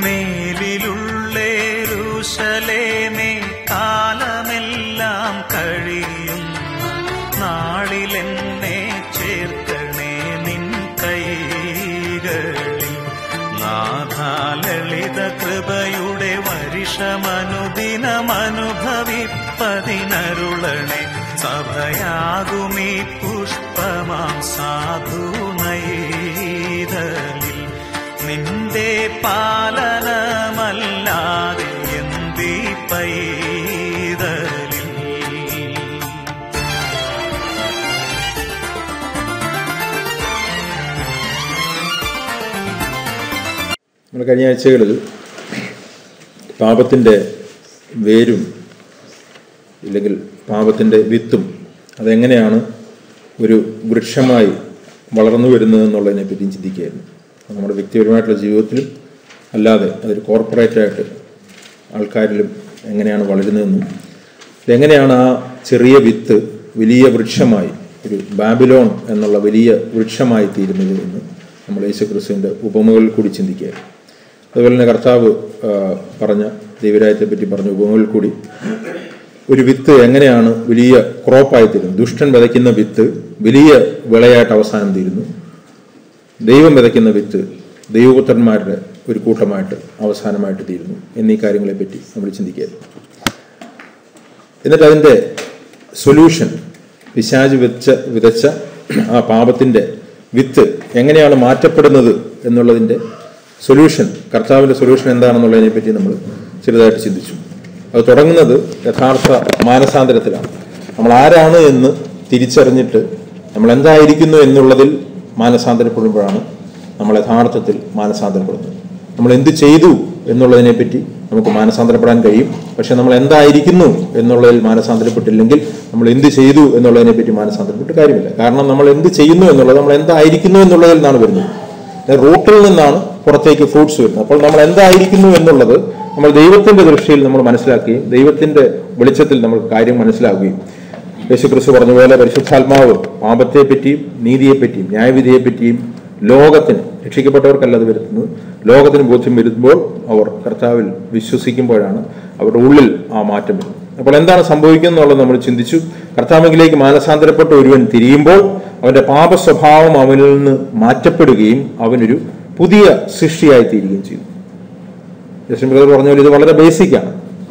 മേലിലുള്ളേരുശലേമേ കാലമെല്ലാം കഴിയുന്ന നാളിലെന്നെ ചേർക്കണേ നിൻ കൈകളിൽ നാഥാലളിത കൃപയുടെ വരിഷമനുദിനമനുഭവിപ്പതിനരുളണേ സഭയാകുമീ പുഷ്പമാം സാധു നൈതലിൽ നിന്റെ പാലനമല്ലാതെ എന്തി പൈതലിൽ നമ്മൾ കഴിഞ്ഞ ആഴ്ചകളിൽ പാപത്തിൻ്റെ വേരും ഇല്ലെങ്കിൽ പാപത്തിൻ്റെ വിത്തും അതെങ്ങനെയാണ് ഒരു വൃക്ഷമായി വളർന്നു വരുന്നത് എന്നുള്ളതിനെ പറ്റിയും ചിന്തിക്കുകയായിരുന്നു അത് നമ്മുടെ വ്യക്തിപരമായിട്ടുള്ള ജീവിതത്തിലും അല്ലാതെ അതൊരു കോർപ്പറേറ്റായിട്ട് ആൾക്കാരിലും എങ്ങനെയാണ് വളരുന്നതെന്നും ഇതെങ്ങനെയാണ് ആ ചെറിയ വിത്ത് വലിയ വൃക്ഷമായി ഒരു ബാബിലോൺ എന്നുള്ള വലിയ വൃക്ഷമായി തീരുന്നത് എന്ന് നമ്മൾ യേശുക്രിസ്തുവിൻ്റെ ഉപമകളിൽ കൂടി ചിന്തിക്കുകയായിരുന്നു അതുപോലെ തന്നെ കർത്താവ് ആ, പറഞ്ഞ ദൈവരായത്തെ പറ്റി പറഞ്ഞ ഉപമകളിൽ കൂടി ഒരു വിത്ത് എങ്ങനെയാണ് വലിയ ക്രോപ്പായി തീരുന്നത് ദുഷ്ടൻ വിതയ്ക്കുന്ന വിത്ത് വലിയ വിളയായിട്ട് അവസാനം തീരുന്നു ദൈവം വിതയ്ക്കുന്ന വിത്ത് ദൈവപുത്രന്മാരുടെ ഒരു കൂട്ടമായിട്ട് അവസാനമായിട്ട് തീരുന്നു എന്നീ കാര്യങ്ങളെപ്പറ്റി നമ്മൾ ചിന്തിക്കുകയായിരുന്നു എന്നിട്ട് അതിൻ്റെ സൊല്യൂഷൻ പിശാജ് വെച്ച വിതച്ച ആ പാപത്തിൻ്റെ വിത്ത് എങ്ങനെയാണ് മാറ്റപ്പെടുന്നത് എന്നുള്ളതിൻ്റെ സൊല്യൂഷൻ കർത്താവിൻ്റെ സൊല്യൂഷൻ എന്താണെന്നുള്ളതിനെ പറ്റി നമ്മൾ ചെറുതായിട്ട് ചിന്തിച്ചു അത് തുടങ്ങുന്നത് യഥാർത്ഥ മാനസാന്തരത്തിലാണ് നമ്മൾ ആരാണ് എന്ന് തിരിച്ചറിഞ്ഞിട്ട് നമ്മൾ എന്തായിരിക്കുന്നു എന്നുള്ളതിൽ മാനസാന്തരപ്പെടുമ്പോഴാണ് നമ്മൾ യഥാർത്ഥത്തിൽ മാനസാന്തരപ്പെടുന്നത് നമ്മൾ എന്ത് ചെയ്തു എന്നുള്ളതിനെ പറ്റി നമുക്ക് മാനസാന്തരപ്പെടാൻ കഴിയും പക്ഷെ നമ്മൾ എന്തായിരിക്കുന്നു എന്നുള്ളതിൽ മാനസാന്തരപ്പെട്ടില്ലെങ്കിൽ നമ്മൾ എന്ത് ചെയ്തു എന്നുള്ളതിനെ പറ്റി മാനസാന്തരപ്പെട്ട് കാര്യമില്ല കാരണം നമ്മൾ എന്ത് ചെയ്യുന്നു എന്നുള്ളത് നമ്മൾ എന്തായിരിക്കുന്നു എന്നുള്ളതിൽ നിന്നാണ് വരുന്നത് റൂട്ടിൽ നിന്നാണ് പുറത്തേക്ക് ഫ്രൂട്ട്സ് വരുന്നത് അപ്പോൾ നമ്മൾ എന്തായിരിക്കുന്നു എന്നുള്ളത് നമ്മൾ ദൈവത്തിന്റെ ദൃഷ്ടിയിൽ നമ്മൾ മനസ്സിലാക്കുകയും ദൈവത്തിന്റെ വെളിച്ചത്തിൽ നമ്മൾ കാര്യം മനസ്സിലാക്കുകയും യേശുക്രിസ്തു പറഞ്ഞ പോലെ പരിശുദ്ധാത്മാവ് പാപത്തെ പറ്റിയും നീതിയെ പറ്റിയും ന്യായവിധിയെ പറ്റിയും ലോകത്തിന് രക്ഷിക്കപ്പെട്ടവർക്കല്ല അത് വരുത്തുന്നത് ലോകത്തിന് ബോധ്യം വരുമ്പോൾ അവർ കർത്താവിൽ വിശ്വസിക്കുമ്പോഴാണ് അവരുടെ ഉള്ളിൽ ആ മാറ്റം വരുന്നത് അപ്പോൾ എന്താണ് സംഭവിക്കുന്നത് എന്നുള്ളത് നമ്മൾ ചിന്തിച്ചു കർത്താവിലേക്ക് മാനസാന്തരപ്പെട്ട ഒരുവൻ തിരിയുമ്പോൾ അവന്റെ പാപ സ്വഭാവം അവനിൽ നിന്ന് മാറ്റപ്പെടുകയും അവനൊരു പുതിയ സൃഷ്ടിയായി തീരുകയും ചെയ്തു ജസ്റ്റിൻ ബ്രദർ പറഞ്ഞ പോലെ ഇത് വളരെ ബേസിക്കാണ്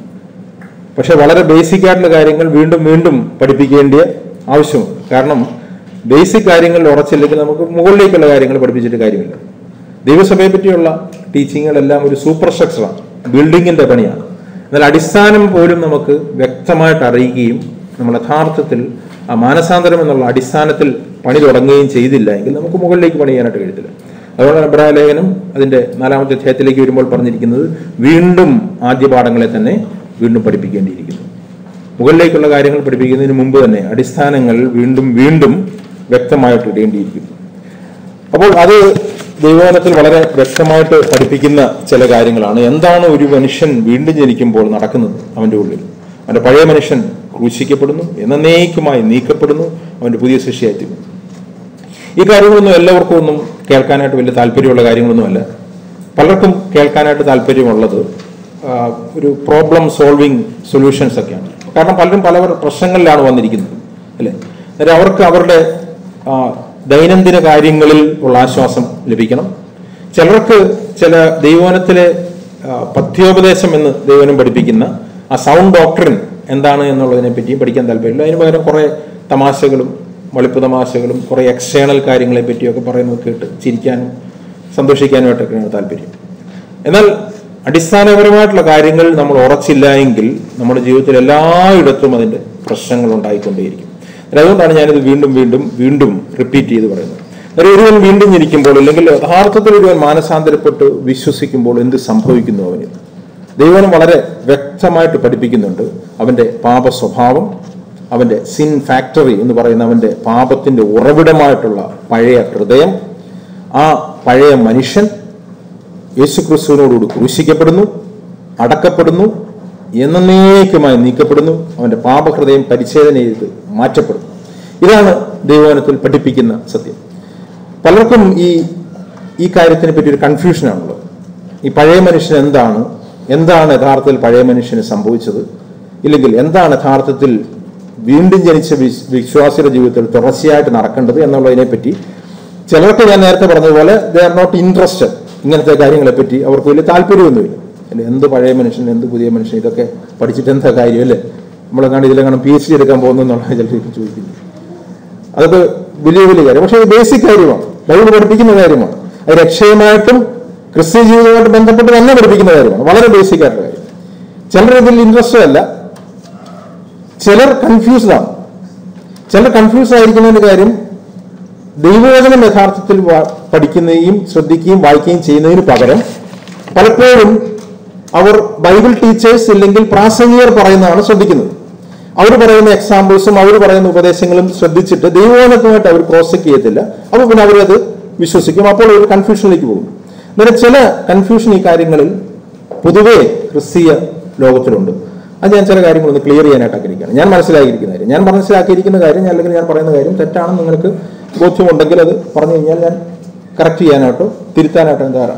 പക്ഷെ വളരെ ബേസിക് ആയിട്ടുള്ള കാര്യങ്ങൾ വീണ്ടും വീണ്ടും പഠിപ്പിക്കേണ്ട ആവശ്യമുണ്ട് കാരണം ബേസിക് കാര്യങ്ങളിൽ ഉറച്ചില്ലെങ്കിൽ നമുക്ക് മുകളിലേക്കുള്ള കാര്യങ്ങൾ പഠിപ്പിച്ചിട്ട് കാര്യമില്ല ദൈവസഭയെ പറ്റിയുള്ള ടീച്ചിങ്ങുകളെല്ലാം ഒരു സൂപ്പർ സ്ട്രക്ചറാണ് ബിൽഡിങ്ങിന്റെ പണിയാണ് എന്നാൽ അടിസ്ഥാനം പോലും നമുക്ക് വ്യക്തമായിട്ട് അറിയുകയും നമ്മൾ യഥാർത്ഥത്തിൽ ആ മാനസാന്തരം എന്നുള്ള അടിസ്ഥാനത്തിൽ പണി തുടങ്ങുകയും ചെയ്തില്ല എങ്കിൽ നമുക്ക് മുകളിലേക്ക് പണി ചെയ്യാനായിട്ട് കഴിയത്തില്ല അതുകൊണ്ടാണ് എബ്രായ ലേഖനം അതിന്റെ നാലാമത്തെ അധ്യായത്തിലേക്ക് വരുമ്പോൾ പറഞ്ഞിരിക്കുന്നത് വീണ്ടും ആദ്യ പാഠങ്ങളെ തന്നെ വീണ്ടും പഠിപ്പിക്കേണ്ടിയിരിക്കുന്നു മുകളിലേക്കുള്ള കാര്യങ്ങൾ പഠിപ്പിക്കുന്നതിന് മുമ്പ് തന്നെ അടിസ്ഥാനങ്ങൾ വീണ്ടും വീണ്ടും വ്യക്തമായിട്ട് ഇടേണ്ടിയിരിക്കുന്നു അപ്പോൾ അത് ദൈവവചനത്തിൽ വളരെ വ്യക്തമായിട്ട് പഠിപ്പിക്കുന്ന ചില കാര്യങ്ങളാണ് എന്താണ് ഒരു മനുഷ്യൻ വീണ്ടും ജനിക്കുമ്പോൾ നടക്കുന്നത് അവന്റെ ഉള്ളിൽ അവന്റെ പഴയ മനുഷ്യൻ ക്രൂശിക്കപ്പെടുന്നു എന്നേക്കുമായി നീക്കപ്പെടുന്നു അവന്റെ പുതിയ സൃഷ്ടിയായിത്തീരുന്നു ഈ കാര്യങ്ങളൊന്നും എല്ലാവർക്കും ഒന്നും കേൾക്കാനായിട്ട് വലിയ താല്പര്യമുള്ള കാര്യങ്ങളൊന്നുമല്ല പലർക്കും കേൾക്കാനായിട്ട് താല്പര്യമുള്ളത് ആ, ഒരു പ്രോബ്ലം സോൾവിങ് സൊല്യൂഷൻസ് ഒക്കെയാണ് കാരണം പലരും പല പല പ്രശ്നങ്ങളിലാണ് വന്നിരിക്കുന്നത് അല്ലേ അന്നേരം അവർക്ക് അവരുടെ ആ, ദൈനംദിന കാര്യങ്ങളിൽ ഉള്ള ആശ്വാസം ലഭിക്കണം ചിലർക്ക് ചില ദൈവവനത്തിലെ ആ, പഥ്യോപദേശം എന്ന് ദൈവനം പഠിപ്പിക്കുന്ന ആ സൗണ്ട് ഡോക്ടറിൻ എന്താണ് എന്നുള്ളതിനെ പറ്റിയും പഠിക്കാൻ താല്പര്യമില്ല അതിന് പകരം കുറെ തമാശകളും വളിപ്പ് തമാശകളും കുറെ എക്സ്റ്റേണൽ കാര്യങ്ങളെ പറ്റിയൊക്കെ പറയുന്നത് കേട്ട് ചിരിക്കാനും സന്തോഷിക്കാനുമായിട്ടൊക്കെയാണ് താല്പര്യം എന്നാൽ അടിസ്ഥാനപരമായിട്ടുള്ള കാര്യങ്ങൾ നമ്മൾ ഉറച്ചില്ല എങ്കിൽ നമ്മുടെ ജീവിതത്തിൽ എല്ലായിടത്തും അതിന്റെ പ്രശ്നങ്ങൾ ഉണ്ടായിക്കൊണ്ടേയിരിക്കും എന്നാൽ അതുകൊണ്ടാണ് ഞാനിത് വീണ്ടും വീണ്ടും വീണ്ടും റിപ്പീറ്റ് ചെയ്ത് പറയുന്നത് എന്നാൽ ഒരുവൻ വീണ്ടും ജനിക്കുമ്പോൾ അല്ലെങ്കിൽ യഥാർത്ഥത്തിൽ ഒരുവൻ മാനസാന്തരപ്പെട്ട് വിശ്വസിക്കുമ്പോൾ എന്ത് സംഭവിക്കുന്നു അവന് ദൈവം വളരെ വ്യക്തമായിട്ട് പഠിപ്പിക്കുന്നുണ്ട് അവന്റെ പാപ സ്വഭാവം അവന്റെ സിൻ ഫാക്ടറി എന്ന് പറയുന്ന അവന്റെ പാപത്തിന്റെ ഉറവിടമായിട്ടുള്ള പഴയ ഹൃദയം ആ പഴയ മനുഷ്യൻ യേശുക്രിസ്തുവിനോടുകൂടി ക്രൂശിക്കപ്പെടുന്നു അടക്കപ്പെടുന്നു എന്നേക്കുമായി നീക്കപ്പെടുന്നു അവന്റെ പാപഹൃദയം പരിച്ഛേദന ചെയ്ത് മാറ്റപ്പെടുന്നു ഇതാണ് ദൈവവനത്തിൽ പഠിപ്പിക്കുന്ന സത്യം പലർക്കും ഈ ഈ കാര്യത്തിനെ പറ്റി ഒരു കൺഫ്യൂഷനാണുള്ളത് ഈ പഴയ മനുഷ്യൻ എന്താണ് എന്താണ് യഥാർത്ഥത്തിൽ പഴയ മനുഷ്യന് സംഭവിച്ചത് ഇല്ലെങ്കിൽ എന്താണ് യഥാർത്ഥത്തിൽ വീണ്ടും ജനിച്ച വിശ്- വിശ്വാസിയുടെ ജീവിതത്തിൽ തുടർച്ചയായിട്ട് നടക്കേണ്ടത് എന്നുള്ളതിനെ പറ്റി ചിലർക്ക് ഞാൻ നേരത്തെ പറഞ്ഞതുപോലെ ദേ ആർ നോട്ട് ഇൻട്രസ്റ്റഡ് ഇങ്ങനത്തെ കാര്യങ്ങളെ പറ്റി അവർക്ക് വലിയ താല്പര്യമൊന്നുമില്ല അല്ലെ എന്ത് പഴയ മനുഷ്യൻ എന്ത് പുതിയ മനുഷ്യൻ ഇതൊക്കെ പഠിച്ചിട്ട് എന്താ കാര്യം അല്ലേ നമ്മളെങ്ങാണ്ട് ഇതിലെങ്ങാണ്ട് പി എച്ച് ഡി എടുക്കാൻ പോകുന്നു എന്നുള്ള ചിലർക്ക് ചോദിക്കുന്നു അതൊക്കെ വലിയ വലിയ കാര്യം പക്ഷേ ഇത് ബേസിക് കാര്യമാണ് ബൈബിൾ പഠിപ്പിക്കുന്ന കാര്യമാണ് അത് രക്ഷയുമായിട്ടും ക്രിസ്ത്യ ജീവിതവുമായിട്ട് ബന്ധപ്പെട്ട് തന്നെ പഠിപ്പിക്കുന്ന കാര്യമാണ് വളരെ ബേസിക് ആയിട്ടുള്ള കാര്യം ചിലർ ഇതിൽ ഇൻട്രസ്റ്റഡ് അല്ല ചിലർ കൺഫ്യൂസ്ഡ് ആണ് ചിലർ കൺഫ്യൂസ് ആയിരിക്കുന്നതിന്റെ കാര്യം ദൈവവചനം യഥാർത്ഥത്തിൽ വാ- പഠിക്കുകയും ശ്രദ്ധിക്കുകയും വായിക്കുകയും ചെയ്യുന്നതിന് പകരം പലപ്പോഴും അവർ ബൈബിൾ ടീച്ചേഴ്സ് ഇല്ലെങ്കിൽ പ്രാസംഗികർ പറയുന്നതാണ് ശ്രദ്ധിക്കുന്നത് അവർ പറയുന്ന എക്സാമ്പിൾസും അവർ പറയുന്ന ഉപദേശങ്ങളും ശ്രദ്ധിച്ചിട്ട് ദൈവവചനത്തുമായിട്ട് അവർ ക്രോസ് ചെക്ക് ചെയ്യത്തില്ല അപ്പോൾ പിന്നെ അവരത് വിശ്വസിക്കും അപ്പോൾ ഒരു കൺഫ്യൂഷനിലേക്ക് പോകും അന്നേരം ചില കൺഫ്യൂഷൻ ഈ കാര്യങ്ങളിൽ പൊതുവേ ക്രിസ്തീയ ലോകത്തിലുണ്ട് അത് ഞാൻ ചില കാര്യങ്ങളൊന്ന് ക്ലിയർ ചെയ്യാനായിട്ട് ആഗ്രഹിക്കുകയാണ് ഞാൻ മനസ്സിലാക്കിയിരിക്കുന്ന കാര്യം ഞാൻ മനസ്സിലാക്കിയിരിക്കുന്ന കാര്യം ഞാൻ അല്ലെങ്കിൽ ഞാൻ പറയുന്ന കാര്യം തെറ്റാണെന്ന് നിങ്ങൾക്ക് ബോധ്യമുണ്ടെങ്കിൽ അത് പറഞ്ഞു കഴിഞ്ഞാൽ ഞാൻ കറക്റ്റ് ചെയ്യാനായിട്ടോ തിരുത്താനായിട്ടോ എന്താറാണ്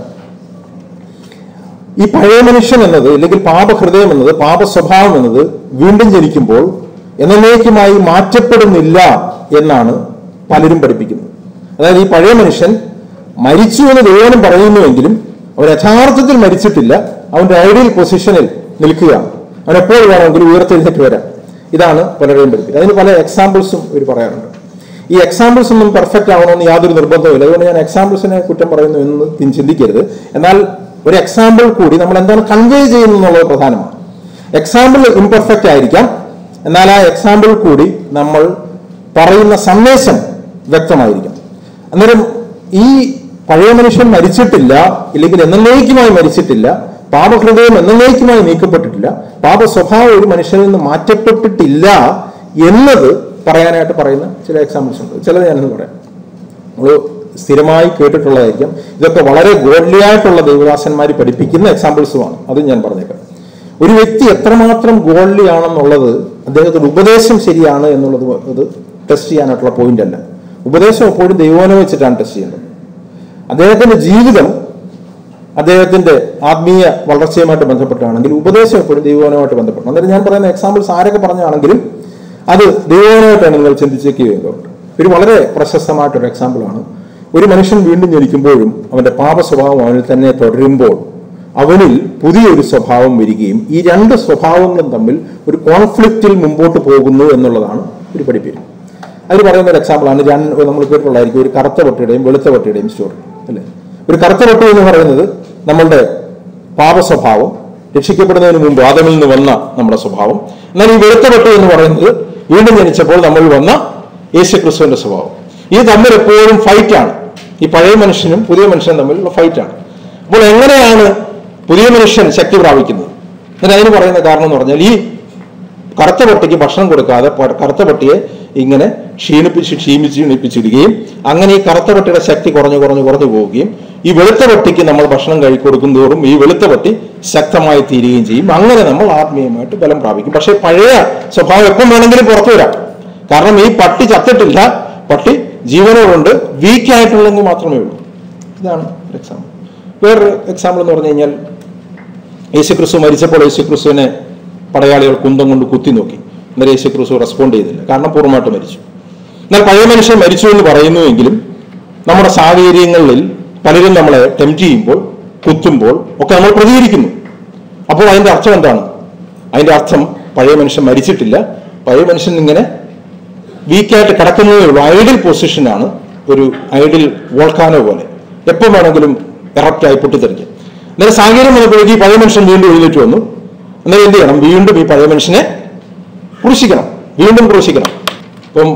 ഈ പഴയ മനുഷ്യൻ എന്നത് അല്ലെങ്കിൽ പാപഹൃദയം എന്നത് പാപ സ്വഭാവം എന്നത് വീണ്ടും ജനിക്കുമ്പോൾ എന്നേക്കുമായി മാറ്റപ്പെടുന്നില്ല എന്നാണ് പലരും പഠിപ്പിക്കുന്നത് അതായത് ഈ പഴയ മനുഷ്യൻ മരിച്ചു എന്ന് ദൈവനും പറയുന്നുവെങ്കിലും അവൻ യഥാർത്ഥത്തിൽ മരിച്ചിട്ടില്ല അവന്റെ ഐഡിയൽ പൊസിഷനിൽ നിൽക്കുകയാണ് അവൻ എപ്പോൾ വേണമെങ്കിലും ഉയർത്തെഴുന്നേറ്റ് വരാം ഇതാണ് പലരുടെയും പഠിപ്പിക്കുന്നത് അതിന് പല എക്സാമ്പിൾസും ഇവർ പറയാറുണ്ട് ഈ എക്സാമ്പിൾസ് ഒന്നും പെർഫെക്റ്റ് ആവണമെന്ന് യാതൊരു നിർബന്ധവുമില്ല അതുകൊണ്ട് ഞാൻ എക്സാമ്പിൾസിനെ കുറ്റം പറയുന്നു എന്ന് തി- ചിന്തിക്കരുത് എന്നാൽ ഒരു എക്സാമ്പിൾ കൂടി നമ്മൾ എന്താണ് കൺവേ ചെയ്യുന്നു എന്നുള്ളത് പ്രധാനമാണ് എക്സാമ്പിൾ ഇംപെർഫെക്റ്റ് ആയിരിക്കാം എന്നാൽ ആ എക്സാമ്പിൾ കൂടി നമ്മൾ പറയുന്ന സന്ദേശം വ്യക്തമായിരിക്കും അന്നേരം ഈ പഴയ മനുഷ്യൻ മരിച്ചിട്ടില്ല ഇല്ലെങ്കിൽ എന്നേക്കുമായി മരിച്ചിട്ടില്ല പാപഹൃദയം എന്നേക്കുമായി നീക്കപ്പെട്ടിട്ടില്ല പാപ സ്വഭാവം ഒരു മനുഷ്യനിൽ നിന്ന് മാറ്റപ്പെട്ടിട്ടില്ല എന്നത് പറയാനായിട്ട് പറയുന്ന ചില എക്സാമ്പിൾസ് ഉണ്ട് ചിലത് ഞാനൊന്ന് പറയാം നമ്മൾ സ്ഥിരമായി കേട്ടിട്ടുള്ളതായിരിക്കും ഇതൊക്കെ വളരെ ഗോഡ്ലിയായിട്ടുള്ള ദൈവദാസന്മാർ പഠിപ്പിക്കുന്ന എക്സാമ്പിൾസുമാണ് അത് ഞാൻ പറഞ്ഞേക്കാം ഒരു വ്യക്തി എത്രമാത്രം ഗോഡ്ലി ആണെന്നുള്ളത് അദ്ദേഹത്തിന്റെ ഉപദേശം ശരിയാണ് എന്നുള്ളത് അത് ടെസ്റ്റ് ചെയ്യാനായിട്ടുള്ള പോയിന്റ് അല്ല ഉപദേശം എപ്പോഴും ദൈവോനെ വെച്ചിട്ടാണ് ടെസ്റ്റ് ചെയ്യുന്നത് അദ്ദേഹത്തിന്റെ ജീവിതം അദ്ദേഹത്തിന്റെ ആത്മീയ വളർച്ചയുമായിട്ട് ബന്ധപ്പെട്ടാണെങ്കിൽ ഉപദേശം എപ്പോഴും ദൈവോനവുമായിട്ട് ബന്ധപ്പെടണം അന്നേരം ഞാൻ പറയുന്ന എക്സാമ്പിൾസ് ആരൊക്കെ പറഞ്ഞാണെങ്കിലും അത് ദൈവോനമായിട്ടാണ് നിങ്ങൾ ചിന്തിച്ചേക്ക് ചെയ്യുന്നത് ഒരു വളരെ പ്രശസ്തമായിട്ടൊരു എക്സാമ്പിളാണ് ഒരു മനുഷ്യൻ വീണ്ടും ജനിക്കുമ്പോഴും അവന്റെ പാപ സ്വഭാവം അവനിൽ തന്നെ തുടരുമ്പോൾ അവനിൽ പുതിയൊരു സ്വഭാവം വരികയും ഈ രണ്ട് സ്വഭാവങ്ങളും തമ്മിൽ ഒരു കോൺഫ്ലിക്റ്റിൽ മുമ്പോട്ട് പോകുന്നു എന്നുള്ളതാണ് ഒരു പഠിപ്പീര് അതിന് പറയുന്ന ഒരു എക്സാമ്പിളാണ് രണ്ട് നമ്മൾ കേട്ടിട്ടുള്ളതായിരിക്കും ഒരു കറുത്ത പട്ടിയുടെയും വെളുത്ത പട്ടിയുടെയും സ്റ്റോറി അല്ലേ ഒരു കറുത്ത പട്ടി എന്ന് പറയുന്നത് നമ്മളുടെ പാപ സ്വഭാവം രക്ഷിക്കപ്പെടുന്നതിന് മുമ്പ് ആദമിൽ നിന്ന് വന്ന നമ്മുടെ സ്വഭാവം എന്നാൽ ഈ വെളുത്ത പട്ടി എന്ന് പറയുന്നത് വീണ്ടും ജനിച്ചപ്പോൾ നമ്മൾ വന്ന യേശുക്രിസ്തുവിന്റെ സ്വഭാവം ഇത് തമ്മിൽ എപ്പോഴും ഫൈറ്റാണ് ഈ പഴയ മനുഷ്യനും പുതിയ മനുഷ്യനും തമ്മിലുള്ള ഫൈറ്റാണ് അപ്പോൾ എങ്ങനെയാണ് പുതിയ മനുഷ്യൻ ശക്തി പ്രാപിക്കുന്നത് എന്നിട്ട് അതിന് പറയുന്ന കാരണം എന്ന് പറഞ്ഞാൽ ഈ കറുത്ത പട്ടിക്ക് ഭക്ഷണം കൊടുക്കാതെ പ- കറുത്ത പട്ടിയെ ഇങ്ങനെ ക്ഷീണിപ്പിച്ച് ക്ഷീണിച്ച് ക്ഷീണിപ്പിച്ചിടുകയും അങ്ങനെ ഈ കറുത്ത പട്ടിയുടെ ശക്തി കുറഞ്ഞു കുറഞ്ഞു കുറഞ്ഞു പോവുകയും ഈ വെളുത്ത പട്ടിക്ക് നമ്മൾ ഭക്ഷണം കഴി കൊടുക്കുന്തോറും ഈ വെളുത്ത പട്ടി ശക്തമായി തീരുകയും ചെയ്യും അങ്ങനെ നമ്മൾ ആത്മീയമായിട്ട് ബലം പ്രാപിക്കും പക്ഷേ പഴയ സ്വഭാവം എപ്പം വേണമെങ്കിലും പുറത്തു വരാം കാരണം ഈ പട്ടി ചത്തിട്ടില്ല പട്ടി ജീവനോടുണ്ട് വീക്ക് ആയിട്ടുള്ളെങ്കിൽ മാത്രമേ ഉള്ളൂ ഇതാണ് ഒരു എക്സാമ്പിൾ വേറൊരു എക്സാമ്പിൾ എന്ന് പറഞ്ഞു കഴിഞ്ഞാൽ യേശുക്രിസ്തു മരിച്ചപ്പോൾ യേശുക്രിസ്തുവിനെ പടയാളികൾ കുന്തം കൊണ്ട് കുത്തി നോക്കി എന്നാൽ യേശുക്രിസ്തു റെസ്പോണ്ട് ചെയ്തില്ല കാരണം പൂർണ്ണമായിട്ട് മരിച്ചു എന്നാൽ പഴയ മനുഷ്യൻ മരിച്ചു എന്ന് പറയുന്നുവെങ്കിലും നമ്മുടെ സാഹചര്യങ്ങളിൽ പലരും നമ്മളെ ടെംപ്റ്റ് ചെയ്യുമ്പോൾ കുത്തുമ്പോൾ ഒക്കെ നമ്മൾ പ്രതികരിക്കുന്നു അപ്പോൾ അതിന്റെ അർത്ഥം എന്താണ് അതിന്റെ അർത്ഥം പഴയ മനുഷ്യൻ മരിച്ചിട്ടില്ല പഴയ മനുഷ്യൻ ഇങ്ങനെ വീക്കായിട്ട് കിടക്കുന്നതേ ഉള്ളൂ ഐഡിൽ പൊസിഷനാണ് ഒരു ഐഡിൽ വോൾക്കാനോ പോലെ എപ്പോൾ വേണമെങ്കിലും എറപ്റ്റായി പൊട്ടിത്തെറിക്കും അന്നേരം സാഹചര്യം വന്നപ്പോഴേക്ക് ഈ പഴയ മനുഷ്യൻ വീണ്ടും എഴുന്നേറ്റ് വന്നു അന്നേരം എന്ത് ചെയ്യണം വീണ്ടും ഈ പഴയ മനുഷ്യനെ ക്രൂശിക്കണം വീണ്ടും ക്രൂശിക്കണം അപ്പം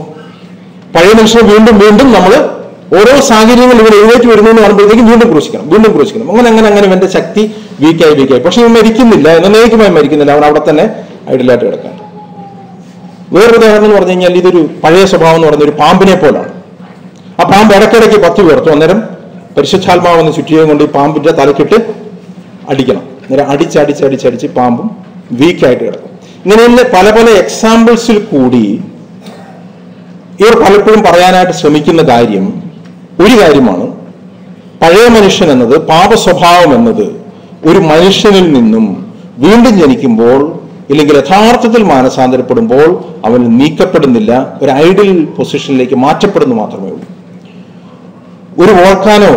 പഴയ മനുഷ്യനെ വീണ്ടും വീണ്ടും നമ്മൾ ഓരോ സാഹചര്യങ്ങൾ ഇവർ എഴുന്നേറ്റ് വരുന്നു എന്ന് കാണുമ്പോഴത്തേക്കും വീണ്ടും ക്രൂശിക്കണം വീണ്ടും ക്രൂശിക്കണം അങ്ങനെ അങ്ങനെ അങ്ങനെ ഇവന്റെ ശക്തി വീക്കായി വീക്കായി പക്ഷെ ഇവൻ മരിക്കുന്നില്ല എന്നേക്കുമായി മരിക്കുന്നില്ല അവൻ അവിടെ തന്നെ ഐഡിയലായിട്ട് കിടക്കാൻ വേറൊരു ഉദാഹരണം എന്ന് പറഞ്ഞു കഴിഞ്ഞാൽ ഇതൊരു പഴയ സ്വഭാവം എന്ന് പറയുന്ന ഒരു പാമ്പിനെ പോലാണ് ആ പാമ്പ് ഇടയ്ക്കിടയ്ക്ക് പത്തി ഉയർത്തും അന്നേരം പരിശുദ്ധാത്മാവെന്ന് ചുറ്റിയും കൊണ്ട് ഈ പാമ്പിന്റെ തലക്കിട്ട് അടിക്കണം അന്നേരം അടിച്ചടിച്ച് അടിച്ചടിച്ച് പാമ്പും വീക്കായിട്ട് കിടക്കും ഇങ്ങനെ പല പല എക്സാമ്പിൾസിൽ കൂടി ഇവർ പലപ്പോഴും പറയാനായിട്ട് ശ്രമിക്കുന്ന കാര്യം ഒരു കാര്യമാണ് പഴയ മനുഷ്യൻ എന്നത് പാപ സ്വഭാവം എന്നത് ഒരു മനുഷ്യനിൽ നിന്നും വീണ്ടും ജനിക്കുമ്പോൾ ഇല്ലെങ്കിൽ യഥാർത്ഥത്തിൽ മാനസാന്തരപ്പെടുമ്പോൾ അവൻ നീക്കപ്പെടുന്നില്ല ഒരു ഐഡിയൽ പൊസിഷനിലേക്ക് മാറ്റപ്പെടുന്നു മാത്രമേ ഉള്ളൂ ഒരു വോൾക്കാനോ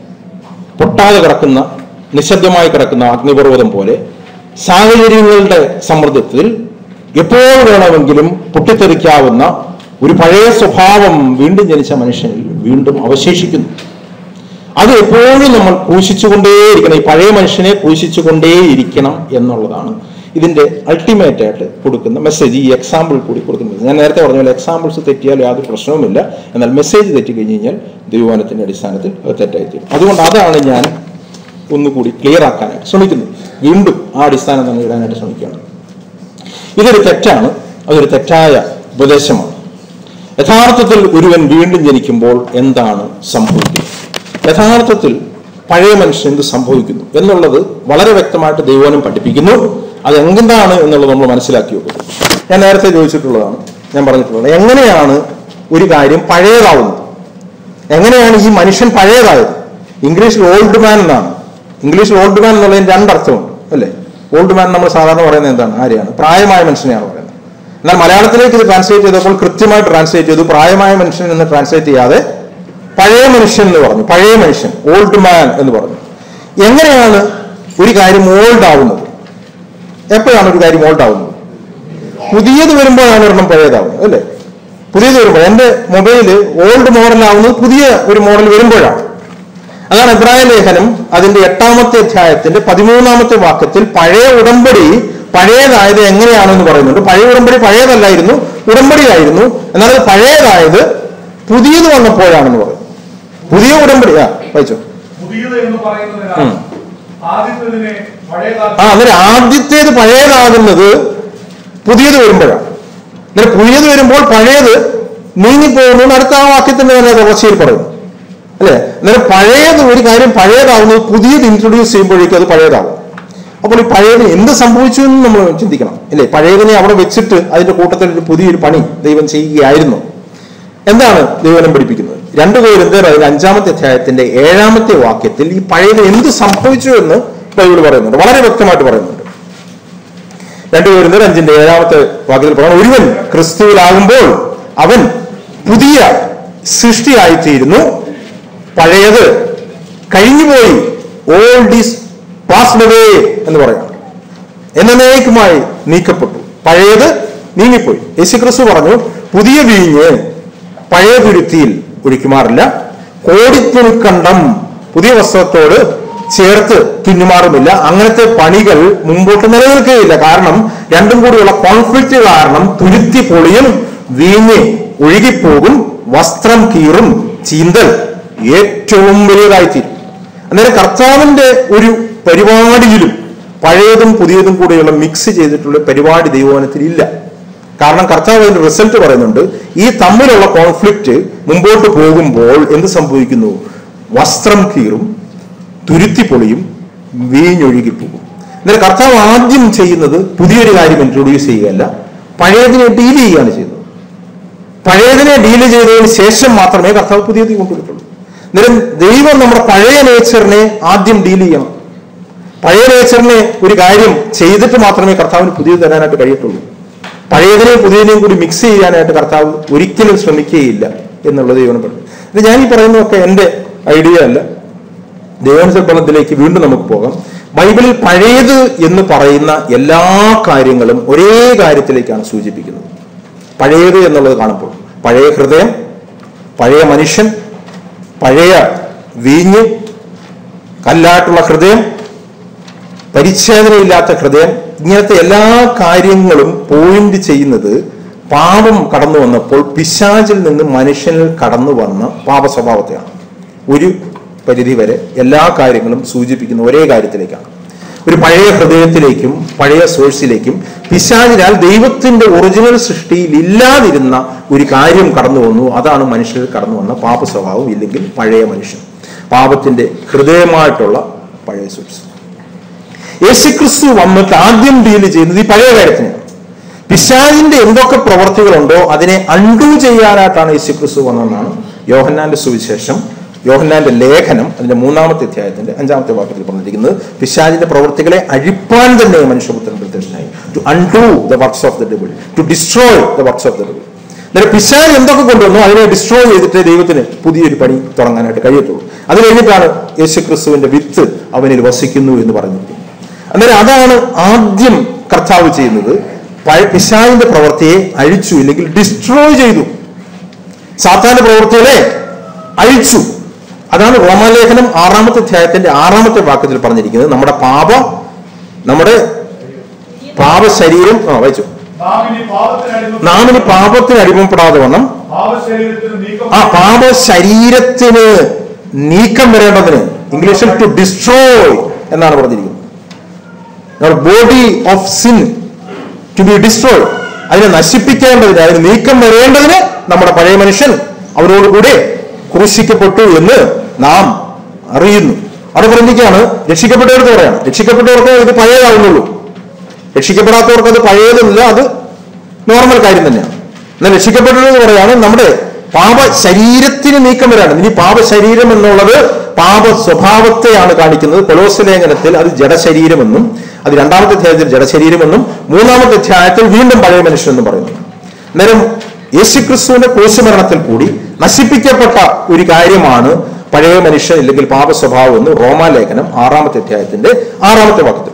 പൊട്ടാതെ കിടക്കുന്ന നിശബ്ദമായി കിടക്കുന്ന അഗ്നിപർവ്വതം പോലെ സാഹചര്യങ്ങളുടെ സമ്മർദ്ദത്തിൽ എപ്പോൾ വേണമെങ്കിലും പൊട്ടിത്തെറിക്കാവുന്ന ഒരു പഴയ സ്വഭാവം വീണ്ടും ജനിച്ച മനുഷ്യനിൽ വീണ്ടും അവശേഷിക്കുന്നു അത് എപ്പോഴും നമ്മൾ ക്രൂശിച്ചുകൊണ്ടേയിരിക്കണം ഈ പഴയ മനുഷ്യനെ ക്രൂശിച്ചുകൊണ്ടേയിരിക്കണം എന്നുള്ളതാണ് ഇതിന്റെ അൾട്ടിമേറ്റ് ആയിട്ട് കൊടുക്കുന്ന മെസ്സേജ് ഈ എക്സാമ്പിൾ കൂടി കൊടുക്കുന്നത് ഞാൻ നേരത്തെ പറഞ്ഞ പോലെ എക്സാമ്പിൾസ് തെറ്റിയാൽ യാതൊരു പ്രശ്നവുമില്ല എന്നാൽ മെസ്സേജ് തെറ്റി കഴിഞ്ഞ് കഴിഞ്ഞാൽ ദൈവമാനത്തിന്റെ അടിസ്ഥാനത്തിൽ അത് തെറ്റായിത്തീരും അതുകൊണ്ട് അതാണ് ഞാൻ ഒന്നുകൂടി ക്ലിയർ ആക്കാനായിട്ട് ശ്രമിക്കുന്നത് വീണ്ടും ആ അടിസ്ഥാനം തന്നെ ഇടാനായിട്ട് ശ്രമിക്കുകയാണ് ഇതൊരു തെറ്റാണ് അതൊരു തെറ്റായ ഉപദേശമാണ് യഥാർത്ഥത്തിൽ ഒരുവൻ വീണ്ടും ജനിക്കുമ്പോൾ എന്താണ് സംഭവിക്കുന്നത് യഥാർത്ഥത്തിൽ പഴയ മനുഷ്യൻ എന്ത് സംഭവിക്കുന്നു എന്നുള്ളത് വളരെ വ്യക്തമായിട്ട് ദൈവനം പഠിപ്പിക്കുന്നു അത് എന്താണ് എന്നുള്ളത് നമ്മൾ മനസ്സിലാക്കി വെക്കുന്നു ഞാൻ നേരത്തെ ചോദിച്ചിട്ടുള്ളതാണ് ഞാൻ പറഞ്ഞിട്ടുള്ളത് എങ്ങനെയാണ് ഒരു കാര്യം പഴയതാവുന്നത് എങ്ങനെയാണ് ഈ മനുഷ്യൻ പഴയതായത് ഇംഗ്ലീഷിൽ ഓൾഡ് മാൻ എന്നാണ് ഇംഗ്ലീഷിൽ ഓൾഡ് മാൻ എന്നുള്ളതിന് രണ്ടർത്ഥമുണ്ട് അല്ലേ ഓൾഡ് മാൻ നമ്മൾ സാധാരണ പറയുന്നത് എന്താണ് ആരെയാണ് പ്രായമായ മനുഷ്യനെയാണ് പറയുന്നത് എന്നാൽ മലയാളത്തിലേക്ക് ഇത് ട്രാൻസ്ലേറ്റ് ചെയ്തപ്പോൾ കൃത്യമായി ട്രാൻസ്ലേറ്റ് ചെയ്തു പ്രായമായ മനുഷ്യൻ എന്ന് ട്രാൻസ്ലേറ്റ് ചെയ്യാതെ പഴയ മനുഷ്യൻ എന്ന് പറഞ്ഞു പഴയ മനുഷ്യൻ ഓൾഡ് മാൻ എന്ന് പറഞ്ഞു എങ്ങനെയാണ് ഒരു കാര്യം ഓൾഡ് ആവുന്നത് എപ്പോഴാണ് ഒരു കാര്യം ഓൾഡ് ആവുന്നത് പുതിയത് വരുമ്പോഴാണ് ഒരെണ്ണം പഴയതാവുന്നത് അല്ലേ പുതിയത് വരുമ്പോൾ എന്റെ മൊബൈല് ഓൾഡ് മോഡൽ ആവുന്നത് പുതിയ ഒരു മോഡൽ വരുമ്പോഴാണ് അതാണ് ഇബ്രാഹിം ലേഖനം അതിന്റെ എട്ടാമത്തെ അധ്യായത്തിന്റെ പതിമൂന്നാമത്തെ വാക്യത്തിൽ പഴയ ഉടമ്പടി പഴയതായത് എങ്ങനെയാണെന്ന് പറയുന്നുണ്ട് പഴയ ഉടമ്പടി പഴയതല്ലായിരുന്നു ഉടമ്പടിയായിരുന്നു എന്നാൽ അത് പഴയതായത് പുതിയത് വന്നപ്പോഴാണെന്ന് പറയും പുതിയ ഉടമ്പടി ആ വായിച്ചോ പുതിയത് എന്ന് പറയുന്നതിനാൽ ആദ്യത്തേതിനെ പഴയതാക്കി ആ അന്നേരം ആദ്യത്തേത് പഴയതാകുന്നത് പുതിയത് വരുമ്പോഴാണ് അന്നേരം പുതിയത് വരുമ്പോൾ പഴയത് നീങ്ങിപ്പോകുന്നു എന്ന് അടുത്ത ആ വാക്യത്തിന്റെ തന്നെ തുടർച്ചയിൽ പറയുന്നു അല്ലേ അന്നേരം പഴയത് ഒരു കാര്യം പഴയതാവുന്നത് പുതിയത് ഇൻട്രൊഡ്യൂസ് ചെയ്യുമ്പോഴേക്കും അത് പഴയതാവും അപ്പോൾ ഈ പഴയതിന് എന്ത് സംഭവിച്ചു എന്ന് നമ്മൾ ചിന്തിക്കണം അല്ലേ പഴയതിനെ അവിടെ വെച്ചിട്ട് അതിന്റെ കൂട്ടത്തിൽ ഒരു പുതിയൊരു പണി ദൈവം ചെയ്യുകയായിരുന്നു എന്താണ് ദൈവനം പഠിപ്പിക്കുന്നത് രണ്ടു പേരിന്തർ അതിൽ അഞ്ചാമത്തെ അധ്യായത്തിന്റെ ഏഴാമത്തെ വാക്യത്തിൽ ഈ പഴയത് എന്ത് സംഭവിച്ചു എന്ന് ബൈബിൾ പറയുന്നുണ്ട് വളരെ വ്യക്തമായിട്ട് പറയുന്നുണ്ട് രണ്ടു പേരിന്തർ അഞ്ചിന്റെ ഏഴാമത്തെ വാക്യത്തിൽ പറയുന്നത് ഒരുവൻ ക്രിസ്തുവിലാകുമ്പോൾ അവൻ പുതിയ സൃഷ്ടിയായിത്തീരുന്നു പഴയത് കഴിഞ്ഞുപോയി ഓൾഡ് ഈസ് പാസ്ഡ് അവേ എന്ന് പറയാം എന്നേക്കുമായി നീക്കപ്പെട്ടു പഴയത് നീങ്ങിപ്പോയി യേശു ക്രിസ്തു പറഞ്ഞു പുതിയ വീഞ്ഞ് പഴയ തുരുത്തിയിൽ ഒഴിക്കുമാറില്ല കോടിത്തുണിക്കണ്ടം പുതിയ വസ്ത്രത്തോട് ചേർത്ത് തുന്നുമാറുമില്ല അങ്ങനത്തെ പണികൾ മുമ്പോട്ട് നിലനിൽക്കുകയില്ല കാരണം രണ്ടും കൂടിയുള്ള കോൺഫ്ലിക്റ്റ് കാരണം തുരുത്തി പൊളിയും വീഞ്ഞ് ഒഴുകിപ്പോകും വസ്ത്രം കീറും ചീന്തൽ ഏറ്റവും വലിയതായിത്തീരും അന്നേരം കർത്താവിന്റെ ഒരു പരിപാടിയിലും പഴയതും പുതിയതും കൂടെയുള്ള മിക്സ് ചെയ്തിട്ടുള്ള പരിപാടി ദൈവവനത്തിൽ ഇല്ല കാരണം കർത്താവ് അതിന്റെ റിസൾട്ട് പറയുന്നുണ്ട് ഈ തമ്മിലുള്ള കോൺഫ്ലിക്റ്റ് മുമ്പോട്ട് പോകുമ്പോൾ എന്ത് സംഭവിക്കുന്നു വസ്ത്രം കീറും തുരുത്തി പൊളിയും വീഞ്ഞൊഴുകി പോകും എന്നാൽ കർത്താവ് ആദ്യം ചെയ്യുന്നത് പുതിയൊരു കാര്യം ഇൻട്രൊഡ്യൂസ് ചെയ്യുകയല്ല പഴയതിനെ ഡീൽ ചെയ്യുകയാണ് ചെയ്യുന്നത് പഴയതിനെ ഡീൽ ചെയ്തതിന് ശേഷം മാത്രമേ കർത്താവ് പുതിയത് കൊണ്ടുവരത്തുള്ളൂ അന്നേരം ദൈവം നമ്മുടെ പഴയ നേച്ചറിനെ ആദ്യം ഡീൽ ചെയ്യണം പഴയ നേച്ചറിനെ ഒരു കാര്യം ചെയ്തിട്ട് മാത്രമേ കർത്താവിന് പുതിയത് തരാനായിട്ട് കഴിയത്തുള്ളൂ പഴയതിനെയും പുതിയതിനെയും കൂടി മിക്സ് ചെയ്യാനായിട്ട് കർത്താവ് ഒരിക്കലും ശ്രമിക്കുകയില്ല എന്നുള്ളത് ദൈവം പറഞ്ഞു ഇത് ഞാൻ ഈ പറയുന്നതൊക്കെ എൻ്റെ ഐഡിയ അല്ല ദൈവാനുസരണത്തിലേക്ക് വീണ്ടും നമുക്ക് പോകാം ബൈബിളിൽ പഴയത് എന്ന് പറയുന്ന എല്ലാ കാര്യങ്ങളും ഒരേ കാര്യത്തിലേക്കാണ് സൂചിപ്പിക്കുന്നത് പഴയത് എന്നുള്ളത് കാണുമ്പോൾ പഴയ ഹൃദയം പഴയ മനുഷ്യൻ പഴയ വീഞ്ഞ് കല്ലായിട്ടുള്ള ഹൃദയം പരിച്ഛേദനയില്ലാത്ത ഹൃദയം ഇങ്ങനത്തെ എല്ലാ കാര്യങ്ങളും പോയിന്റ് ചെയ്യുന്നത് പാപം കടന്നു വന്നപ്പോൾ പിശാചിൽ നിന്ന് മനുഷ്യനിൽ കടന്നു വന്ന പാപ സ്വഭാവത്തെയാണ് ഒരു പരിധി വരെ എല്ലാ കാര്യങ്ങളും സൂചിപ്പിക്കുന്ന ഒരേ കാര്യത്തിലേക്കാണ് ഒരു പഴയ ഹൃദയത്തിലേക്കും പഴയ സോഴ്സിലേക്കും പിശാചിനാൽ ദൈവത്തിന്റെ ഒറിജിനൽ സൃഷ്ടിയിൽ ഇല്ലാതിരുന്ന ഒരു കാര്യം കടന്നു വന്നു അതാണ് മനുഷ്യരിൽ കടന്നു വന്ന പാപ സ്വഭാവം ഇല്ലെങ്കിൽ പഴയ മനുഷ്യൻ പാപത്തിന്റെ ഹൃദയമായിട്ടുള്ള പഴയ സോഴ്സ് യേശുക്രിസ്തു വന്നിട്ട് ആദ്യം ഡീൽ ചെയ്യുന്നത് ഈ പഴയ കാര്യത്തിനാണ് പിശാചിന്റെ എന്തൊക്കെ പ്രവർത്തികളുണ്ടോ അതിനെ അൺഡു ചെയ്യാനായിട്ടാണ് യേശുക്രിസ്തു വന്നതെന്നാണ് യോഹന്നാന്റെ സുവിശേഷം യോഹന്നാന്റെ ലേഖനം അതിന്റെ മൂന്നാമത്തെ അധ്യായത്തിന്റെ അഞ്ചാമത്തെ വാക്യത്തിൽ പറഞ്ഞിരിക്കുന്നത് പിശാചിന്റെ പ്രവൃത്തികളെ അഴിപ്പാൻ തന്നെ മനുഷ്യപുത്രൻ പ്രത്യക്ഷനായി to undo the works of the devil to destroy the works of the devil അന്നേരം പിശാജ് എന്തൊക്കെ കൊണ്ടുവന്നു അതിനെ ഡിസ്ട്രോയ് ചെയ്തിട്ട് ദൈവത്തിന് പുതിയൊരു പണി തുടങ്ങാനായിട്ട് കഴിയത്തുള്ളൂ അത് കഴിഞ്ഞിട്ടാണ് യേശു ക്രിസ്തുവിന്റെ വിത്ത് അവനിൽ വസിക്കുന്നു എന്ന് പറഞ്ഞിരിക്കുന്നത് അന്നേരം അതാണ് ആദ്യം കർത്താവ് ചെയ്യുന്നത് പഴ- പിശാചിന്റെ പ്രവൃത്തിയെ അഴിച്ചു ഇല്ലെങ്കിൽ ഡിസ്ട്രോയ് ചെയ്തു സാത്താന്റെ പ്രവൃത്തികളെ അഴിച്ചു അതാണ് റോമാലേഖനം ആറാമത്തെ അധ്യായത്തിന്റെ ആറാമത്തെ വാക്യത്തിൽ പറഞ്ഞിരിക്കുന്നത് നമ്മുടെ പാപ നമ്മുടെ പാപ ശരീരം ആ വായിച്ചു നാം ഇനി പാപത്തിന് അടിമ നാം ഇനി പാപത്തിന് അടിമപ്പെടാതെ വണ്ണം പാപശരീരത്തിന് നീക്കം ആ പാപ ശരീരത്തിന് നീക്കം വരേണ്ടതിന് ഇംഗ്ലീഷിൽ ടു ഡിസ്ട്രോയ് എന്നാണ് പറഞ്ഞിരിക്കുന്നത് body of sin to be destroy അതിനെ നശിപ്പിക്കേണ്ടതിന് അതിന് നീക്കം വരേണ്ടതിന് നമ്മുടെ പഴയ മനുഷ്യൻ അവരോടുകൂടെ ക്രൂശിക്കപ്പെട്ടു എന്ന് നാം അറിയുന്നു അവിടെ പറഞ്ഞിരിക്കുകയാണ് രക്ഷിക്കപ്പെട്ടവർക്ക് പറയാണ് രക്ഷിക്കപ്പെട്ടവർക്ക് ഇത് പഴയതാവുന്നുള്ളൂ രക്ഷിക്കപ്പെടാത്തവർക്ക് അത് പഴയതല്ല അത് നോർമൽ കാര്യം തന്നെയാണ് എന്നാൽ രക്ഷിക്കപ്പെട്ടതെന്ന് പറയാണ് നമ്മുടെ പാപ ശരീരത്തിന് നീക്കം വരാണ് ഇനി പാപ ശരീരം എന്നുള്ളത് പാപ സ്വഭാവത്തെയാണ് കാണിക്കുന്നത് കൊലോസ് ലേഖനത്തിൽ അത് ജഡശരീരമെന്നും അത് രണ്ടാമത്തെ അധ്യായത്തിൽ ജഡശരീരമെന്നും മൂന്നാമത്തെ അധ്യായത്തിൽ വീണ്ടും പഴയ മനുഷ്യൻ പറയുന്നു അന്നേരം യേശുക്രിസ്തുവിന്റെ ക്രൂശുമരണത്തിൽ കൂടി നശിപ്പിക്കപ്പെട്ട ഒരു കാര്യമാണ് പഴയ മനുഷ്യൻ ഇല്ലെങ്കിൽ പാപ സ്വഭാവം എന്ന് റോമാലേഖനം ആറാമത്തെ അധ്യായത്തിന്റെ ആറാമത്തെ വാക്യത്തിൽ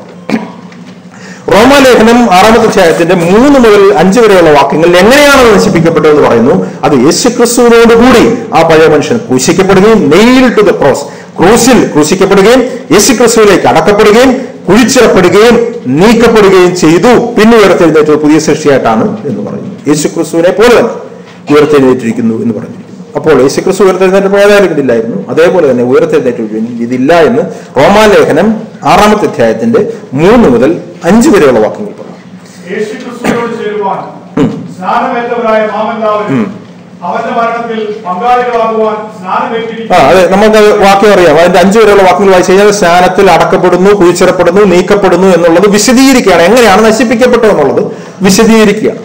റോമാലേഖനം ആറാമത്തെ അധ്യായത്തിന്റെ മൂന്ന് മുതൽ അഞ്ച് വരെയുള്ള വാക്യങ്ങളിൽ എങ്ങനെയാണ് അത് നശിപ്പിക്കപ്പെട്ടതെന്ന് പറയുന്നു അത് യേശുക്രിസ്തുവിനോട് കൂടി ആ പഴയ മനുഷ്യൻ ക്രൂശിക്കപ്പെടുകയും നെയിൽ ടു ദ ക്രോസ് ക്രൂശിൽ ക്രൂശിക്കപ്പെടുകയും യേശുക്രിസ്തുവിലേക്ക് അടക്കപ്പെടുകയും കുഴിച്ചിടപ്പെടുകയും നീക്കപ്പെടുകയും ചെയ്തു പിന്നെ ഉയർത്തെഴുന്നേറ്റ ഒരു പുതിയ സൃഷ്ടിയായിട്ടാണ് എന്ന് പറയുന്നു യേശുക്രിസ്തുവിനെ പോലെ തന്നെ ഉയർത്തെഴുന്നേറ്റിരിക്കുന്നു എന്ന് പറഞ്ഞിരിക്കുന്നു അപ്പോൾ യേശുക്രിസ്തു ഉയർത്തെഴുന്നേറ്റപ്പോൾ ഏതായാലും ഇതില്ലായിരുന്നു അതേപോലെ തന്നെ ഉയർത്തെഴുന്നേറ്റ് ഇതില്ല എന്ന് റോമാലേഖനം ആറാമത്തെ അധ്യായത്തിന്റെ മൂന്ന് മുതൽ അഞ്ച് വരെയുള്ള വാക്യങ്ങൾ പറഞ്ഞു യേശു ക്രിസ്തുവിനോട് ചേരുവാൻ സ്നാനമേറ്റവരായ നാമെല്ലാവരും അവന്റെ മരണത്തിൽ പങ്കാളികളാകുവാൻ ആ സ്നാനമേറ്റിരിക്കുന്നു അതെ നമുക്ക് വാക്യം അറിയാം അതിന്റെ അഞ്ചു വരെയുള്ള വാക്യങ്ങൾ വായിച്ചു കഴിഞ്ഞാൽ സ്നാനത്തിൽ അടക്കപ്പെടുന്നു കുഴിച്ചിടപ്പെടുന്നു നീക്കപ്പെടുന്നു എന്നുള്ളത് വിശദീകരിക്കുകയാണ് എങ്ങനെയാണ് നശിപ്പിക്കപ്പെട്ടത് എന്നുള്ളത് വിശദീകരിക്കുകയാണ്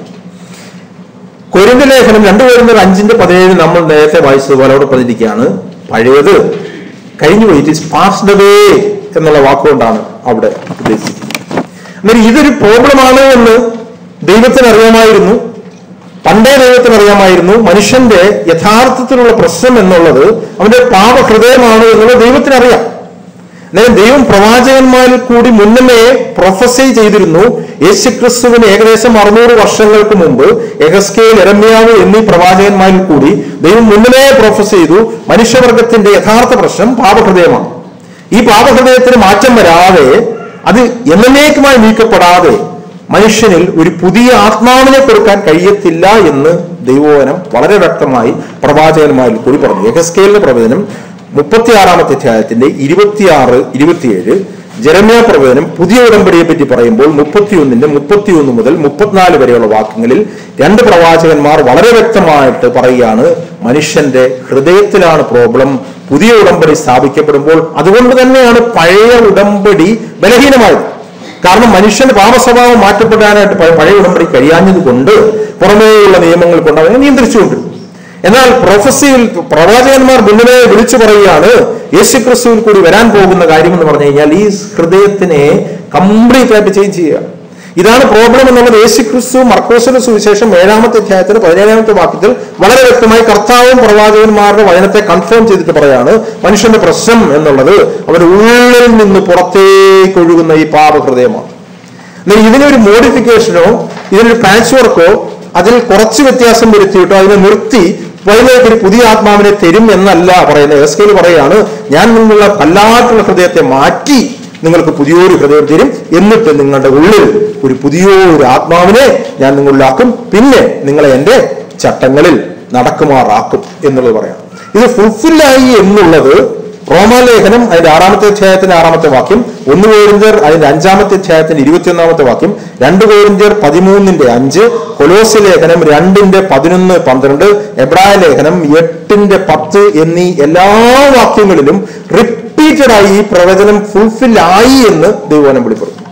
കൊരിന്ത ലേഖനം രണ്ടു പേരുന്ന അഞ്ചിന്റെ പതിനേഴ് നമ്മൾ നേരത്തെ വായിച്ചതുപോലെ അവിടെ പറഞ്ഞിരിക്കുകയാണ് പഴയത് കഴിഞ്ഞു പോയി ഇറ്റ് ഇസ് പാസ്ഡ് അവേ എന്നുള്ള വാക്കുകൊണ്ടാണ് അവിടെ ഉദ്ദേശിക്കുന്നത് അന്നേരം ഇതൊരു പ്രോബ്ലമാണ് എന്ന് ദൈവത്തിന് അറിയാമായിരുന്നു പണ്ടേ ദൈവത്തിന് അറിയാമായിരുന്നു മനുഷ്യന്റെ യഥാർത്ഥത്തിലുള്ള പ്രശ്നം എന്നുള്ളത് അവന്റെ പാപഹൃദയമാണ് എന്നുള്ളത് ദൈവത്തിന് അറിയാം അന്നേരം ദൈവം പ്രവാചകന്മാരിൽ കൂടി മുന്നമേ പ്രൊഫസൈ ചെയ്തിരുന്നു യേശുക്രിസ്തുവിന് ഏകദേശം അറുന്നൂറ് വർഷങ്ങൾക്ക് മുമ്പ് എഹസ്കേൽ എരമ്യാവ് എന്നീ പ്രവാചകന്മാരിൽ കൂടി ദൈവം മുന്നമേ പ്രൊഫസ് ചെയ്തു മനുഷ്യവർഗത്തിന്റെ യഥാർത്ഥ പ്രശ്നം പാപഹൃദയമാണ് ഈ പാപഹൃദയത്തിന് മാറ്റം വരാതെ അത് എന്നേക്കുമായി നീക്കപ്പെടാതെ മനുഷ്യനിൽ ഒരു പുതിയ ആത്മാവിനെ കൊടുക്കാൻ കഴിയത്തില്ല എന്ന് ദൈവവനം വളരെ വ്യക്തമായി പ്രവാചകന്മാരിൽ കൂടി പറഞ്ഞു എഹസ്കേലിന്റെ പ്രവചനം മുപ്പത്തിയാറാമത്തെ അധ്യായത്തിന്റെ ഇരുപത്തിയാറ് ഇരുപത്തിയേഴ് ജരമ്യ പ്രവചനം പുതിയ ഉടമ്പടിയെ പറ്റി പറയുമ്പോൾ മുപ്പത്തിയൊന്നിന്റെ മുപ്പത്തിയൊന്ന് മുതൽ മുപ്പത്തിനാല് വരെയുള്ള വാക്യങ്ങളിൽ രണ്ട് പ്രവാചകന്മാർ വളരെ വ്യക്തമായിട്ട് പറയുകയാണ് മനുഷ്യന്റെ ഹൃദയത്തിലാണ് പ്രോബ്ലം പുതിയ ഉടമ്പടി സ്ഥാപിക്കപ്പെടുമ്പോൾ അതുകൊണ്ട് തന്നെയാണ് പഴയ ഉടമ്പടി ബലഹീനമായത് കാരണം മനുഷ്യന്റെ പാപസ്വഭാവം മാറ്റപ്പെടാനായിട്ട് പഴ- പഴയ ഉടമ്പടി കഴിയാഞ്ഞത് കൊണ്ട് പുറമേയുള്ള നിയമങ്ങൾ കൊണ്ട് അവനെ നിയന്ത്രിച്ചുകൊണ്ടിരുന്നു എന്നാൽ പ്രൊഫസിയിൽ പ്രവാചകന്മാർ മുന്നിലെ വിളിച്ചു പറയുകയാണ് യേശുക്രിസ്തുവിൽ കൂടി വരാൻ പോകുന്ന കാര്യം എന്ന് പറഞ്ഞു കഴിഞ്ഞാൽ ഈ ഹൃദയത്തിനെ കംപ്ലീറ്റ് ആയിട്ട് ചേഞ്ച് ചെയ്യുക ഇതാണ് പ്രോബ്ലം എന്നുള്ളത് യേശുക്രിസ്തു മർക്കോസിന്റെ സുവിശേഷം ഏഴാമത്തെ അധ്യായത്തിൽ പതിനേഴാമത്തെ വാക്യത്തിൽ വളരെ വ്യക്തമായി കർത്താവും പ്രവാചകന്മാരുടെ വചനത്തെ കൺഫേം ചെയ്തിട്ട് പറയാണ് മനുഷ്യന്റെ പ്രശ്നം എന്നുള്ളത് അവന്റെ ഉള്ളിൽ നിന്ന് പുറത്തേക്ക് ഒഴുകുന്ന ഈ പാപഹൃദയമാണ് എന്നാൽ ഇതിനൊരു മോഡിഫിക്കേഷനോ ഇതിനൊരു പാച്ച് വർക്കോ അതിൽ കുറച്ച് വ്യത്യാസം വരുത്തിയിട്ടോ അതിനെ നിർത്തി വഴിയിലേക്ക് ഒരു പുതിയ ആത്മാവിനെ തരും എന്നല്ല പറയുന്നത് എസ്കേൽ പറയാണ് ഞാൻ നിങ്ങളുടെ കല്ലാട്ടുള്ള ഹൃദയത്തെ മാറ്റി നിങ്ങൾക്ക് പുതിയൊരു ഹൃദയം തരും എന്നിട്ട് നിങ്ങളുടെ ഉള്ളിൽ ഒരു പുതിയൊരു ആത്മാവിനെ ഞാൻ നിങ്ങളിലാക്കും പിന്നെ നിങ്ങളെ എൻ്റെ ചട്ടങ്ങളിൽ നടക്കുമാറാക്കും എന്നുള്ളത് പറയാം ഇത് ഫുൾഫില്ലായി എന്നുള്ളത് റോമാലേഖനം അതിന്റെ ആറാമത്തെ അധ്യായത്തിന്റെ ആറാമത്തെ വാക്യം ഒന്ന് കോരിഞ്ചർ അതിന്റെ അഞ്ചാമത്തെ അധ്യായത്തിന്റെ ഇരുപത്തിയൊന്നാമത്തെ വാക്യം രണ്ട് കോരിഞ്ചർ പതിമൂന്നിന്റെ അഞ്ച് കൊലോസ് ലേഖനം രണ്ടിന്റെ പതിനൊന്ന് പന്ത്രണ്ട് എബ്രായ ലേഖനം എട്ടിന്റെ പത്ത് എന്നീ എല്ലാ വാക്യങ്ങളിലും റിപ്പീറ്റഡ് ആയി ഈ പ്രവചനം ഫുൾഫിൽ ആയി എന്ന് ദൈവവനം വെളിപ്പെടുത്തുന്നു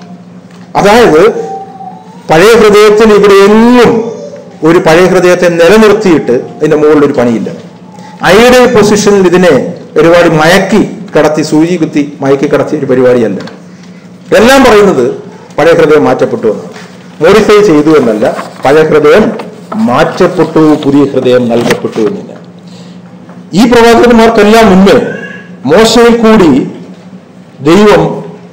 അതായത് പഴയ ഹൃദയത്തിന് ഇവിടെ എങ്ങും ഒരു പഴയ ഹൃദയത്തെ നിലനിർത്തിയിട്ട് അതിന്റെ മുകളിൽ ഒരു പണിയില്ല ഐഡിയൽ പൊസിഷനിൽ ഇതിനെ പരിപാടി മയക്കി കടത്തി സൂചി കുത്തി മയക്കി കടത്തിയ ഒരു പരിപാടിയല്ല എല്ലാം പറയുന്നത് പഴയ ഹൃദയം മാറ്റപ്പെട്ടു എന്നാണ് മോഡിഫൈ ചെയ്തു എന്നല്ല പഴയ ഹൃദയം മാറ്റപ്പെട്ടു പുതിയ ഹൃദയം നൽകപ്പെട്ടു എന്നില്ല ഈ പ്രവാചകന്മാർക്കെല്ലാം മുന്നേ മോശയിൽ കൂടി ദൈവം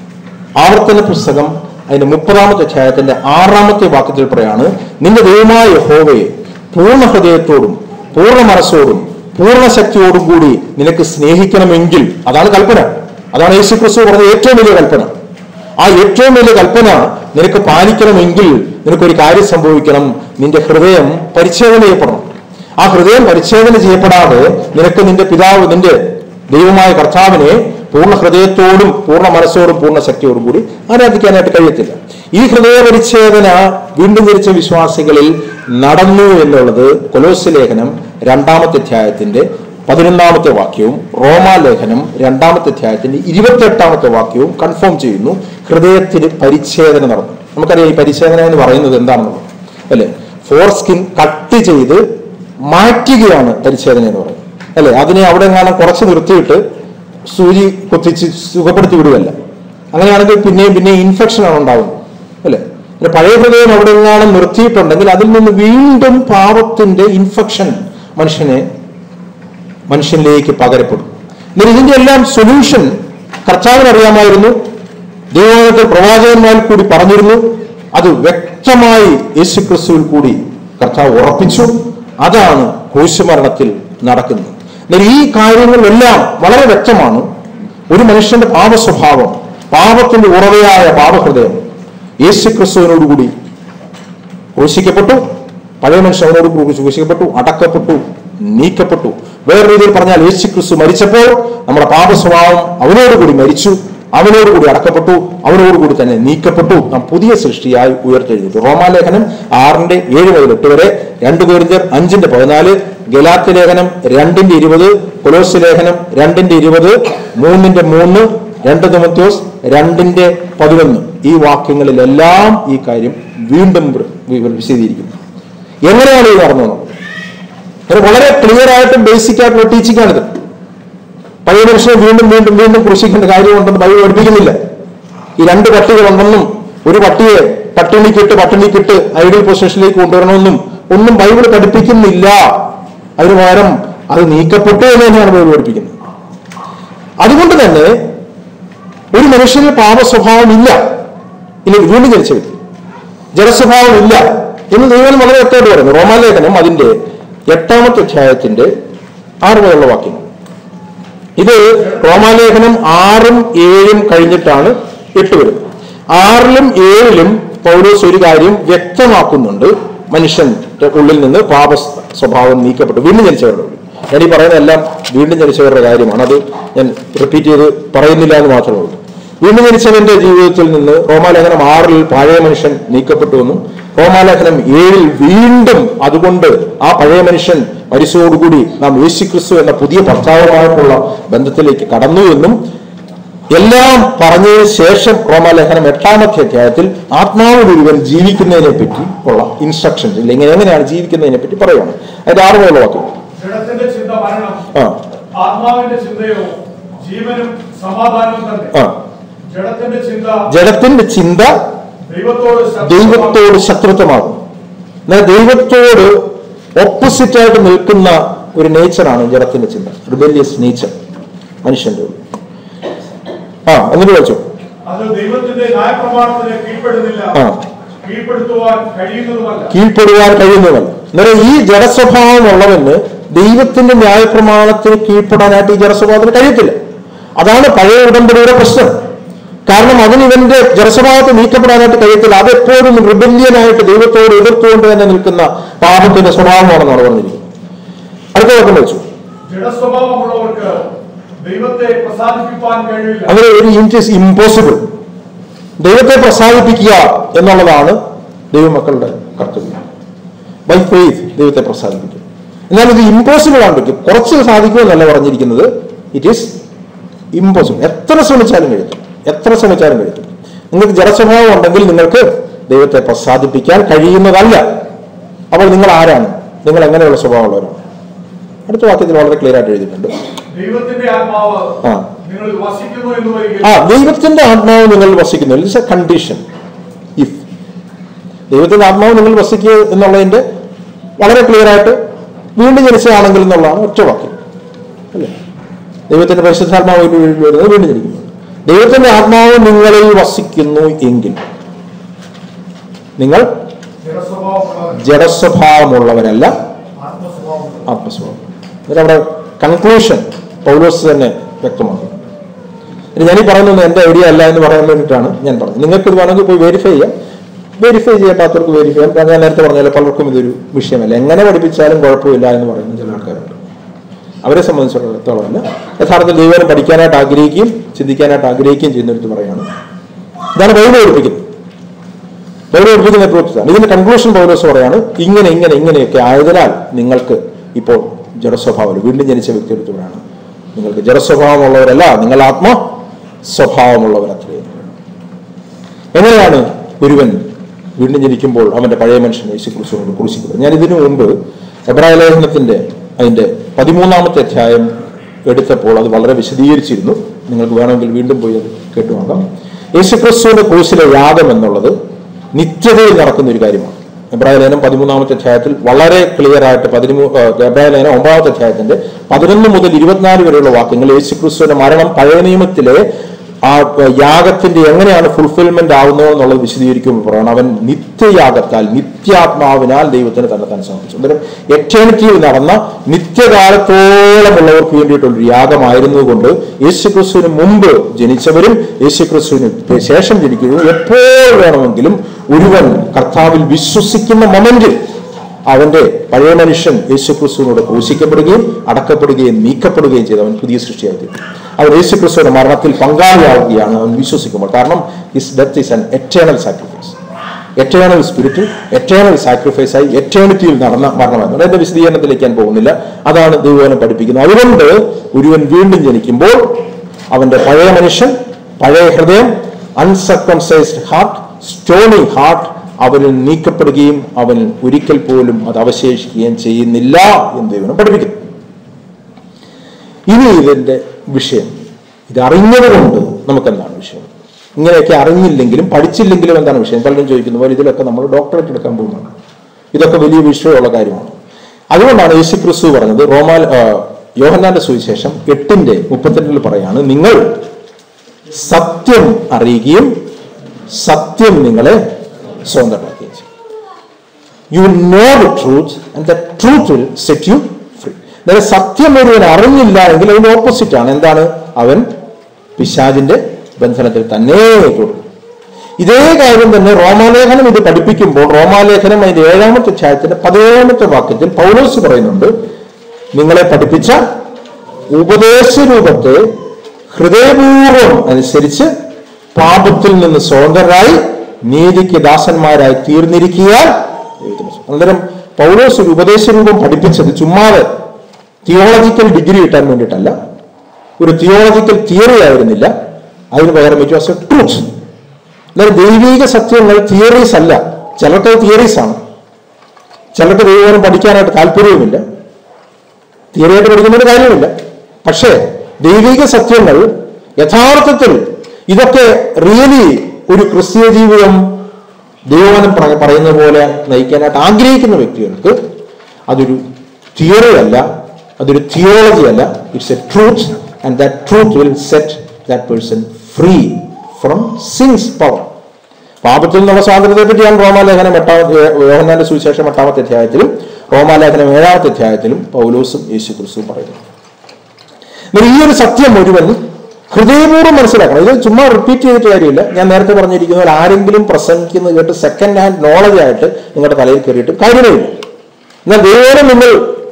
ആവർത്തന പുസ്തകം അതിന്റെ മുപ്പതാമത്തെ അധ്യായത്തിന്റെ ആറാമത്തെ വാക്യത്തിൽ പറയാണ് നിന്റെ ദൈവമായ യഹോവയെ പൂർണ്ണ ഹൃദയത്തോടും പൂർണ്ണ മനസ്സോടും പൂർണ്ണ ശക്തിയോടും കൂടി നിനക്ക് സ്നേഹിക്കണമെങ്കിൽ അതാണ് കൽപ്പന അതാണ് യേശു ക്രിസ്തു പറഞ്ഞ ഏറ്റവും വലിയ കൽപ്പന ആ ഏറ്റവും വലിയ കൽപ്പന നിനക്ക് പാലിക്കണമെങ്കിൽ നിനക്കൊരു കാര്യം സംഭവിക്കണം നിന്റെ ഹൃദയം പരിച്ഛേദന ചെയ്യപ്പെടണം ആ ഹൃദയം പരിച്ഛേദന ചെയ്യപ്പെടാതെ നിനക്ക് നിന്റെ പിതാവ് നിന്റെ ദൈവമായ കർത്താവിനെ പൂർണ്ണ ഹൃദയത്തോടും പൂർണ്ണ മനസ്സോടും പൂർണ്ണ ശക്തിയോടും കൂടി ആരാധിക്കാനായിട്ട് കഴിയത്തില്ല ഈ ഹൃദയ പരിച്ഛേദന വീണ്ടും ജനിച്ച വിശ്വാസികളിൽ നടന്നു എന്നുള്ളത് കൊലോസ് ലേഖനം രണ്ടാമത്തെ അധ്യായത്തിന്റെ പതിനൊന്നാമത്തെ വാക്യവും റോമാലേഖനം രണ്ടാമത്തെ അധ്യായത്തിന്റെ ഇരുപത്തിയെട്ടാമത്തെ വാക്യവും കൺഫേം ചെയ്യുന്നു ഹൃദയത്തിന് പരിച്ഛേദന നടന്നു നമുക്കറിയാം ഈ പരിച്ഛേദന എന്ന് പറയുന്നത് എന്താണെന്നുള്ളത് അല്ലെ ഫോർ സ്കിൻ കട്ട് ചെയ്ത് മാറ്റുകയാണ് പരിച്ഛേദന എന്ന് പറയുന്നത് അല്ലെ അതിനെ അവിടെ എങ്ങാനും കുറച്ച് നിർത്തിയിട്ട് സൂചി കുത്തിച്ച് സുഖപ്പെടുത്തി വിടുകയല്ല അങ്ങനെയാണെങ്കിൽ പിന്നെയും പിന്നെയും ഇൻഫെക്ഷൻ ആണ് ഉണ്ടാകുന്നത് അല്ലെ പിന്നെ പഴയ ഹൃദയം അവിടെ എങ്ങാനും നിർത്തിയിട്ടുണ്ടെങ്കിൽ അതിൽ നിന്ന് വീണ്ടും പാപത്തിന്റെ ഇൻഫെക്ഷൻ മനുഷ്യനെ മനുഷ്യനിലേക്ക് പകരപ്പെടും എന്നാൽ ഇതിന്റെ എല്ലാം സൊല്യൂഷൻ കർത്താവിന് അറിയാമായിരുന്നു ദൈവത്തിൽ പ്രവാചകന്മാരിൽ കൂടി പറഞ്ഞിരുന്നു അത് വ്യക്തമായി യേശു ക്രിസ്തുവിൽ കൂടി കർത്താവ് ഉറപ്പിച്ചു അതാണ് ക്രൂശുമരണത്തിൽ നടക്കുന്നത് എന്നാൽ ഈ കാര്യങ്ങളെല്ലാം വളരെ വ്യക്തമാണ് ഒരു മനുഷ്യന്റെ പാപ സ്വഭാവം പാപത്തിന്റെ ഉറവയായ പാപഹൃദയം യേശു ക്രിസ്തുവിനോടുകൂടി ക്രൂശിക്കപ്പെട്ടു പഴയ മനുഷ്യൻ അവനോട് കൂടി ക്രൂശിക്കപ്പെട്ടു അടക്കപ്പെട്ടു നീക്കപ്പെട്ടു വേറെ രീതിയിൽ പറഞ്ഞാൽ യേശു ക്രിസ്തു മരിച്ചപ്പോൾ നമ്മുടെ പാപ സ്വഭാവം അവനോടുകൂടി മരിച്ചു അവനോടുകൂടി അടക്കപ്പെട്ടു അവനോടുകൂടി തന്നെ നീക്കപ്പെട്ടു നാം പുതിയ സൃഷ്ടിയായി ഉയർത്തെഴുതിയിട്ടു റോമാലേഖനം ആറിന്റെ ഏഴ് മുതൽ എട്ട് വരെ രണ്ട് പേരിഞ്ചർ അഞ്ചിന്റെ പതിനാല് ഗലാത്ത് ലേഖനം രണ്ടിന്റെ ഇരുപത് കൊലോസ് ലേഖനം രണ്ടിന്റെ ഇരുപത് മൂന്നിന്റെ മൂന്ന് രണ്ട് തിമത്യോസ് രണ്ടിന്റെ പതിനൊന്ന് ഈ വാക്യങ്ങളിലെല്ലാം ഈ കാര്യം വീണ്ടും വി- വിശദീകരിക്കുന്നു എങ്ങനെയാണ് ഇത് നടന്നത് അത് വളരെ ക്ലിയർ ആയിട്ടും ബേസിക് ആയിട്ടുള്ള ടീച്ചിങ് ആണിത് പഴയ മനുഷ്യനെ വീണ്ടും വീണ്ടും വീണ്ടും കൃഷിക്കേണ്ട കാര്യമുണ്ടെന്ന് ബൈബിൾ പഠിപ്പിക്കുന്നില്ല ഈ രണ്ട് പട്ടികളുണ്ടെന്നും ഒരു പട്ടിയെ പട്ടിണിക്കിട്ട് പട്ടിണിക്കിട്ട് ഐഡിയൽ പൊസിഷനിലേക്ക് കൊണ്ടുവരണമെന്നും ഒന്നും ബൈബിൾ പഠിപ്പിക്കുന്നില്ല അതിന് പകരം അത് നീക്കപ്പെട്ടു എന്ന് തന്നെയാണ് ബൈബിൾ പഠിപ്പിക്കുന്നത് അതുകൊണ്ട് തന്നെ ഒരു മനുഷ്യന് പാപ സ്വഭാവം ഇല്ല ഇനി വീണ്ടും ജനിച്ച വ്യക്തി ജലസ്വഭാവം ഇല്ല എന്ന് ദൈവം വളരെ വ്യക്തമായിട്ട് പറയുന്നു റോമാലേഖനം അതിന്റെ എട്ടാമത്തെ അധ്യായത്തിന്റെ ആറ് മുതലുള്ള വാക്യങ്ങൾ ഇത് റോമാലേഖനം ആറും ഏഴും കഴിഞ്ഞിട്ടാണ് എട്ട് വരുന്നത് ആറിലും ഏഴിലും പൗലോസ് ഒരു കാര്യം വ്യക്തമാക്കുന്നുണ്ട് മനുഷ്യന്റെ ഉള്ളിൽ നിന്ന് പാപ സ്വഭാവം നീക്കപ്പെട്ടു വീണ്ടും ജനിച്ചവരുടെ ഉള്ളിൽ ഞാൻ ഈ പറയുന്നതെല്ലാം വീണ്ടും ജനിച്ചവരുടെ കാര്യമാണ് അത് ഞാൻ റിപ്പീറ്റ് ചെയ്ത് പറയുന്നില്ല എന്ന് മാത്രമേ ഉള്ളൂ വീണ്ടും ജനിച്ചവന്റെ ജീവിതത്തിൽ നിന്ന് റോമാലേഖനം ആറിൽ പഴയ മനുഷ്യൻ നീക്കപ്പെട്ടുവെന്നും റോമാലേഖനം ഏഴിൽ വീണ്ടും അതുകൊണ്ട് ആ പഴയ മനുഷ്യൻ മരിച്ചതോടുകൂടി നാം യേശുക്രിസ്തു എന്ന പുതിയ ഭർത്താവുമായിട്ടുള്ള ബന്ധത്തിലേക്ക് കടന്നു എന്നും എല്ലാം പറഞ്ഞതിന് ശേഷം റോമാലേഖനം എട്ടാമത്തെ അധ്യായത്തിൽ ആത്മാവിൽ ഒരുവൻ ജീവിക്കുന്നതിനെ പറ്റി ഉള്ള ഇൻസ്ട്രക്ഷൻസ് ഇല്ലെങ്കിൽ എങ്ങനെയാണ് ജീവിക്കുന്നതിനെ പറ്റി പറയുകയാണ് അതിന്റെ ആറ് മുതലുള്ള വാക്യം ജഡത്തിന്റെ ചിന്ത മരണം ആ ആത്മാവിന്റെ ചിന്തയോ ജീവനും സമാധാനവും തന്നെ ആ ജഡത്തിന്റെ ചിന്ത ജഡത്തിന്റെ ചിന്ത ദൈവത്തോട് ശത്രുത- ദൈവത്തോട് ശത്രുത്വമാകും എന്നാൽ ദൈവത്തോട് ഓപ്പോസിറ്റ് ആയിട്ട് നിൽക്കുന്ന ഒരു നേച്ചറാണ് ജഡത്തിന്റെ ചിന്ത റിബല്യസ് നേച്ചർ മനുഷ്യന്റെ ഉള്ളിൽ. ആ എന്നിട്ട് വായിച്ചോ അത് ദൈവത്തിന്റെ ന്യായപ്രമാണത്തിന് കീഴ്പ്പെടുന്നില്ല ആ. കീഴ്പ്പെടുത്തുവാൻ കഴിയുന്നതുമല്ല കീഴ്പ്പെടുവാൻ കഴിയുന്നതല്ല അന്നേരം ഈ ജഡസ്വഭാവം ഉള്ളവന് ദൈവത്തിന്റെ ന്യായപ്രമാണത്തിന് കീഴ്പ്പെടാനായിട്ട് ഈ ജഡസ്വഭാവത്തിന് കഴിയത്തില്ല അതാണ് പഴയ ഉടമ്പടിയുടെ പ്രശ്നം കാരണം അതിന് ഇവന്റെ ജഡസ്വഭാവത്തെ നീക്കപ്പെടാനായിട്ട് കഴിയത്തില്ല അതെപ്പോഴും റിബല്യനായിട്ട് ദൈവത്തോട് എതിർത്തുകൊണ്ട് തന്നെ നിൽക്കുന്ന പാപത്തിന്റെ സ്വഭാവമാണെന്നാണ് പറഞ്ഞിരിക്കുന്നത് അടുത്ത വാക്യം വെച്ചു ജഡസ്വഭാവമുള്ളവർക്ക് ദൈവത്തെ പ്രസാദിപ്പിക്കാൻ കഴിയില്ല അങ്ങനെ ഒരു ഇറ്റ് ഇസ് ഇമ്പോസിബിൾ ദൈവത്തെ പ്രസാദിപ്പിക്കുക എന്നുള്ളതാണ് ദൈവമക്കളുടെ കർത്തവ്യം ബൈ ഫെയ്ത്ത് ദൈവത്തെ പ്രസാദിപ്പിക്കുക എന്നാൽ ഇത് ഇമ്പോസിബിൾ ആണ് പറ്റും കുറച്ച് സാധിക്കുമെന്നല്ല പറഞ്ഞിരിക്കുന്നത് ഇറ്റ് ഈസ് ഇമ്പോസിബിൾ എത്ര ശ്രമിച്ചാലും കഴിയത്തില്ല എത്ര ശ്രമിച്ചാലും കഴിയത്തില്ല നിങ്ങൾക്ക് ജലസ്വഭാവം ഉണ്ടെങ്കിൽ നിങ്ങൾക്ക് ദൈവത്തെ പ്രസാദിപ്പിക്കാൻ കഴിയുന്നതല്ല അപ്പോൾ നിങ്ങൾ ആരാണ് നിങ്ങൾ എങ്ങനെയുള്ള സ്വഭാവമുള്ളവരാണ് അടുത്ത വാക്യത്തിൽ വളരെ ക്ലിയർ ആയിട്ട് എഴുതിയിട്ടുണ്ട് ദൈവത്തിന്റെ ആത്മാവ് ആ. നിങ്ങളിൽ വസിക്കുന്നു എന്ന് ആ വരികയും ദൈവത്തിന്റെ ആത്മാവ് നിങ്ങൾ വസിക്കുന്നു ഇറ്റ്സ് എ കണ്ടീഷൻ ഇഫ് ദൈവത്തിന്റെ ആത്മാവ് നിങ്ങൾ വസിക്കുക എന്നുള്ളതിന്റെ വളരെ ക്ലിയർ ആയിട്ട് വീണ്ടും ജനിച്ചതാണെങ്കിൽ എന്നുള്ളതാണ് ഒറ്റ വാക്യം അല്ലേ ദൈവത്തിന്റെ പരിശുദ്ധാത്മാവ് ഒരു വീട്ടിൽ വരുന്നത് വീണ്ടും ജനിക്കുന്നു ദൈവത്തിന്റെ ആത്മാവ് നിങ്ങളിൽ വസിക്കുന്നു എങ്കിൽ നിങ്ങൾ ജനസ്വഭാവമുള്ളവൻ ജഡസ്വഭാവമുള്ളവരല്ല ആത്മസ്വഭാവമുള്ളവൻ ആത്മസ്വഭാവം എന്നിട്ട് അവിടെ കൺക്ലൂഷൻ പൗലോസ് തന്നെ വ്യക്തമാക്കി ഇനി ഞാൻ ഈ പറയുന്നത് എന്റെ ഐഡിയ അല്ല എന്ന് പറയാൻ വേണ്ടിയിട്ടാണ് ഞാൻ പറഞ്ഞത് നിങ്ങൾക്ക് ഇത് വേണമെങ്കിൽ പോയി വെരിഫൈ ചെയ്യാം വെരിഫൈ ചെയ്യാത്തവർക്ക് വെരിഫൈ ചെയ്യാം ഞാൻ നേരത്തെ പറഞ്ഞാൽ പലർക്കും ഇതൊരു വിഷയമല്ല എങ്ങനെ പഠിപ്പിച്ചാലും കുഴപ്പമില്ല എന്ന് പറയുന്ന ചില ആൾക്കാരുണ്ട് അവരെ സംബന്ധിച്ചിടത്തോളം അല്ല യഥാർത്ഥത്തിൽ ദൈവം പഠിക്കാനായിട്ട് ആഗ്രഹിക്കുകയും ചിന്തിക്കാനായിട്ട് ആഗ്രഹിക്കുകയും ചെയ്യുന്നിടത്ത് പറയാണ് ഇതാണ് ബൈബിൾ പഠിപ്പിക്കുന്നത് ബൈബിൾ പഠിപ്പിക്കുന്ന ട്രൂത്താണ് ഇതിന്റെ കൺക്ലൂഷൻ പൗലോസ് പറയാണ് ഇങ്ങനെ ഇങ്ങനെ ഇങ്ങനെയൊക്കെ ആയതിനാൽ നിങ്ങൾക്ക് ഇപ്പോൾ ജഡസ്വഭാവം വീണ്ടും ജനിച്ച വ്യക്തിയെടുത്ത് പറയാണ് നിങ്ങൾക്ക് ജഡസ്വഭാവമുള്ളവരല്ല നിങ്ങൾ ആത്മ സ്വഭാവമുള്ളവരത്രേ എങ്ങനെയാണ് ഒരുവൻ വീണ്ടും ജനിക്കുമ്പോൾ അവന്റെ പഴയ മനുഷ്യൻ യേശു ക്രിസ്തുവിനോട് ക്രൂശിക്കുന്നത് ഞാൻ ഇതിനു മുമ്പ് എബ്രായ ലേഖനത്തിന്റെ അതിന്റെ പതിമൂന്നാമത്തെ അധ്യായം എടുത്തപ്പോൾ അത് വളരെ വിശദീകരിച്ചിരുന്നു നിങ്ങൾക്ക് വേണമെങ്കിൽ വീണ്ടും പോയി അത് കേട്ടുവാങ്ങാം യേശു ക്രിസ്തുവിന്റെ ക്രൂശിലെ യാഗം എന്നുള്ളത് നിത്യതയിൽ നടക്കുന്ന ഒരു കാര്യമാണ് എബ്രായ ലേഖനം പതിമൂന്നാമത്തെ അധ്യായത്തിൽ വളരെ ക്ലിയർ ആയിട്ട് പതിമൂ എബ്രായ ലേഖനം ഒമ്പതാമത്തെ അധ്യായത്തിന്റെ പതിനൊന്ന് മുതൽ ഇരുപത്തിനാല് വരെയുള്ള വാക്യങ്ങൾ യേശു ക്രിസ്തുവിന്റെ മരണം പഴയ നിയമത്തിലെ ആ യാഗത്തിന്റെ എങ്ങനെയാണ് ഫുൾഫിൽമെന്റ് ആവുന്നത് എന്നുള്ളത് വിശദീകരിക്കുമ്പോൾ പറയണം അവൻ നിത്യയാഗത്താൽ നിത്യാത്മാവിനാൽ ദൈവത്തിന് തന്നെ താൻ സമർപ്പിച്ചു അന്നേരം എറ്റേണിറ്റിയിൽ നടന്ന നിത്യകാലത്തോളമുള്ളവർക്ക് വേണ്ടിയിട്ടുള്ളൊരു യാഗമായിരുന്നതുകൊണ്ട് യേശുക്രിസ്തുവിന് മുമ്പ് ജനിച്ചവരും യേശുക്രിസ്തുവിന് ശേഷം ജനിക്കുന്നതും എപ്പോൾ വേണമെങ്കിലും ഒരുവൻ കർത്താവിൽ വിശ്വസിക്കുന്ന മൊമെന്റിൽ അവന്റെ പഴയ മനുഷ്യൻ യേശുക്രിസ്തുവിനോട് ക്രൂശിക്കപ്പെടുകയും അടക്കപ്പെടുകയും നീക്കപ്പെടുകയും ചെയ്ത് അവൻ പുതിയ സൃഷ്ടിയായി തീർന്നു. അവൻ യേശുക്രിസ്തുവിന്റെ മരണത്തിൽ പങ്കാളിയാവുകയാണ് അവൻ വിശ്വസിക്കുമ്പോൾ കാരണം his death is an eternal sacrifice eternal സ്പിരിറ്റിൽ എറ്റേണൽ സാക്രിഫൈസ് ആയി എറ്റേണിറ്റിയിൽ നടന്ന മരണമായിരുന്നു അതിന്റെ വിശദീകരണത്തിലേക്ക് ഞാൻ പോകുന്നില്ല അതാണ് ദൈവവനം പഠിപ്പിക്കുന്നത് അതുകൊണ്ട് ഒരുവൻ വീണ്ടും ജനിക്കുമ്പോൾ അവന്റെ പഴയ മനുഷ്യൻ പഴയ ഹൃദയം അൺസർക്കംസൈസ്ഡ് ഹാർട്ട് സ്റ്റോണി ഹാർട്ട് അവനിൽ നീക്കപ്പെടുകയും അവൻ ഒരിക്കൽ പോലും അത് അവശേഷിക്കുകയും ചെയ്യുന്നില്ല എന്ന് ദൈവം പഠിപ്പിക്കുന്നു ഇനി ഇതിന്റെ വിഷയം ഇത് അറിഞ്ഞതുകൊണ്ട് നമുക്ക് എന്താണ് വിഷയം ഇങ്ങനെയൊക്കെ അറിഞ്ഞില്ലെങ്കിലും പഠിച്ചില്ലെങ്കിലും എന്താണ് വിഷയം പലരും ചോദിക്കുന്നു പോലെ ഇതിലൊക്കെ നമ്മൾ ഡോക്ടറേറ്റ് എടുക്കാൻ പോകുന്നുണ്ട് ഇതൊക്കെ വലിയ വിഷയമുള്ള കാര്യമാണ് അതുകൊണ്ടാണ് യേശു ക്രിസ്തു പറഞ്ഞത് റോമാൽ ആ, യോഹന്നാന്റെ സുവിശേഷം എട്ടിന്റെ മുപ്പത്തെട്ടിൽ പറയാണ് നിങ്ങൾ സത്യം അറിയുകയും സത്യം നിങ്ങളെ സ്വന്തമാക്കുകയും ചെയ്യും you know the truth and the truth will set you free അതായത് സത്യം ഒരുവൻ അറിഞ്ഞില്ല എങ്കിൽ അതിന്റെ ഓപ്പോസിറ്റ് ആണ് എന്താണ് അവൻ പിശാചിന്റെ ബന്ധനത്തിൽ തന്നെ തുടരും ഇതേ കാര്യം തന്നെ റോമാലേഖനം ഇത് പഠിപ്പിക്കുമ്പോൾ റോമാലേഖനം അതിന്റെ ഏഴാമത്തെ അധ്യായത്തിന്റെ പതിനേഴാമത്തെ വാക്യത്തിൽ പൗലോസ് പറയുന്നുണ്ട് നിങ്ങളെ പഠിപ്പിച്ച ഉപദേശ രൂപത്തെ ഹൃദയപൂർവ്വം അനുസരിച്ച് പാപത്തിൽ നിന്ന് സ്വതന്ത്രരായി നീതിക്ക് ദാസന്മാരായി തീർന്നിരിക്കുക ദൈവത്തിന് സ്തോത്രം. അന്നേരം പൗലോസ് ഒരു ഉപദേശ രൂപം പഠിപ്പിച്ചത് ചുമ്മാതെ തിയോളജിക്കൽ ഡിഗ്രി കിട്ടാൻ വേണ്ടിയിട്ടല്ല ഒരു തിയോളജിക്കൽ തിയറി ആയിരുന്നില്ല അതിന് പകരം ഇറ്റ് വാസ് എ ട്രൂത്ത് എന്നാൽ ദൈവിക സത്യങ്ങൾ തിയറീസ് അല്ല ചിലർക്ക് തിയറീസ് ആണ് ചിലർക്ക് ദൈവം പഠിക്കാനായിട്ട് താല്പര്യവുമില്ല തിയറിയായിട്ട് പഠിക്കുന്നതിന് കാര്യമില്ല പക്ഷേ ദൈവിക സത്യങ്ങൾ യഥാർത്ഥത്തിൽ ഇതൊക്കെ റിയലി ഒരു ക്രിസ്തീയ ജീവിതം ദൈവവനം പറ- പറയുന്ന പോലെ നയിക്കാനായിട്ട് ആഗ്രഹിക്കുന്ന വ്യക്തികൾക്ക് അതൊരു തിയറി അല്ല അതൊരു തിയോളജി അല്ല it's a truth and that truth will set that person free from sins power പാപത്തിൽ നിന്നുള്ള സ്വാതന്ത്ര്യത്തെ പറ്റിയാണ് റോമാലേഖനം എട്ടാമത്തെ യോഹന്നാന്റെ സുവിശേഷം എട്ടാമത്തെ അധ്യായത്തിലും റോമാലേഖനം ഏഴാമത്തെ അധ്യായത്തിലും പൗലോസും യേശു ക്രിസ്തുവും പറയുന്നു എന്നാൽ ഈ ഒരു സത്യം മുഴുവൻ ഹൃദയപൂർവ്വം മനസ്സിലാക്കണം ഇത് ചുമ്മാ റിപ്പീറ്റ് ചെയ്തിട്ട് കാര്യമില്ല ഞാൻ നേരത്തെ പറഞ്ഞിരിക്കുന്ന പോലെ ആരെങ്കിലും പ്രസംഗിക്കുന്നത് കേട്ട് സെക്കൻഡ് ഹാൻഡ് നോളജ് ആയിട്ട് നിങ്ങളുടെ തലയിൽ കയറിയിട്ട് കാര്യമില്ല എന്നാൽ ദൈവം നിങ്ങൾ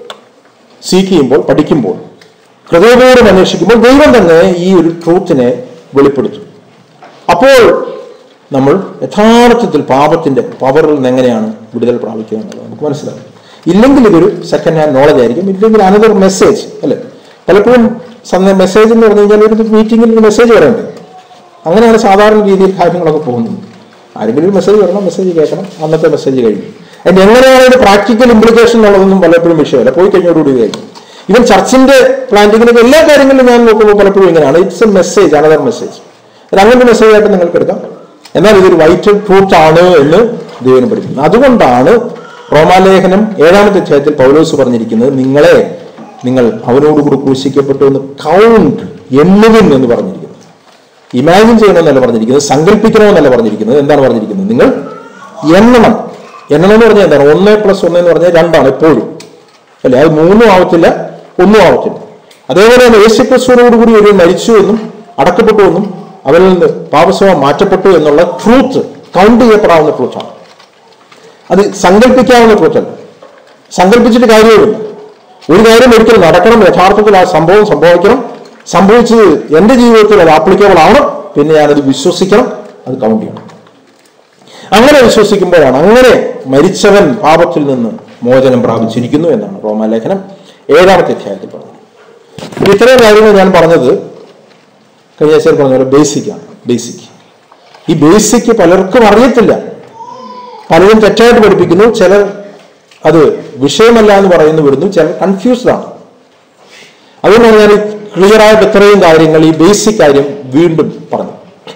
സീക്ക് ചെയ്യുമ്പോൾ പഠിക്കുമ്പോൾ ഹൃദയപൂർവ്വം അന്വേഷിക്കുമ്പോൾ ദൈവം തന്നെ ഈ ഒരു ട്രൂത്തിനെ വെളിപ്പെടുത്തും അപ്പോൾ നമ്മൾ യഥാർത്ഥത്തിൽ പാപത്തിന്റെ പവറിൽ നിന്ന് എങ്ങനെയാണ് വിടുതൽ പ്രാപിക്കുക എന്നുള്ളത് നമുക്ക് മനസ്സിലാവും ഇല്ലെങ്കിൽ ഇതൊരു സെക്കൻഡ് ഹാൻഡ് നോളജ് ആയിരിക്കും ഇല്ലെങ്കിൽ അനദർ മെസ്സേജ് അല്ലേ പലപ്പോഴും മെസ്സേജ് എന്ന് പറഞ്ഞു കഴിഞ്ഞാൽ ഒരു മീറ്റിംഗിൽ ഒരു മെസ്സേജ് വരണ്ടേ അങ്ങനെയാണ് സാധാരണ രീതിയിൽ കാര്യങ്ങളൊക്കെ പോകുന്നത് ആരെങ്കിലും ഒരു മെസ്സേജ് വരണം മെസ്സേജ് കേൾക്കണം അന്നത്തെ മെസ്സേജ് കഴിയും അതിന്റെ എങ്ങനെയാണ് അതിന്റെ പ്രാക്ടിക്കൽ ഇംപ്ലിക്കേഷൻ എന്നുള്ളതൊന്നും പലപ്പോഴും വിഷയമല്ല പോയി കഴിഞ്ഞോടുകൂടി കഴിഞ്ഞു ഇവൻ ചർച്ചിന്റെ പ്ലാന്റിങ്ങിന്റെ എല്ലാ കാര്യങ്ങളിലും ഞാൻ നോക്കുമ്പോൾ പലപ്പോഴും ഇങ്ങനെയാണ് it's a message another message അത് അങ്ങനത്തെ മെസ്സേജ് ആയിട്ട് നിങ്ങൾക്ക് എടുക്കാം എന്നാൽ ഇതൊരു വൈറ്റ് ട്രൂത്ത് ആണ് എന്ന് ദൈവം പഠിപ്പിക്കുന്നു അതുകൊണ്ടാണ് റോമാലേഖനം ഏഴാമത്തെ അധ്യായത്തിൽ പൗലോസ് പറഞ്ഞിരിക്കുന്നത് നിങ്ങളെ നിങ്ങൾ അവനോടുകൂടി ക്രൂശിക്കപ്പെട്ടു എന്ന് കൗണ്ട് എണ്ണുവിൻ എന്ന് പറഞ്ഞിരിക്കുന്നത് ഇമാജിൻ ചെയ്യണമെന്നല്ല പറഞ്ഞിരിക്കുന്നത് സങ്കല്പിക്കണമെന്നല്ല പറഞ്ഞിരിക്കുന്നത് എന്താണ് പറഞ്ഞിരിക്കുന്നത് നിങ്ങൾ എണ്ണണം എണ്ണണം എന്ന് പറഞ്ഞാൽ എന്താണ് ഒന്ന് പ്ലസ് ഒന്ന് എന്ന് പറഞ്ഞാൽ രണ്ടാണ് എപ്പോഴും അല്ലെ അത് മൂന്നും ആവത്തില്ല ഒന്നും ആവത്തില്ല അതേപോലെ തന്നെ യേശുക്രിസ്തുവിനോടുകൂടി ഒരു മരിച്ചു എന്നും അടക്കപ്പെട്ടു എന്നും അവരിൽ നിന്ന് പാപസ്വഭാവം മാറ്റപ്പെട്ടു എന്നുള്ള ട്രൂത്ത് കൗണ്ട് ചെയ്യപ്പെടാവുന്ന ട്രൂത്താണ് അത് സങ്കല്പിക്കാവുന്ന ട്രൂത്തല്ല സങ്കല്പിച്ചിട്ട് കാര്യവുമില്ല ഒരു കാര്യം ഒരിക്കലും നടക്കണം യഥാർത്ഥത്തിൽ ആ സംഭവം സംഭവിക്കണം സംഭവിച്ചത് എന്റെ ജീവിതത്തിൽ അത് ആപ്ലിക്കബിൾ ആണ് പിന്നെ ഞാനത് വിശ്വസിക്കണം അത് കൗണ്ട് ചെയ്യണം അങ്ങനെ വിശ്വസിക്കുമ്പോഴാണ് അങ്ങനെ മരിച്ചവൻ പാപത്തിൽ നിന്ന് മോചനം പ്രാപിച്ചിരിക്കുന്നു എന്നാണ് റോമാലേഖനം ഏഴാമത്തെ അധ്യായത്തിൽ പറഞ്ഞത് ഇപ്പൊ ഇത്രയും കാര്യങ്ങൾ ഞാൻ പറഞ്ഞത് കഴിഞ്ഞ ആഴ്ചയിൽ പറഞ്ഞ പോലെ ബേസിക്കാണ് ബേസിക് ഈ ബേസിക് പലർക്കും അറിയത്തില്ല പലരും തെറ്റായിട്ട് പഠിപ്പിക്കുന്നു ചിലർ അത് വിഷയമല്ല എന്ന് പറയുന്നു വിടുന്നു ചിലർ കൺഫ്യൂസ്ഡ് ആണ് അതുകൊണ്ട് ഞാൻ ക്ലിയർ ആയിട്ട് ഇത്രയും കാര്യങ്ങൾ ഈ ബേസിക് കാര്യം വീണ്ടും പറഞ്ഞു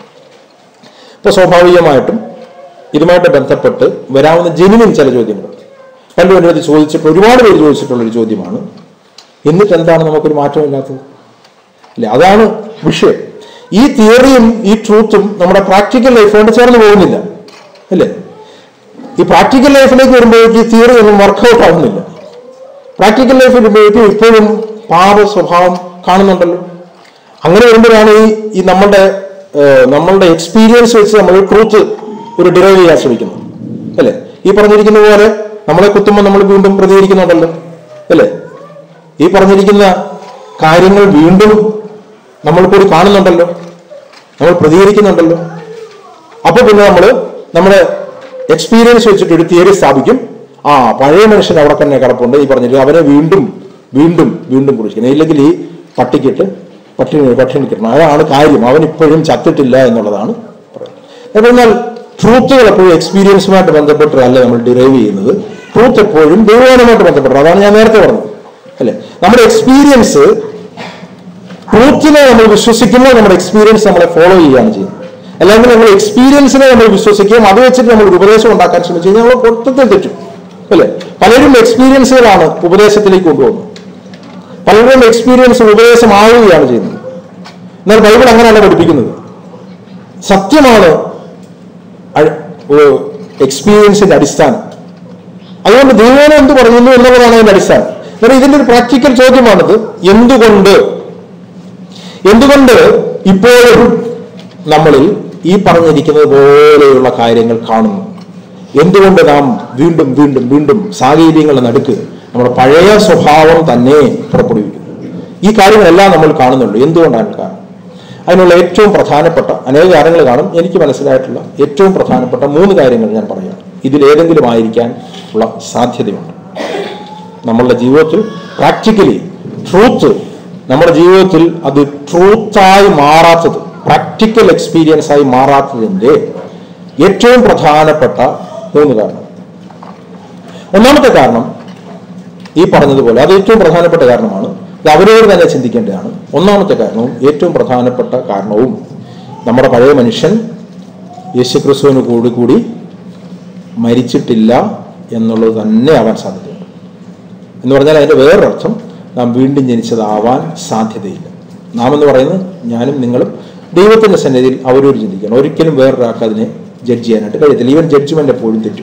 ഇപ്പൊ സ്വാഭാവികമായിട്ടും ഇതുമായിട്ട് ബന്ധപ്പെട്ട് വരാവുന്ന ജെനുവിൻ ചില ചോദ്യങ്ങൾ പലരും എൻ്റെ അടുത്ത് ചോദിച്ചിട്ട് ഒരുപാട് പേര് ചോദിച്ചിട്ടുള്ള ഒരു ചോദ്യമാണ് എന്നിട്ട് എന്താണ് നമുക്കൊരു മാറ്റമില്ലാത്തത് അല്ലെ അതാണ് വിഷയം ഈ തിയറിയും ഈ ട്രൂത്തും നമ്മുടെ പ്രാക്ടിക്കൽ ലൈഫോട് ചേർന്ന് പോകുന്നില്ല അല്ലേ ഈ പ്രാക്ടിക്കൽ ലൈഫിലേക്ക് വരുമ്പോഴേക്ക് ഈ തിയറി ഒന്നും വർക്കൗട്ട് ആവുന്നില്ല പ്രാക്ടിക്കൽ ലൈഫ് വരുമ്പോഴേക്കും ഇപ്പോഴും പാപ സ്വഭാവം കാണുന്നുണ്ടല്ലോ അങ്ങനെ വരുമ്പോഴാണ് ഈ ഈ നമ്മളുടെ ഏഹ്, നമ്മളുടെ എക്സ്പീരിയൻസ് വെച്ച് നമ്മൾ ട്രൂത്ത് ഒരു ഡിറൈവ് ചെയ്യാൻ ശ്രമിക്കുന്നത് അല്ലേ ഈ പറഞ്ഞിരിക്കുന്ന പോലെ നമ്മളെ കുത്തുമ്പോൾ നമ്മൾ വീണ്ടും പ്രതികരിക്കുന്നുണ്ടല്ലോ അല്ലേ ഈ പറഞ്ഞിരിക്കുന്ന കാര്യങ്ങൾ വീണ്ടും നമ്മൾ കൂടി കാണുന്നുണ്ടല്ലോ നമ്മൾ പ്രതികരിക്കുന്നുണ്ടല്ലോ അപ്പൊ പിന്നെ നമ്മൾ നമ്മുടെ എക്സ്പീരിയൻസ് വെച്ചിട്ട് ഒരു തിയറി സ്ഥാപിക്കും ആ പഴയ മനുഷ്യൻ അവിടെ തന്നെ കിടപ്പുണ്ട് ഈ പറഞ്ഞിട്ട് അവനെ വീണ്ടും വീണ്ടും വീണ്ടും കുറിച്ചിരിക്കുന്നത് ഇല്ലെങ്കിൽ ഈ പട്ടിക്കിട്ട് പട്ടിണി പട്ടിണി കിട്ടണം അതാണ് കാര്യം അവൻ ഇപ്പോഴും ചത്തിട്ടില്ല എന്നുള്ളതാണ് പറയുന്നത് എന്നാൽ ട്രൂത്തുകൾ എപ്പോഴും എക്സ്പീരിയൻസുമായിട്ട് ബന്ധപ്പെട്ടല്ല നമ്മൾ ഡിറൈവ് ചെയ്യുന്നത് ട്രൂത്ത് എപ്പോഴും ദൈവമാനുമായിട്ട് ബന്ധപ്പെട്ടത് അതാണ് ഞാൻ നേരത്തെ പറഞ്ഞത് അല്ലെ നമ്മുടെ എക്സ്പീരിയൻസ് ട്രൂത്തിനെ നമ്മൾ വിശ്വസിക്കുമ്പോൾ നമ്മുടെ എക്സ്പീരിയൻസ് നമ്മളെ ഫോളോ ചെയ്യുകയാണ് ചെയ്യുന്നത് അല്ലെങ്കിൽ നമ്മൾ എക്സ്പീരിയൻസിനെ നമ്മൾ വിശ്വസിക്കുകയും അത് വെച്ചിട്ട് നമ്മൾ ഒരു ഉപദേശം ഉണ്ടാക്കാൻ ശ്രമിച്ചു കഴിഞ്ഞാൽ നമ്മൾ പൊട്ടത്തിൽ തെറ്റും അല്ലേ പലരും എക്സ്പീരിയൻസുകളാണ് ഉപദേശത്തിലേക്ക് കൊണ്ടുപോകുന്നത് പലരുടെയും എക്സ്പീരിയൻസ് ഉപദേശമാവുകയാണ് ചെയ്യുന്നത് എന്നാൽ ബൈബിൾ അങ്ങനെയല്ല പഠിപ്പിക്കുന്നത് സത്യമാണ് എക്സ്പീരിയൻസിന്റെ അടിസ്ഥാനം അതുകൊണ്ട് ദൈവം എന്ത് പറയുന്നു എന്നുള്ളതാണ് അതിന്റെ അടിസ്ഥാനം എന്നാൽ ഇതിന്റെ ഒരു പ്രാക്ടിക്കൽ ചോദ്യമാണിത് എന്തുകൊണ്ട് എന്തുകൊണ്ട് ഇപ്പോഴും നമ്മളിൽ ഈ പറഞ്ഞിരിക്കുന്നത് പോലെയുള്ള കാര്യങ്ങൾ കാണുന്നു എന്തുകൊണ്ട് നാം വീണ്ടും വീണ്ടും വീണ്ടും സാഹചര്യങ്ങളുടെ നടുക്ക് നമ്മുടെ പഴയ സ്വഭാവം തന്നെ പുറപ്പെടുവിക്കുന്നു ഈ കാര്യങ്ങളെല്ലാം നമ്മൾ കാണുന്നുള്ളൂ എന്തുകൊണ്ടാണ് കാരണം അതിനുള്ള ഏറ്റവും പ്രധാനപ്പെട്ട അനേക കാര്യങ്ങൾ കാണും എനിക്ക് മനസ്സിലായിട്ടുള്ള ഏറ്റവും പ്രധാനപ്പെട്ട മൂന്ന് കാര്യങ്ങൾ ഞാൻ പറയാം ഇതിലേതെങ്കിലും ആയിരിക്കാൻ ഉള്ള സാധ്യതയുണ്ട് നമ്മളുടെ ജീവിതത്തിൽ പ്രാക്ടിക്കലി ട്രൂത്ത് നമ്മുടെ ജീവിതത്തിൽ അത് ട്രൂത്തായി മാറാത്തത് പ്രാക്ടിക്കൽ എക്സ്പീരിയൻസ് ആയി മാറാത്തതിൻ്റെ ഏറ്റവും പ്രധാനപ്പെട്ട മൂന്ന് കാരണം ഒന്നാമത്തെ കാരണം ഈ പറഞ്ഞതുപോലെ അത് ഏറ്റവും പ്രധാനപ്പെട്ട കാരണമാണ് ഇത് അവരവർ തന്നെ ചിന്തിക്കേണ്ടതാണ് ഒന്നാമത്തെ കാരണവും ഏറ്റവും പ്രധാനപ്പെട്ട കാരണവും നമ്മുടെ പഴയ മനുഷ്യൻ യേശുക്രിസ്തുവിന് കൂടി കൂടി മരിച്ചിട്ടില്ല എന്നുള്ളത് തന്നെ ആവാൻ സാധ്യതയുണ്ട് എന്ന് പറഞ്ഞാൽ അതിന്റെ വേറൊരർത്ഥം നാം വീണ്ടും ജനിച്ചതാവാൻ സാധ്യതയില്ല നാം എന്ന് പറയുന്നത് ഞാനും നിങ്ങളും ദൈവത്തിന്റെ സന്നിധിയിൽ അവരോട് ചിന്തിക്കണം ഒരിക്കലും വേറൊരാൾക്ക് അതിനെ ജഡ്ജ് ചെയ്യാനായിട്ട് കഴിയത്തില്ല ഈവൻ ജഡ്ജ്മെന്റ് എപ്പോഴും തെറ്റും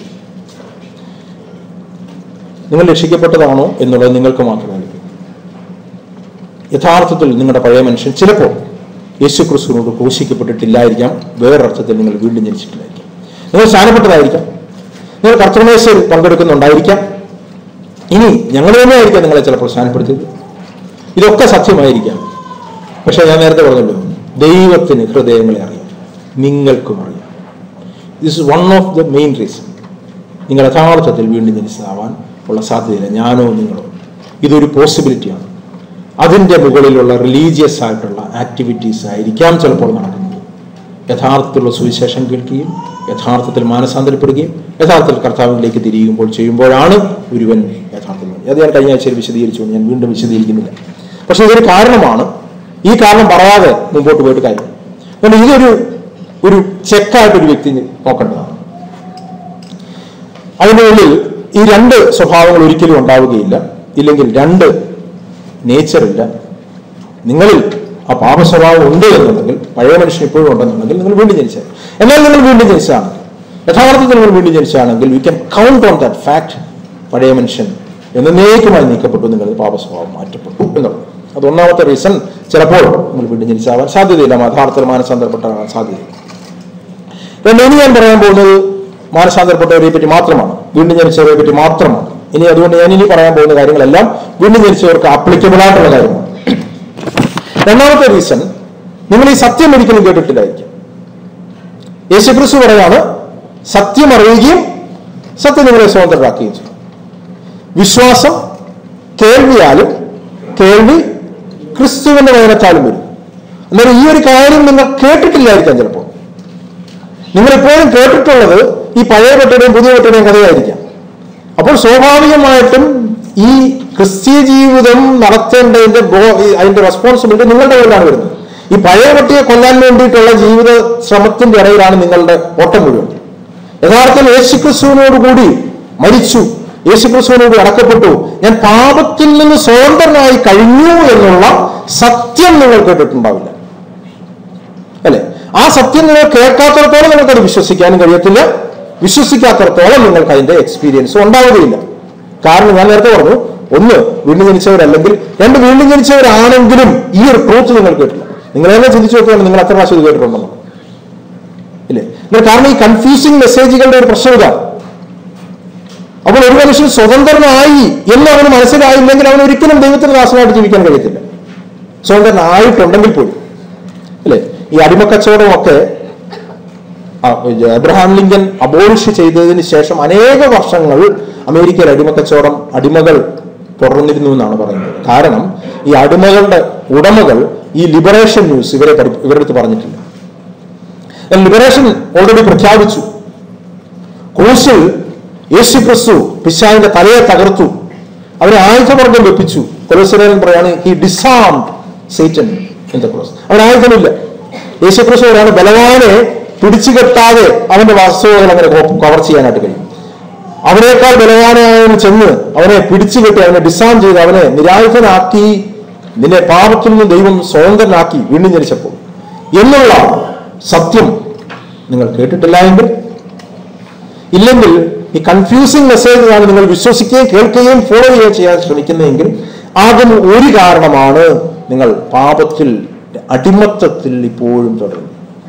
നിങ്ങൾ രക്ഷിക്കപ്പെട്ടതാണോ എന്നുള്ളത് നിങ്ങൾക്ക് മാത്രമേ അറിയൂ യഥാർത്ഥത്തിൽ നിങ്ങളുടെ പഴയ മനുഷ്യൻ ചിലപ്പോൾ യേശു ക്രിസ്തുവിനോട് ക്രൂശിക്കപ്പെട്ടിട്ടില്ലായിരിക്കാം വേറൊരർത്ഥത്തിൽ നിങ്ങൾ വീണ്ടും ജനിച്ചിട്ടില്ലായിരിക്കാം നിങ്ങൾ സ്ഥാനപ്പെട്ടതായിരിക്കാം നിങ്ങൾ കർത്തൃമേശയിൽ പങ്കെടുക്കുന്നുണ്ടായിരിക്കാം ഇനി ഞങ്ങൾ തന്നെയായിരിക്കാം നിങ്ങളെ ചിലപ്പോൾ സ്ഥാനപ്പെടുത്തിയത് ഇതൊക്കെ സത്യമായിരിക്കാം പക്ഷെ ഞാൻ നേരത്തെ പറഞ്ഞല്ലോ ദൈവത്തിന് ഹൃദയങ്ങളെ അറിയാം നിങ്ങൾക്കും അറിയാം this one of the main reason നിങ്ങൾ യഥാർത്ഥത്തിൽ വീണ്ടും ജനിച്ചതാവാൻ ഉള്ള സാധ്യതയില്ല ഞാനോ നിങ്ങളോ ഇതൊരു പോസിബിലിറ്റിയാണ് അതിൻ്റെ മുകളിലുള്ള റിലീജിയസ് ആയിട്ടുള്ള ആക്ടിവിറ്റീസ് ആയിരിക്കാം ചിലപ്പോൾ നടക്കുന്നത് യഥാർത്ഥത്തിലുള്ള സുവിശേഷം കേൾക്കുകയും യഥാർത്ഥത്തിൽ മാനസാന്തരപ്പെടുകയും യഥാർത്ഥത്തിൽ കർത്താവിലേക്ക് തിരിയുമ്പോൾ ചെയ്യുമ്പോഴാണ് ഒരുവൻ യഥാർത്ഥത്തിൽ അത് ഞാൻ കഴിഞ്ഞ ആഴ്ചയിൽ വിശദീകരിച്ചു ഞാൻ വീണ്ടും വിശദീകരിക്കുന്നില്ല പക്ഷെ ഇതൊരു കാരണമാണ് ഈ കാരണം പറയാതെ മുമ്പോട്ട് പോയിട്ട് കാര്യം അതുകൊണ്ട് ഇതൊരു ഒരു ചെക്കായിട്ട് ഒരു വ്യക്തി നോക്കേണ്ടതാണ് അതിനുള്ളിൽ ഈ രണ്ട് സ്വഭാവങ്ങൾ ഒരിക്കലും ഉണ്ടാവുകയില്ല ഇല്ലെങ്കിൽ രണ്ട് നേച്ചറില്ല നിങ്ങളിൽ ആ പാപ സ്വഭാവം ഉണ്ട് എന്നുണ്ടെങ്കിൽ പഴയ മനുഷ്യൻ ഇപ്പോഴും ഉണ്ടെന്നുണ്ടെങ്കിൽ നിങ്ങൾ വീണ്ടും ജനിച്ചാൽ എന്നാൽ നിങ്ങൾ വീണ്ടും ജനിച്ചാണെങ്കിൽ യഥാർത്ഥത്തിൽ നിങ്ങൾ വീണ്ടും ജനിച്ചാണെങ്കിൽ we can count on that fact പഴയ മനുഷ്യൻ എന്നേക്കുമായി നീക്കപ്പെട്ടു നിങ്ങളുടെ പാപ സ്വഭാവം മാറ്റപ്പെട്ടു എന്നുള്ളത് അത് ഒന്നാമത്തെ റീസൺ ചിലപ്പോൾ നിങ്ങൾ വീണ്ടും ജനിച്ചാവാൻ സാധ്യതയില്ല യഥാർത്ഥത്തിൽ മാനസാന്തരപ്പെട്ടാകാൻ സാധ്യതയില്ല രണ്ട് ഇനി ഞാൻ പറയാൻ പോകുന്നത് മാനസാന്തരപ്പെട്ടവരെ പറ്റി മാത്രമാണ് വീണ്ടും ജനിച്ചവരെ പറ്റി മാത്രമാണ് ഇനി അതുകൊണ്ട് ഞാൻ ഇനി പറയാൻ പോകുന്ന കാര്യങ്ങളെല്ലാം വീണ്ടും ജനിച്ചവർക്ക് ആപ്ലിക്കബിൾ ആയിട്ടുള്ള കാര്യമാണ് രണ്ടാമത്തെ റീസൺ നിങ്ങൾ ഈ സത്യം ഒരിക്കലും കേട്ടിട്ടില്ലായിരിക്കും യേശുക്രിസ്തു പറയാണ് സത്യം അറിയുകയും സത്യം നിങ്ങളെ സ്വതന്ത്രരാക്കുകയും ചെയ്യും വിശ്വാസം കേൾവിയാലും കേൾവി ക്രിസ്തുവിന്റെ വചനത്താലും വരും എന്നാൽ ഈ ഒരു കാര്യം നിങ്ങൾ കേട്ടിട്ടില്ലായിരിക്കാം ചിലപ്പോൾ നിങ്ങൾ എപ്പോഴും കേട്ടിട്ടുള്ളത് ഈ പഴയ പെട്ടയുടെയും പുതിയ പെട്ടയുടെയും കഥയായിരിക്കാം അപ്പോൾ സ്വാഭാവികമായിട്ടും ഈ ക്രിസ്തീയ ജീവിതം നടത്തേണ്ടതിന്റെ ബോ- ഈ അതിന്റെ റെസ്പോൺസിബിലിറ്റി നിങ്ങളുടെ കയ്യിലാണ് വരുന്നത് ഈ പഴയ പട്ടിയെ കൊല്ലാൻ വേണ്ടിയിട്ടുള്ള ജീവിത ശ്രമത്തിന്റെ ഇടയിലാണ് നിങ്ങളുടെ ഓട്ടം മുഴുവൻ യഥാർത്ഥത്തിൽ യേശുക്രിസ്തുവിനോട് കൂടി മരിച്ചു യേശുക്രിസ്തുവിനോട് അടക്കപ്പെട്ടു ഞാൻ പാപത്തിൽ നിന്ന് സ്വതന്ത്രനായി കഴിഞ്ഞു എന്നുള്ള സത്യം നിങ്ങൾ കേട്ടിട്ടുണ്ടാവില്ല അല്ലെ ആ സത്യം നിങ്ങൾ കേൾക്കാത്തടത്തോളം നിങ്ങൾക്കത് വിശ്വസിക്കാനും കഴിയത്തില്ല വിശ്വസിക്കാത്തടത്തോളം നിങ്ങൾക്ക് അതിന്റെ എക്സ്പീരിയൻസ് ഉണ്ടാവുകയില്ല കാരണം ഞാൻ നേരത്തെ പറഞ്ഞു ഒന്ന് വീണ്ടും ജനിച്ചവരല്ലെങ്കിൽ രണ്ട് വീണ്ടും ജനിച്ചവരാണെങ്കിലും ഈ ഒരു ട്രൂത്ത് നിങ്ങൾ കേട്ടില്ല നിങ്ങൾ തന്നെ ചിന്തിച്ചു നോക്കുകയാണ് നിങ്ങൾ എത്ര പ്രാവശ്യം ഇത് കേട്ടിട്ടുണ്ടെന്ന് ഇല്ലേ എന്നാൽ കാരണം ഈ കൺഫ്യൂസിങ് മെസ്സേജുകളുടെ ഒരു പ്രശ്നം ഇതാണ് അപ്പോൾ ഒരു മനുഷ്യൻ സ്വതന്ത്രനായി എന്ന് അവന് മനസ്സിലായില്ലെങ്കിൽ അവൻ ഒരിക്കലും ദൈവത്തിന് ദാസനായിട്ട് ജീവിക്കാൻ കഴിയത്തില്ല സ്വതന്ത്രനായിട്ടുണ്ടെങ്കിൽ പോലും അല്ലേ ഈ അടിമക്കച്ചവടമൊക്കെ ആ, എബ്രഹാം ലിങ്കൻ അബോളിഷ് ചെയ്തതിന് ശേഷം അനേക വർഷങ്ങൾ അമേരിക്കയിൽ അടിമക്കച്ചവടം അടിമകൾ തുടർന്നിരുന്നു എന്നാണ് പറയുന്നത് കാരണം ഈ അടിമകളുടെ ഉടമകൾ ഈ ലിബറേഷൻ ന്യൂസ് ഇവരെ പഠി- ഇവരുടെ അടുത്ത് പറഞ്ഞിട്ടില്ല ലിബറേഷൻ ഓൾറെഡി പ്രഖ്യാപിച്ചു ക്രൂശിൽ യേശു ക്രിസ്തു പിശാവിന്റെ തലയെ തകർത്തു അവരെ ആയുധവർഗം വെപ്പിച്ചു കൊലോസിനൻ പറയാണ് he disarm Satan in the cross അവൻ ആയുധമില്ല യേശു ക്രിസ്തു ഒരാണ് ബലവാനെ പിടിച്ചു കെട്ടാതെ അവന്റെ വസ്തുവകൾ അങ്ങനെ കവർ ചെയ്യാനായിട്ട് കഴിയും അവനേക്കാൾ ബലവാനായവൻ ചെന്ന് അവനെ പിടിച്ചു കെട്ടി അവനെ ഡിസാം ചെയ്ത് അവനെ നിരായുധനാക്കി നിന്നെ പാപത്തിൽ നിന്ന് ദൈവം സ്വതന്ത്രനാക്കി വീണ്ടും ജനിച്ചപ്പോൾ എന്നുള്ള സത്യം നിങ്ങൾ കേട്ടിട്ടില്ല എങ്കിൽ ഇല്ലെങ്കിൽ ഈ കൺഫ്യൂസിങ് മെസ്സേജാണ് നിങ്ങൾ വിശ്വസിക്കുകയും കേൾക്കുകയും ഫോളോ ചെയ്യുകയും ചെയ്യാൻ ശ്രമിക്കുന്നതെങ്കിൽ അതിന് ഒരു കാരണമാണ് നിങ്ങൾ പാപത്തിൽ അടിമത്തത്തിൽ ഇപ്പോഴും തുടരുന്നത്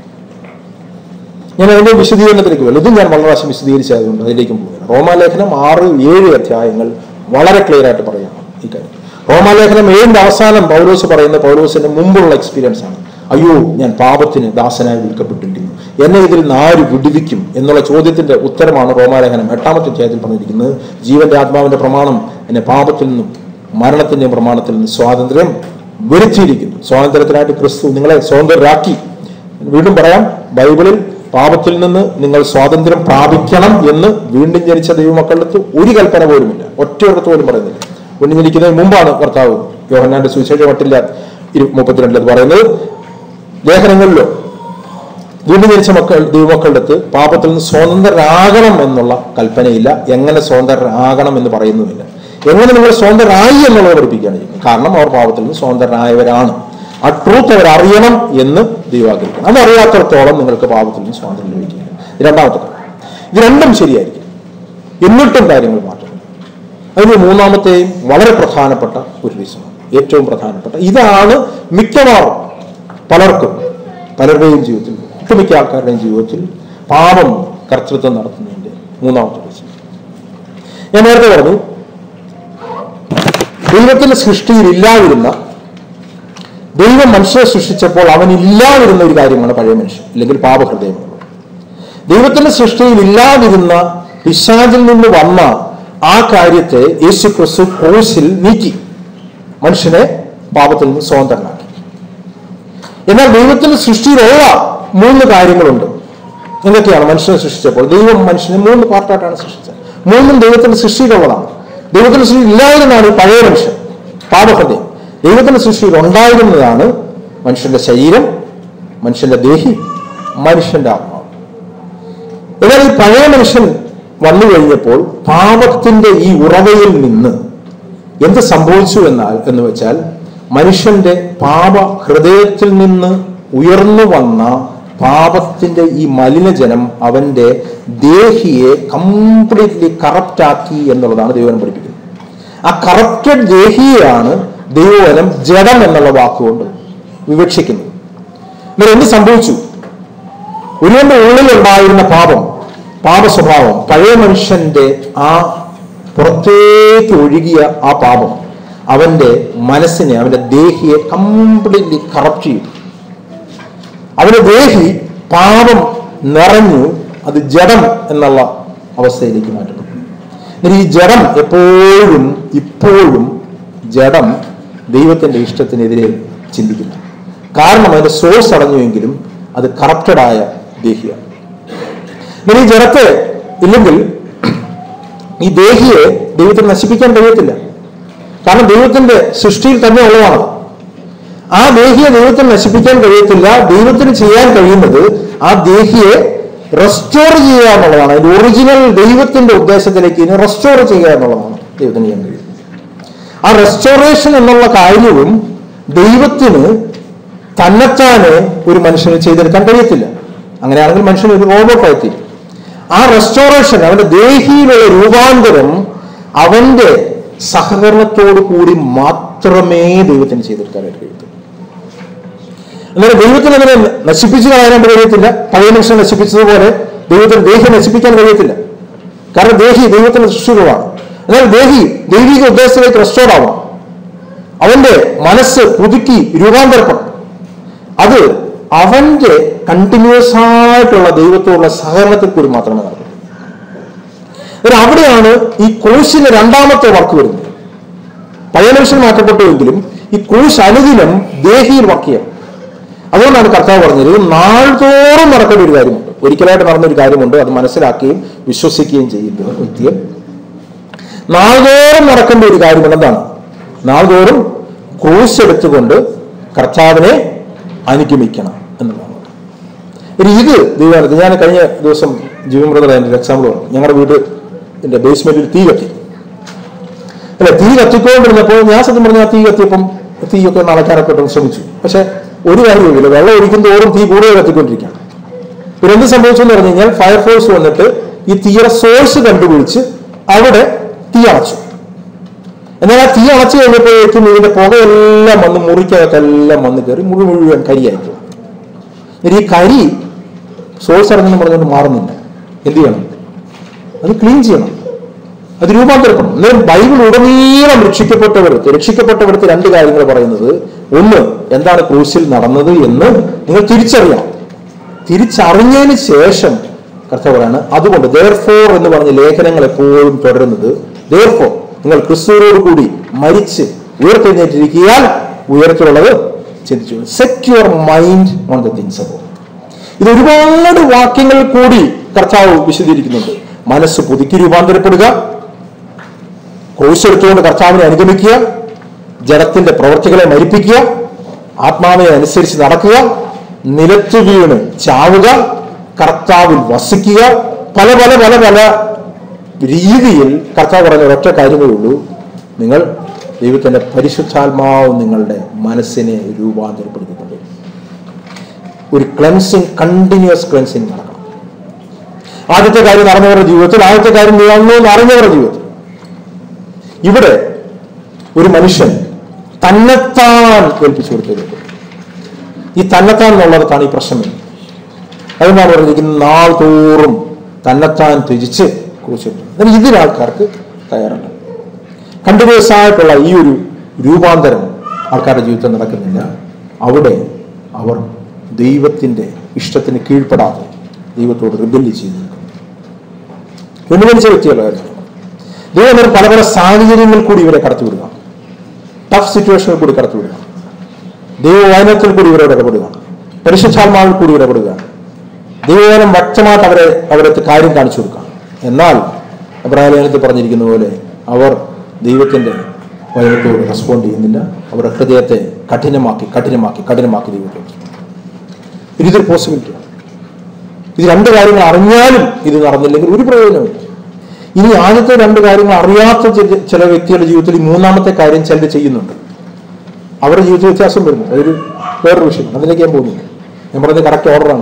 ഞാൻ അതിന്റെ വിശദീകരണത്തിലേക്ക് വരും ഇതും ഞാൻ വളരെ പ്രാവശ്യം വിശദീകരിച്ചതുകൊണ്ട് അതിലേക്കും പോകുകയാണ് റോമാലേഖനം ആറ് ഏഴ് അധ്യായങ്ങൾ വളരെ ക്ലിയർ ആയിട്ട് പറയാം ഈ കാര്യം റോമാലേഖനം ഏഴിന്റെ അവസാനം പൗലോസ് പറയുന്ന പൗലോസിന്റെ മുമ്പുള്ള എക്സ്പീരിയൻസ് ആണ് അയ്യോ ഞാൻ പാപത്തിന് ദാസനായി വിൽക്കപ്പെട്ടിരിക്കുന്നു എന്നെ ഇതിൽ നിന്ന് ആര് വിടുവിക്കും എന്നുള്ള ചോദ്യത്തിന്റെ ഉത്തരമാണ് റോമാലേഖനം എട്ടാമത്തെ അധ്യായത്തിൽ പറഞ്ഞിരിക്കുന്നത് ജീവന്റെ ആത്മാവിന്റെ പ്രമാണം എന്നെ പാപത്തിൽ നിന്നും മരണത്തിന്റെയും പ്രമാണത്തിൽ നിന്ന് സ്വാതന്ത്ര്യം വരുത്തിയിരിക്കുന്നു സ്വാതന്ത്ര്യത്തിനായിട്ട് ക്രിസ്തു നിങ്ങളെ സ്വതന്ത്രരാക്കി വീണ്ടും പറയാം ബൈബിളിൽ പാപത്തിൽ നിന്ന് നിങ്ങൾ സ്വാതന്ത്ര്യം പ്രാപിക്കണം എന്ന് വീണ്ടും ജനിച്ച ദൈവമക്കളുടെ അടുത്ത് ഒരു കൽപ്പന പോലുമില്ല ഒറ്റയൊരിടത്ത് പോലും പറയുന്നില്ല വീണ്ടും ജനിക്കുന്നതിന് മുമ്പാണ് കർത്താവ് യോഹന്നാന്റെ സുവിശേഷ പട്ടില്ല ഇരു- മുപ്പത്തിരണ്ടിൽ അത് പറയുന്നത് ലേഖനങ്ങളിലോ വീണ്ടും ജനിച്ച മക്കൾ ദൈവമക്കളുടെ അടുത്ത് പാപത്തിൽ നിന്ന് സ്വതന്ത്രരാകണം എന്നുള്ള കൽപ്പനയില്ല എങ്ങനെ സ്വതന്ത്രരാകണം എന്ന് പറയുന്നുമില്ല എങ്ങനെ നിങ്ങൾ സ്വതന്ത്രരായി എന്നുള്ളത് പഠിപ്പിക്കുകയാണ് ചെയ്യുന്നത് കാരണം അവർ പാപത്തിൽ നിന്ന് സ്വതന്ത്രരായവരാണ് ആ ട്രൂത്ത് അവർ അറിയണം എന്ന് ദൈവാഗ്രഹിക്കണം അത് അറിയാത്തടത്തോളം നിങ്ങൾക്ക് പാപത്തിൽ നിന്ന് സ്വാതന്ത്ര്യം ലഭിക്കില്ല ഇത് രണ്ടാമത്തെ കാര്യം ഇത് രണ്ടും ശരിയായിരിക്കും എന്നിട്ടും കാര്യങ്ങൾ മാറ്റണം അതിന് മൂന്നാമത്തെയും വളരെ പ്രധാനപ്പെട്ട ഒരു റീസണാണ് ഏറ്റവും പ്രധാനപ്പെട്ട ഇതാണ് മിക്കവാറും പലർക്കും പലരുടെയും ജീവിതത്തിൽ ഒട്ടുമിക്ക ആൾക്കാരുടെയും ജീവിതത്തിൽ പാപം കർത്തൃത്വം നടത്തുന്നതിന്റെ മൂന്നാമത്തെ റീസൺ ഞാൻ നേരത്തെ പറഞ്ഞു ദൈവത്തിന്റെ സൃഷ്ടിയിൽ ഇല്ലാതിരുന്ന ദൈവം മനുഷ്യനെ സൃഷ്ടിച്ചപ്പോൾ അവനില്ലാതിരുന്ന ഒരു കാര്യമാണ് പഴയ മനുഷ്യൻ അല്ലെങ്കിൽ പാപഹൃദയം എന്നുള്ളത് ദൈവത്തിന്റെ സൃഷ്ടിയിൽ ഇല്ലാതിരുന്ന പിശാചിൽ നിന്ന് വന്ന ആ കാര്യത്തെ യേശു ക്രിസ്തു ക്രൂശിൽ നീക്കി മനുഷ്യനെ പാപത്തിൽ നിന്ന് സ്വതന്ത്രനാക്കി എന്നാൽ ദൈവത്തിന്റെ സൃഷ്ടിയിലുള്ള മൂന്ന് കാര്യങ്ങളുണ്ട് എന്തൊക്കെയാണ് മനുഷ്യനെ സൃഷ്ടിച്ചപ്പോൾ ദൈവം മനുഷ്യനെ മൂന്ന് പാർട്ടായിട്ടാണ് സൃഷ്ടിച്ചത് മൂന്നും ദൈവത്തിന്റെ സൃഷ്ടിയിലുള്ളതാണ് ദൈവത്തിന്റെ സൃഷ്ടി ഇല്ലായിരുന്നാണ് ഈ പഴയ മനുഷ്യൻ പാപഹൃദയം ദൈവത്തിന്റെ സൃഷ്ടിയിൽ ഉണ്ടായിരുന്നതാണ് മനുഷ്യന്റെ ശരീരം മനുഷ്യന്റെ ദേഹി മനുഷ്യന്റെ ആത്മാവ് എന്നാൽ ഈ പഴയ മനുഷ്യൻ വന്നു കഴിഞ്ഞപ്പോൾ പാപത്തിന്റെ ഈ ഉറവയിൽ നിന്ന് എന്ത് സംഭവിച്ചു എന്നാൽ എന്ന് വെച്ചാൽ മനുഷ്യന്റെ പാപ ഹൃദയത്തിൽ നിന്ന് ഉയർന്നു വന്ന പാപത്തിന്റെ ഈ മലിനജനം അവന്റെ ദേഹിയെ കംപ്ലീറ്റ്ലി കറപ്റ്റാക്കി എന്നുള്ളതാണ് ദൈവനം പഠിപ്പിക്കുന്നത് ആ കറപ്റ്റഡ് ദേഹിയെയാണ് ദൈവവനം ജഡം എന്നുള്ള വാക്കുകൊണ്ട് വിവക്ഷിക്കുന്നത് എന്നാൽ എന്ത് സംഭവിച്ചു ഒരുവന്റെ ഉള്ളിലുണ്ടായിരുന്ന പാപം പാപ സ്വഭാവം പഴയ മനുഷ്യന്റെ ആ പുറത്തേക്ക് ഒഴുകിയ ആ പാപം അവന്റെ മനസ്സിനെ അവന്റെ ദേഹിയെ കംപ്ലീറ്റ്ലി കറപ്റ്റ് ചെയ്യും അവന്റെ ദേഹി പാപം നിറഞ്ഞു അത് ജഡം എന്നുള്ള അവസ്ഥയിലേക്ക് മാറ്റപ്പെട്ടു എന്നിട്ട് ഈ ജഡം എപ്പോഴും ഇപ്പോഴും ജഡം ദൈവത്തിന്റെ ഇഷ്ടത്തിനെതിരെ ചിന്തിക്കുന്നു കാരണം അതിന്റെ സോഴ്സ് അടഞ്ഞുവെങ്കിലും അത് കറപ്റ്റഡായ ദേഹിയാണ് എന്നാൽ ഈ ജഡത്തെ ഇല്ലെങ്കിൽ ഈ ദേഹിയെ ദൈവത്തിന് നശിപ്പിക്കാൻ കഴിയത്തില്ല കാരണം ദൈവത്തിന്റെ സൃഷ്ടിയിൽ തന്നെ ഉള്ളതാണ് ആ ദേഹിയെ ദൈവത്തിന് നശിപ്പിക്കാൻ കഴിയത്തില്ല ദൈവത്തിന് ചെയ്യാൻ കഴിയുന്നത് ആ ദേഹിയെ റെസ്റ്റോർ ചെയ്യുക എന്നുള്ളതാണ് അതിന്റെ ഒറിജിനൽ ദൈവത്തിന്റെ ഉദ്ദേശത്തിലേക്ക് ഇതിനെ റെസ്റ്റോർ ചെയ്യുക എന്നുള്ളതാണ് ദൈവത്തിന് ചെയ്യാൻ കഴിയുന്നത് ആ റെസ്റ്റോറേഷൻ എന്നുള്ള കാര്യവും ദൈവത്തിന് തന്നെത്താനെ ഒരു മനുഷ്യന് ചെയ്തെടുക്കാൻ കഴിയത്തില്ല അങ്ങനെയാണെങ്കിൽ മനുഷ്യൻ ഒരു റോബോട്ടായി തീരും ആ റെസ്റ്റോറേഷൻ അവന്റെ ദേഹിയിലുള്ള രൂപാന്തരം അവന്റെ സഹകരണത്തോടു കൂടി മാത്രമേ ദൈവത്തിന് ചെയ്തെടുക്കാനായിട്ട് കഴിയത്തുള്ളൂ എന്നാൽ ദൈവത്തിന് അതിനെ നശിപ്പിച്ചു കളയാനായിട്ട് കഴിയത്തില്ല പഴയ മനുഷ്യനെ നശിപ്പിച്ചതുപോലെ ദൈവത്തിന് ദേഹി നശിപ്പിക്കാൻ കഴിയത്തില്ല കാരണം ദേഹി ദൈവത്തിന്റെ സൃഷ്ടികളാണ് എന്നാൽ ദേഹി ദൈവിക ഉദ്ദേശത്തിലേക്ക് റെസ്റ്റോർ ആവണം അവന്റെ മനസ്സ് പുതുക്കി രൂപാന്തരപ്പെടണം അത് അവന്റെ കണ്ടിന്യൂസ് ആയിട്ടുള്ള ദൈവത്തോടുള്ള സഹകരണത്തിൽ കൂടി മാത്രമേ നടക്കൂ എന്നാൽ അവിടെയാണ് ഈ ക്രൂശിന്റെ രണ്ടാമത്തെ വർക്ക് വരുന്നത് പഴയ മനുഷ്യൻ മാറ്റപ്പെട്ടുവെങ്കിലും ഈ ക്രൂശ് അനുദിനം ദേഹിയിൽ വർക്ക് ചെയ്യണം അതുകൊണ്ടാണ് കർത്താവ് പറഞ്ഞത് ഇത് നാൾതോറും നടക്കേണ്ട ഒരു കാര്യമുണ്ട് ഒരിക്കലായിട്ട് നടന്നൊരു കാര്യമുണ്ട് അത് മനസ്സിലാക്കുകയും വിശ്വസിക്കുകയും ചെയ്യുന്ന വ്യക്തിയെ നാൾതോറും നടക്കേണ്ട ഒരു കാര്യമുണ്ട് എന്താണ് നാൾതോറും ക്രൂശ് എടുത്തുകൊണ്ട് കർത്താവിനെ അനുഗമിക്കണം എന്നുള്ളതാണ് ഇനി ഇത് ദൈവമാണ് ഞാൻ കഴിഞ്ഞ ദിവസം ജീവൻ ബ്രദർ എൻ്റെ എക്സാമ്പിൾ പറഞ്ഞു ഞങ്ങളുടെ വീട് എൻ്റെ ബേസ്മെന്റിൽ തീ കത്തി അല്ല തീ കത്തിക്കൊണ്ടിരുന്നപ്പോൾ ഞാൻ സത്യം പറഞ്ഞാൽ ആ തീ കത്തിയപ്പം തീയൊക്കെ ഒന്ന് അളക്കാനൊക്കെ ഒന്ന് ശ്രമിച്ചു പക്ഷെ ഒരു കാര്യവുമില്ല വെള്ളം ഒഴിക്കും തോറും തീ കൂടുതൽ കത്തിക്കൊണ്ടിരിക്കുകയാണ് പിന്നെ എന്ത് സംഭവിച്ചു എന്ന് പറഞ്ഞു കഴിഞ്ഞാൽ ഫയർഫോഴ്സ് വന്നിട്ട് ഈ തീയുടെ സോഴ്സ് കണ്ടുപിടിച്ച് അവിടെ തീ അണച്ചു എന്നാൽ ആ തീ അണച്ചു കഴിഞ്ഞപ്പോഴേക്കും ഇതിന്റെ പുകയെല്ലാം വന്ന് മുറിക്കകത്തെല്ലാം വന്ന് കയറി മുഴുവൻ മുഴുവൻ കരിയായിപ്പോയി എന്നിട്ട് ഈ കരി സോഴ്സ് ഇറങ്ങുന്ന പറഞ്ഞുകൊണ്ട് മാറുന്നില്ല എന്ത് ചെയ്യണം അത് ക്ലീൻ ചെയ്യണം അത് രൂപാന്തരപ്പെടണം എന്നാലും ബൈബിൾ ഉടനീളം രക്ഷിക്കപ്പെട്ടവർക്ക് രക്ഷിക്കപ്പെട്ടവർക്ക് രണ്ട് കാര്യങ്ങൾ പറയുന്നത് ഒന്ന് എന്താണ് ക്രൂശിൽ നടന്നത് എന്ന് നിങ്ങൾ തിരിച്ചറിയണം തിരിച്ചറിഞ്ഞതിന് ശേഷം കർത്താവ് പറയാണ് അതുകൊണ്ട് ദേർഫോർ എന്ന് പറഞ്ഞ ലേഖനങ്ങൾ എപ്പോഴും തുടരുന്നത് ദേർഫോർ നിങ്ങൾ ക്രിസ്തുവിനോട് കൂടി മരിച്ച് ഉയർത്തെഴുന്നേറ്റിരിക്കാൻ ഉയരത്തിലുള്ളത് ചിന്തിച്ചു set your mind on the things above ഇത് ഒരുപാട് വാക്യങ്ങൾ കൂടി കർത്താവ് വിശദീകരിക്കുന്നുണ്ട് മനസ്സ് പുതുക്കി രൂപാന്തരപ്പെടുക ക്രൂശെടുത്തുകൊണ്ട് കർത്താവിനെ അനുഗമിക്കുക ജഡത്തിന്റെ പ്രവൃത്തികളെ മരിപ്പിക്കുക ആത്മാവിനെ അനുസരിച്ച് നടക്കുക നിലത്തു വീണ് ചാവുക കർത്താവിൽ വസിക്കുക പല പല പല പല രീതിയിൽ കർത്താവ് പറഞ്ഞ ഒരൊറ്റ കാര്യമേ ഉള്ളൂ നിങ്ങൾ ദൈവത്തിന്റെ പരിശുദ്ധാത്മാവ് നിങ്ങളുടെ മനസ്സിനെ രൂപാന്തരപ്പെടുത്തിക്കൊണ്ട് ഒരു ക്ലെൻസിങ് കണ്ടിന്യൂസ് ക്ലെൻസിങ് നടക്കണം ആദ്യത്തെ കാര്യം നടന്നവരുടെ ജീവിതത്തിൽ ആദ്യത്തെ കാര്യം നടന്നു എന്ന് അറിഞ്ഞവരുടെ ജീവിതത്തിൽ ഇവിടെ ഒരു മനുഷ്യൻ തന്നെത്താൻ ഏൽപ്പിച്ചു കൊടുത്തത് ഈ തന്നെത്താൻ എന്നുള്ളതാണ് ഈ പ്രശ്നം വരുന്നത്. അതുകൊണ്ടാണ് പറഞ്ഞിരിക്കുന്നത് നാൾ തോറും തന്നെത്താൻ ത്യജിച്ച് കുറിച്ചു എന്നാൽ ഇതിന് ആൾക്കാർക്ക് തയ്യാറല്ല കണ്ടിന്യൂസ് ആയിട്ടുള്ള ഈ ഒരു രൂപാന്തരം ആൾക്കാരുടെ ജീവിതത്തിൽ നടക്കുന്നില്ല അവിടെ അവർ ദൈവത്തിന്റെ ഇഷ്ടത്തിന് കീഴ്പ്പെടാതെ ദൈവത്തോട് റിബല്ല് ചെയ്തു നിൽക്കും പിൻവലിച്ച വ്യക്തികളുടെ കാര്യമാണ് ദൈവം അന്നേരം പല പല സാഹചര്യങ്ങളിൽ കൂടി ഇവരെ കടത്തിവിടുക ടഫ് സിറ്റുവേഷനിൽ കൂടി കടത്തിവിടുക ദൈവവായനത്തിൽ കൂടി ഇവരോട് ഇടപെടുക പരിശുദ്ധാത്മാവിൽ കൂടി ഇടപെടുക ദൈവവാനം വ്യക്തമായിട്ട് അവരെ അവരത്തെ കാര്യം കാണിച്ചു കൊടുക്കുക എന്നാൽ അബ്രാഹലേഖനത്തിൽ പറഞ്ഞിരിക്കുന്ന പോലെ അവർ ദൈവത്തിൻ്റെ വചനത്തോട് റെസ്പോണ്ട് ചെയ്യുന്നില്ല അവരുടെ ഹൃദയത്തെ കഠിനമാക്കി കഠിനമാക്കി കഠിനമാക്കി ദൈവത്തോട് ഇതൊരു പോസിബിലിറ്റി ഇത് രണ്ട് കാര്യങ്ങൾ അറിഞ്ഞാലും ഇത് നടന്നില്ലെങ്കിൽ ഒരു പ്രയോജനമില്ല ഇനി ആദ്യത്തെ രണ്ട് കാര്യങ്ങൾ അറിയാത്ത ചില- ചില വ്യക്തികളുടെ ജീവിതത്തിൽ ഈ മൂന്നാമത്തെ കാര്യം ചിലർ ചെയ്യുന്നുണ്ട് അവരുടെ ജീവിതത്തിൽ വ്യത്യാസം വരുന്നു അതൊരു വേറൊരു വിഷയം അതിലേക്ക് ഞാൻ പോകുന്നില്ല ഞാൻ പറഞ്ഞത് കറക്റ്റ് ഓർഡറാണ്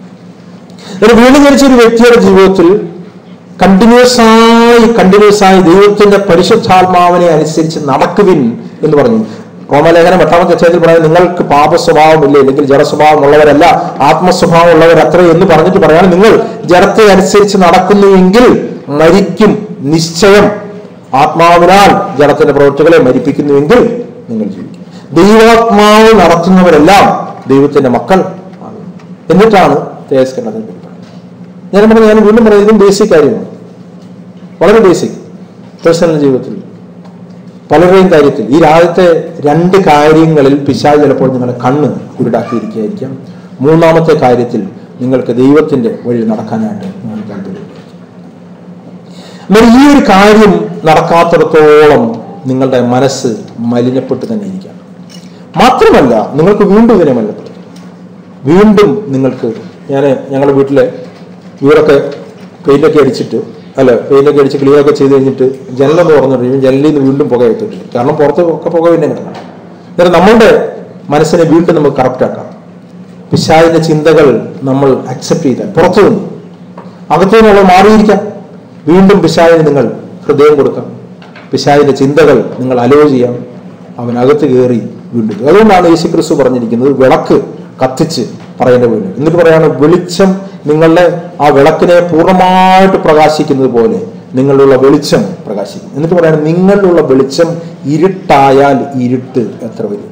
ഒരു വീണ്ടും ജനിച്ച ഒരു വ്യക്തിയുടെ ജീവിതത്തിൽ കണ്ടിന്യൂസ് ആയി കണ്ടിന്യൂസ് ആയി ദൈവത്തിന്റെ പരിശുദ്ധാത്മാവിനെ അനുസരിച്ച് നടക്കുവിൻ എന്ന് പറഞ്ഞു റോമലേഖനം എട്ടാമത്തെ അധ്യായത്തിൽ പറയുന്നത് നിങ്ങൾക്ക് പാപ സ്വഭാവമില്ല അല്ലെങ്കിൽ ജഡസ്വഭാവം ഉള്ളവരല്ല ആത്മസ്വഭാവം ഉള്ളവരത്ര എന്ന് പറഞ്ഞിട്ട് പറയാണ് നിങ്ങൾ ജഡത്തെ അനുസരിച്ച് നടക്കുന്നുവെങ്കിൽ മരിക്കും നിശ്ചയം ആത്മാവിനാൽ ജഡത്തിന്റെ പ്രവൃത്തികളെ മരിപ്പിക്കുന്നുവെങ്കിൽ നിങ്ങൾ ജീവിക്കും ദൈവാത്മാവ് നടത്തുന്നവരെല്ലാം ദൈവത്തിന്റെ മക്കൾ ആണ്. എന്നിട്ടാണ് തേജസ്കരണത്തിൽ ഞാൻ പറഞ്ഞു ഞാൻ വീണ്ടും പറയുന്നത് ഇതും ബേസിക് കാര്യമാണ് വളരെ ബേസിക് പേഴ്സണൽ ജീവിതത്തിൽ പലരുടെയും കാര്യത്തിൽ ഈ രാജ്യത്തെ രണ്ട് കാര്യങ്ങളിൽ പിശാച് ചിലപ്പോൾ നിങ്ങളുടെ കണ്ണ് കുരുടാക്കിയിരിക്കുകയായിരിക്കാം മൂന്നാമത്തെ കാര്യത്തിൽ നിങ്ങൾക്ക് ദൈവത്തിന്റെ വഴി നടക്കാനായിട്ട് നിങ്ങൾക്ക് താല്പര്യം എന്നാൽ ഈ ഒരു കാര്യം നടക്കാത്തിടത്തോളം നിങ്ങളുടെ മനസ്സ് മലിനപ്പെട്ട് തന്നെ ഇരിക്കാം മാത്രമല്ല നിങ്ങൾക്ക് വീണ്ടും ഇതിനെ മലിനപ്പെടുത്തും വീണ്ടും നിങ്ങൾക്ക് ഞാൻ ഞങ്ങളുടെ വീട്ടിലെ വീടൊക്കെ പെയിന്റൊക്കെ അടിച്ചിട്ട് അല്ല പെയിന്റൊക്കെ അടിച്ച് ക്ലിയറൊക്കെ ചെയ്ത് കഴിഞ്ഞിട്ട് ജനലൊന്ന് തുറന്നു കഴിയുമ്പോൾ ജനലിൽ നിന്ന് വീണ്ടും പുക എത്തിട്ടില്ല കാരണം പുറത്ത് ഒക്കെ പുക പിന്നെ കിടക്കണം അന്നേരം നമ്മളുടെ മനസ്സിനെ വീണ്ടും നമുക്ക് കറക്റ്റ് ആക്കാം പിശാചിന്റെ ചിന്തകൾ നമ്മൾ അക്സെപ്റ്റ് ചെയ്താൽ പുറത്തു നിന്ന് അകത്തു നിന്നുള്ള മാറിയിരിക്കാം വീണ്ടും പിശാചിന് നിങ്ങൾ ഹൃദയം കൊടുക്കാം പിശാചിന്റെ ചിന്തകൾ നിങ്ങൾ അലോ ചെയ്യാം അവൻ അകത്ത് കയറി വീണ്ടും ഇത്. അതുകൊണ്ടാണ് യേശു ക്രിസ്തു പറഞ്ഞിരിക്കുന്നത് വിളക്ക് കത്തിച്ച് പറയേണ്ട പോലെ എന്നിട്ട് പറയാണ് വെളിച്ചം നിങ്ങളുടെ ആ വിളക്കിനെ പൂർണ്ണമായിട്ട് പ്രകാശിക്കുന്നത് പോലെ നിങ്ങളിലുള്ള വെളിച്ചം പ്രകാശിക്കും എന്നിട്ട് പറയാണ് നിങ്ങളിലുള്ള വെളിച്ചം ഇരുട്ടായാൽ ഇരുട്ട് എത്ര വലുത്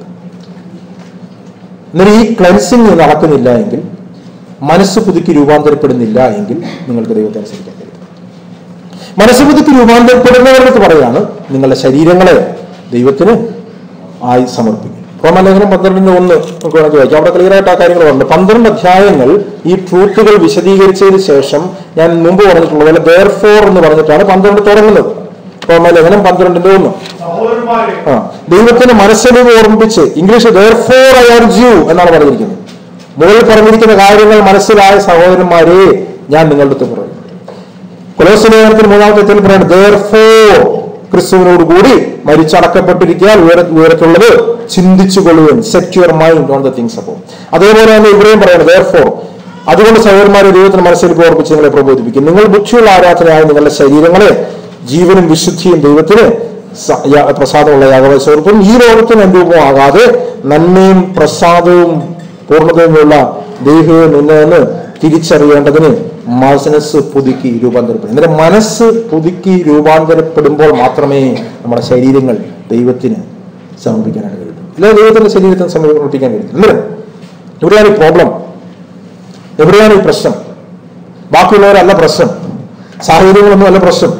എന്നാൽ ഈ ക്ലെൻസിങ് നടക്കുന്നില്ല എങ്കിൽ മനസ്സ് പുതുക്കി രൂപാന്തരപ്പെടുന്നില്ല എങ്കിൽ നിങ്ങൾക്ക് ദൈവത്തെ അനുസരിക്കാൻ കഴിയും മനസ്സ് പുതുക്കി രൂപാന്തരപ്പെടുന്നവർക്ക് പറയാണ് നിങ്ങളുടെ ശരീരങ്ങളെ ദൈവത്തിന് ആയി സമർപ്പിക്കും റോമലേഖനം പന്ത്രണ്ടിന്റെ ഒന്ന് നമുക്ക് വേണമെങ്കിൽ വായിക്കാം അവിടെ ക്ലിയർ ആയിട്ട് ആ കാര്യങ്ങൾ പറഞ്ഞു പന്ത്രണ്ട് അധ്യായങ്ങൾ ഈ ട്രൂത്തുകൾ വിശദീകരിച്ചതിന് ശേഷം ഞാൻ മുമ്പ് പറഞ്ഞിട്ടുള്ള പോലെ ദർ ഫോർ എന്ന് പറഞ്ഞിട്ടാണ് പന്ത്രണ്ട് തുടങ്ങുന്നത് റോമലേഖനം പന്ത്രണ്ടിന്റെ ഒന്ന് സഹോദരന്മാരെ ആ ദൈവത്തിന്റെ മനസ്സലിവ് ഓർമ്മിപ്പിച്ച് English therefore I urge you എന്നാണ് പറഞ്ഞിരിക്കുന്നത് മുകളിൽ പറഞ്ഞിരിക്കുന്ന കാര്യങ്ങൾ മനസ്സിലായ സഹോദരന്മാരെ ഞാൻ നിങ്ങളുടെ അടുത്ത് പറയും കൊലോസലേഖനത്തിൽ മൂന്നാമത്തെ എത്തിൽ പറയുന്നത് ദർഫോർ ക്രിസ്തുവിനോട് കൂടി മരിച്ചടക്കപ്പെട്ടിരിക്കാൻ ഉയര ഉയരത്തുള്ളത് ചിന്തിച്ചു കൊള്ളുവൻ set your mind on the things അപ്പോൾ അതേപോലെ തന്നെ ഇവിടെയും പറയുന്നത് ദർഫോർ അതുകൊണ്ട് സഹോദരന്മാരെ ദൈവത്തിന് മനസ്സിലേക്ക് ഓർപ്പിച്ച് നിങ്ങളെ പ്രബോധിപ്പിക്കും നിങ്ങൾ ബുദ്ധിയുള്ള ആരാധനയായ നിങ്ങളുടെ ശരീരങ്ങളെ ജീവനും വിശുദ്ധിയും ദൈവത്തിന് സ- യ- പ്രസാദമുള്ള യാഗമായി സമർപ്പും ഈ ലോകത്തിന് അനുരൂപമാകാതെ നന്മയും പ്രസാദവും പൂർണ്ണതയുമുള്ള ദൈവവും നിന്നെന്ന് തിരിച്ചറിയേണ്ടതിന് മനസ്സ് പുതുക്കി രൂപാന്തരപ്പെടും എന്നിട്ട് മനസ്സ് പുതുക്കി രൂപാന്തരപ്പെടുമ്പോൾ മാത്രമേ നമ്മുടെ ശരീരങ്ങൾ ദൈവത്തിന് സമർപ്പിക്കാനായിട്ട് കഴിയൂ അല്ലാതെ ദൈവത്തിന്റെ ശരീരത്തിന് സമർപ്പിക്കാൻ കഴിയും എന്നിട്ട് ഇവിടെയാണ് ഈ പ്രോബ്ലം എവിടെയാണ് ഈ പ്രശ്നം ബാക്കിയുള്ളവരല്ല പ്രശ്നം സാഹചര്യങ്ങളൊന്നും അല്ല പ്രശ്നം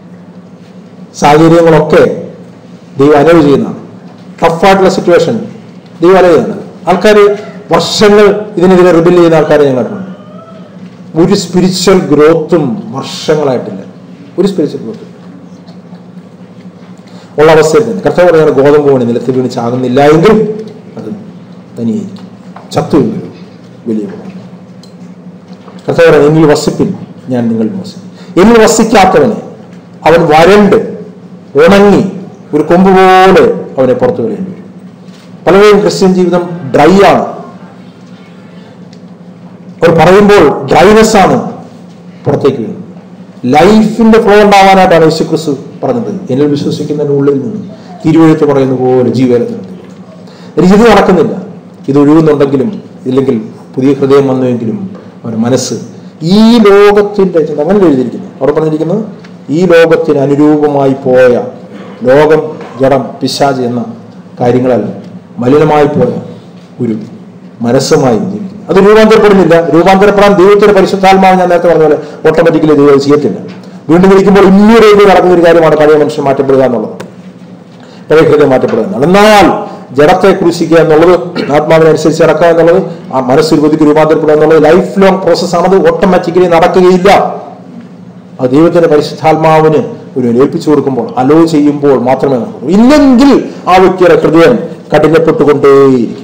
സാഹചര്യങ്ങളൊക്കെ ദൈവം അലവ് ചെയ്യുന്നതാണ് ടഫായിട്ടുള്ള സിറ്റുവേഷൻ ദൈവം അലവ് ചെയ്യുന്നത് ആൾക്കാർ വർഷങ്ങൾ ഇതിനെതിരെ റിബിൽ ചെയ്യുന്ന ആൾക്കാരെ ഞാൻ കണ്ടിട്ടുണ്ട് ഒരു സ്പിരിച്വൽ ഗ്രോത്തും വർഷങ്ങളായിട്ടില്ല ഒരു സ്പിരിച്വൽ ഗ്രോത്തും ഉള്ള അവസ്ഥയിൽ തന്നെ കർത്താവ് പറയുന്നത് ഗോതമ്പ് വീണ് നിലത്ത് വീണ് ചാകുന്നില്ല എങ്കിൽ അത് തനിയായിരിക്കും ചത്തു വീഴും വലിയ ഗുണം കർത്താവ് പറയുന്നത് എന്നിൽ വസിപ്പിൻ ഞാൻ നിങ്ങൾ വസിക്കും എന്നിൽ വസിക്കാത്തവനെ അവൻ വരണ്ട് ഉണങ്ങി ഒരു കൊമ്പ് പോലെ അവനെ പുറത്തു വരേണ്ടി വരും പലരുടെയും ക്രിസ്ത്യൻ ജീവിതം ഡ്രൈ ആണ് അവർ പറയുമ്പോൾ ഡ്രൈനെസ് ആണ് പുറത്തേക്ക് വരുന്നത് ലൈഫിന്റെ ഫ്ലോ ഉണ്ടാവാനായിട്ടാണ് യേശു ക്രിസ്തു പറഞ്ഞത് എന്നിൽ വിശ്വസിക്കുന്നതിന്റെ ഉള്ളിൽ നിന്ന് തിരുവഴുത്ത് പറയുന്ന പോലെ ജീവനത്തിന് ഇത് നടക്കുന്നില്ല ഇത് ഒഴുകുന്നുണ്ടെങ്കിലും ഇല്ലെങ്കിൽ പുതിയ ഹൃദയം വന്നുവെങ്കിലും അവരുടെ മനസ്സ് ഈ ലോകത്തിന്റെ അങ്ങനെ എഴുതിയിരിക്കുന്നു അവിടെ പറഞ്ഞിരിക്കുന്നത് ഈ ലോകത്തിന് അനുരൂപമായി പോയ ലോകം ജഡം പിശാജ് എന്ന കാര്യങ്ങളല്ല മലിനമായി പോയ ഒരു മനസ്സുമായി ജീവിക്കും അത് രൂപാന്തരപ്പെടുന്നില്ല രൂപാന്തരപ്പെടാൻ ദൈവത്തിന്റെ പരിശുദ്ധാത്മാവ് ഞാൻ നേരത്തെ പറഞ്ഞ പോലെ ഓട്ടോമാറ്റിക്കലി ദൈവം അത് ചെയ്യത്തില്ല വീണ്ടും വിളിക്കുമ്പോൾ ഇമ്മീഡിയറ്റ്ലി നടക്കുന്ന ഒരു കാര്യമാണ് പഴയ മനുഷ്യൻ മാറ്റപ്പെടുക എന്നുള്ളത് പഴയ ഹൃദയം മാറ്റപ്പെടുക എന്നുള്ളത് എന്നാൽ ജഡത്തെ ക്രൂശിക്കുക എന്നുള്ളത് ആത്മാവിനനുസരിച്ച് നടക്കുക എന്നുള്ളത് ആ മനസ്സ് രൂപത്തിക്ക് രൂപാന്തരപ്പെടുക എന്നുള്ളത് ലൈഫ് ലോങ് പ്രോസസ്സാണത് ഓട്ടോമാറ്റിക്കലി നടക്കുകയില്ല അത് ദൈവത്തിന്റെ പരിശുദ്ധാത്മാവിന് ഒരു ഏൽപ്പിച്ചു കൊടുക്കുമ്പോൾ അലോ ചെയ്യുമ്പോൾ മാത്രമേ നടക്കൂ ഇല്ലെങ്കിൽ ആ വ്യക്തിയുടെ ഹൃദയം കഠിനപ്പെട്ടുകൊണ്ടേയിരിക്കും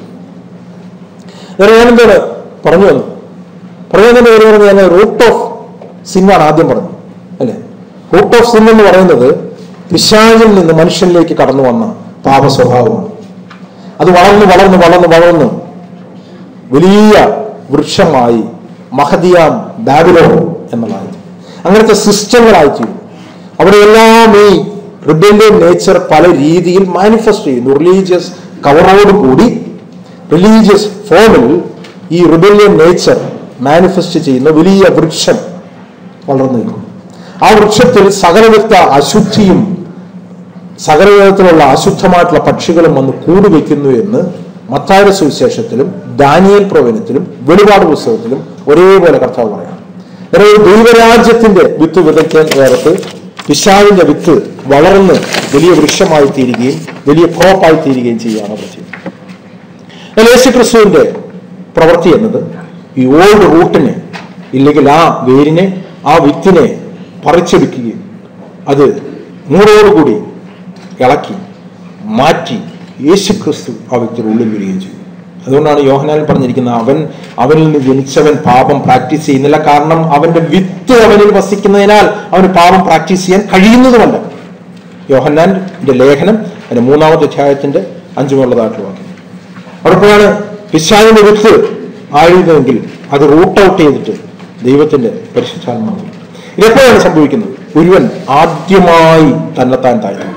ഞാൻ ഞാനെന്താണ് പറഞ്ഞു വന്നു പറഞ്ഞതിന്റെ പേര് പറഞ്ഞ് ഞാൻ റൂട്ട് ഓഫ് സിന്നാണ് ആദ്യം പറഞ്ഞത് അല്ലെ റൂട്ട് ഓഫ് സിൻ എന്ന് പറയുന്നത് പിശാചിൽ നിന്ന് മനുഷ്യനിലേക്ക് കടന്നു വന്ന പാപ സ്വഭാവമാണ് അത് വളർന്ന് വളർന്ന് വളർന്ന് വളർന്ന് വലിയ വൃക്ഷമായി മഹദിയാം ബാബിലോൺ എന്നുള്ളതായി അങ്ങനത്തെ സിസ്റ്റങ്ങളായി തീരും അവിടെയെല്ലാം ഈ റിബല്യൻ നേച്ചർ പല രീതിയിൽ മാനിഫെസ്റ്റ് ചെയ്യുന്നു റിലീജിയസ് കവറോട് കൂടി റിലീജിയസ് ഫോമിൽ ഈ റിബല്യൻ നേച്ചർ മാനിഫെസ്റ്റ് ചെയ്യുന്ന വലിയ വൃക്ഷം വളർന്നു നിൽക്കും ആ വൃക്ഷത്തിൽ സകലവിധ അശുദ്ധിയും സകലവിധത്തിലുള്ള അശുദ്ധമായിട്ടുള്ള പക്ഷികളും വന്ന് കൂടുവെക്കുന്നു എന്ന് മത്തായുടെ സുവിശേഷത്തിലും ദാനിയൽ പ്രവചനത്തിലും വെളിപാട് പുസ്തകത്തിലും ഒരേപോലെ കർത്താവ് പറയാം അതായത് ഒരു ദൈവരാജ്യത്തിന്റെ വിത്ത് വിതയ്ക്കാൻ നേരത്ത് പിശാവിന്റെ വിത്ത് വളർന്ന് വലിയ വൃക്ഷമായി തീരുകയും വലിയ ക്രോപ്പായി തീരുകയും ചെയ്യുകയാണ് അവിടെ ചെയ്യുന്നത് എന്നാൽ യേശു ക്രിസ്തുവിന്റെ പ്രവൃത്തി എന്നത് ഈ ഓൾഡ് റൂട്ടിനെ ഇല്ലെങ്കിൽ ആ വേരിനെ ആ വിത്തിനെ പറിച്ചെടുക്കുകയും അത് മൂടോടുകൂടി ഇളക്കി മാറ്റി യേശു ക്രിസ്തു ആ വ്യക്തിയുടെ ഉള്ളിൽ വരികയും ചെയ്യും അതുകൊണ്ടാണ് യോഹനാൻ പറഞ്ഞിരിക്കുന്നത് അവൻ അവനിൽ നിന്ന് ജനിച്ചവൻ പാപം പ്രാക്ടീസ് ചെയ്യുന്നില്ല കാരണം അവന്റെ വിത്ത് അവനിൽ വസിക്കുന്നതിനാൽ അവന് പാപം പ്രാക്ടീസ് ചെയ്യാൻ കഴിയുന്നതുമല്ല യോഹന്നാന്റെ ലേഖനം അതിന്റെ മൂന്നാമത്തെ അധ്യായത്തിന്റെ അഞ്ചുമുള്ളതായിട്ടുള്ള വാക്യം അവിടെപ്പോഴാണ് പിശാചിന്റെ വിത്ത് ആഴുന്നതെങ്കിൽ അത് റൂട്ട് ഔട്ട് ചെയ്തിട്ട് ദൈവത്തിന്റെ പരിശുദ്ധാത്മാവ് ഇതെപ്പോഴാണ് സംഭവിക്കുന്നത് ഒരുവൻ ആദ്യമായി തന്നെത്താൻ താഴ്ത്തുന്നത്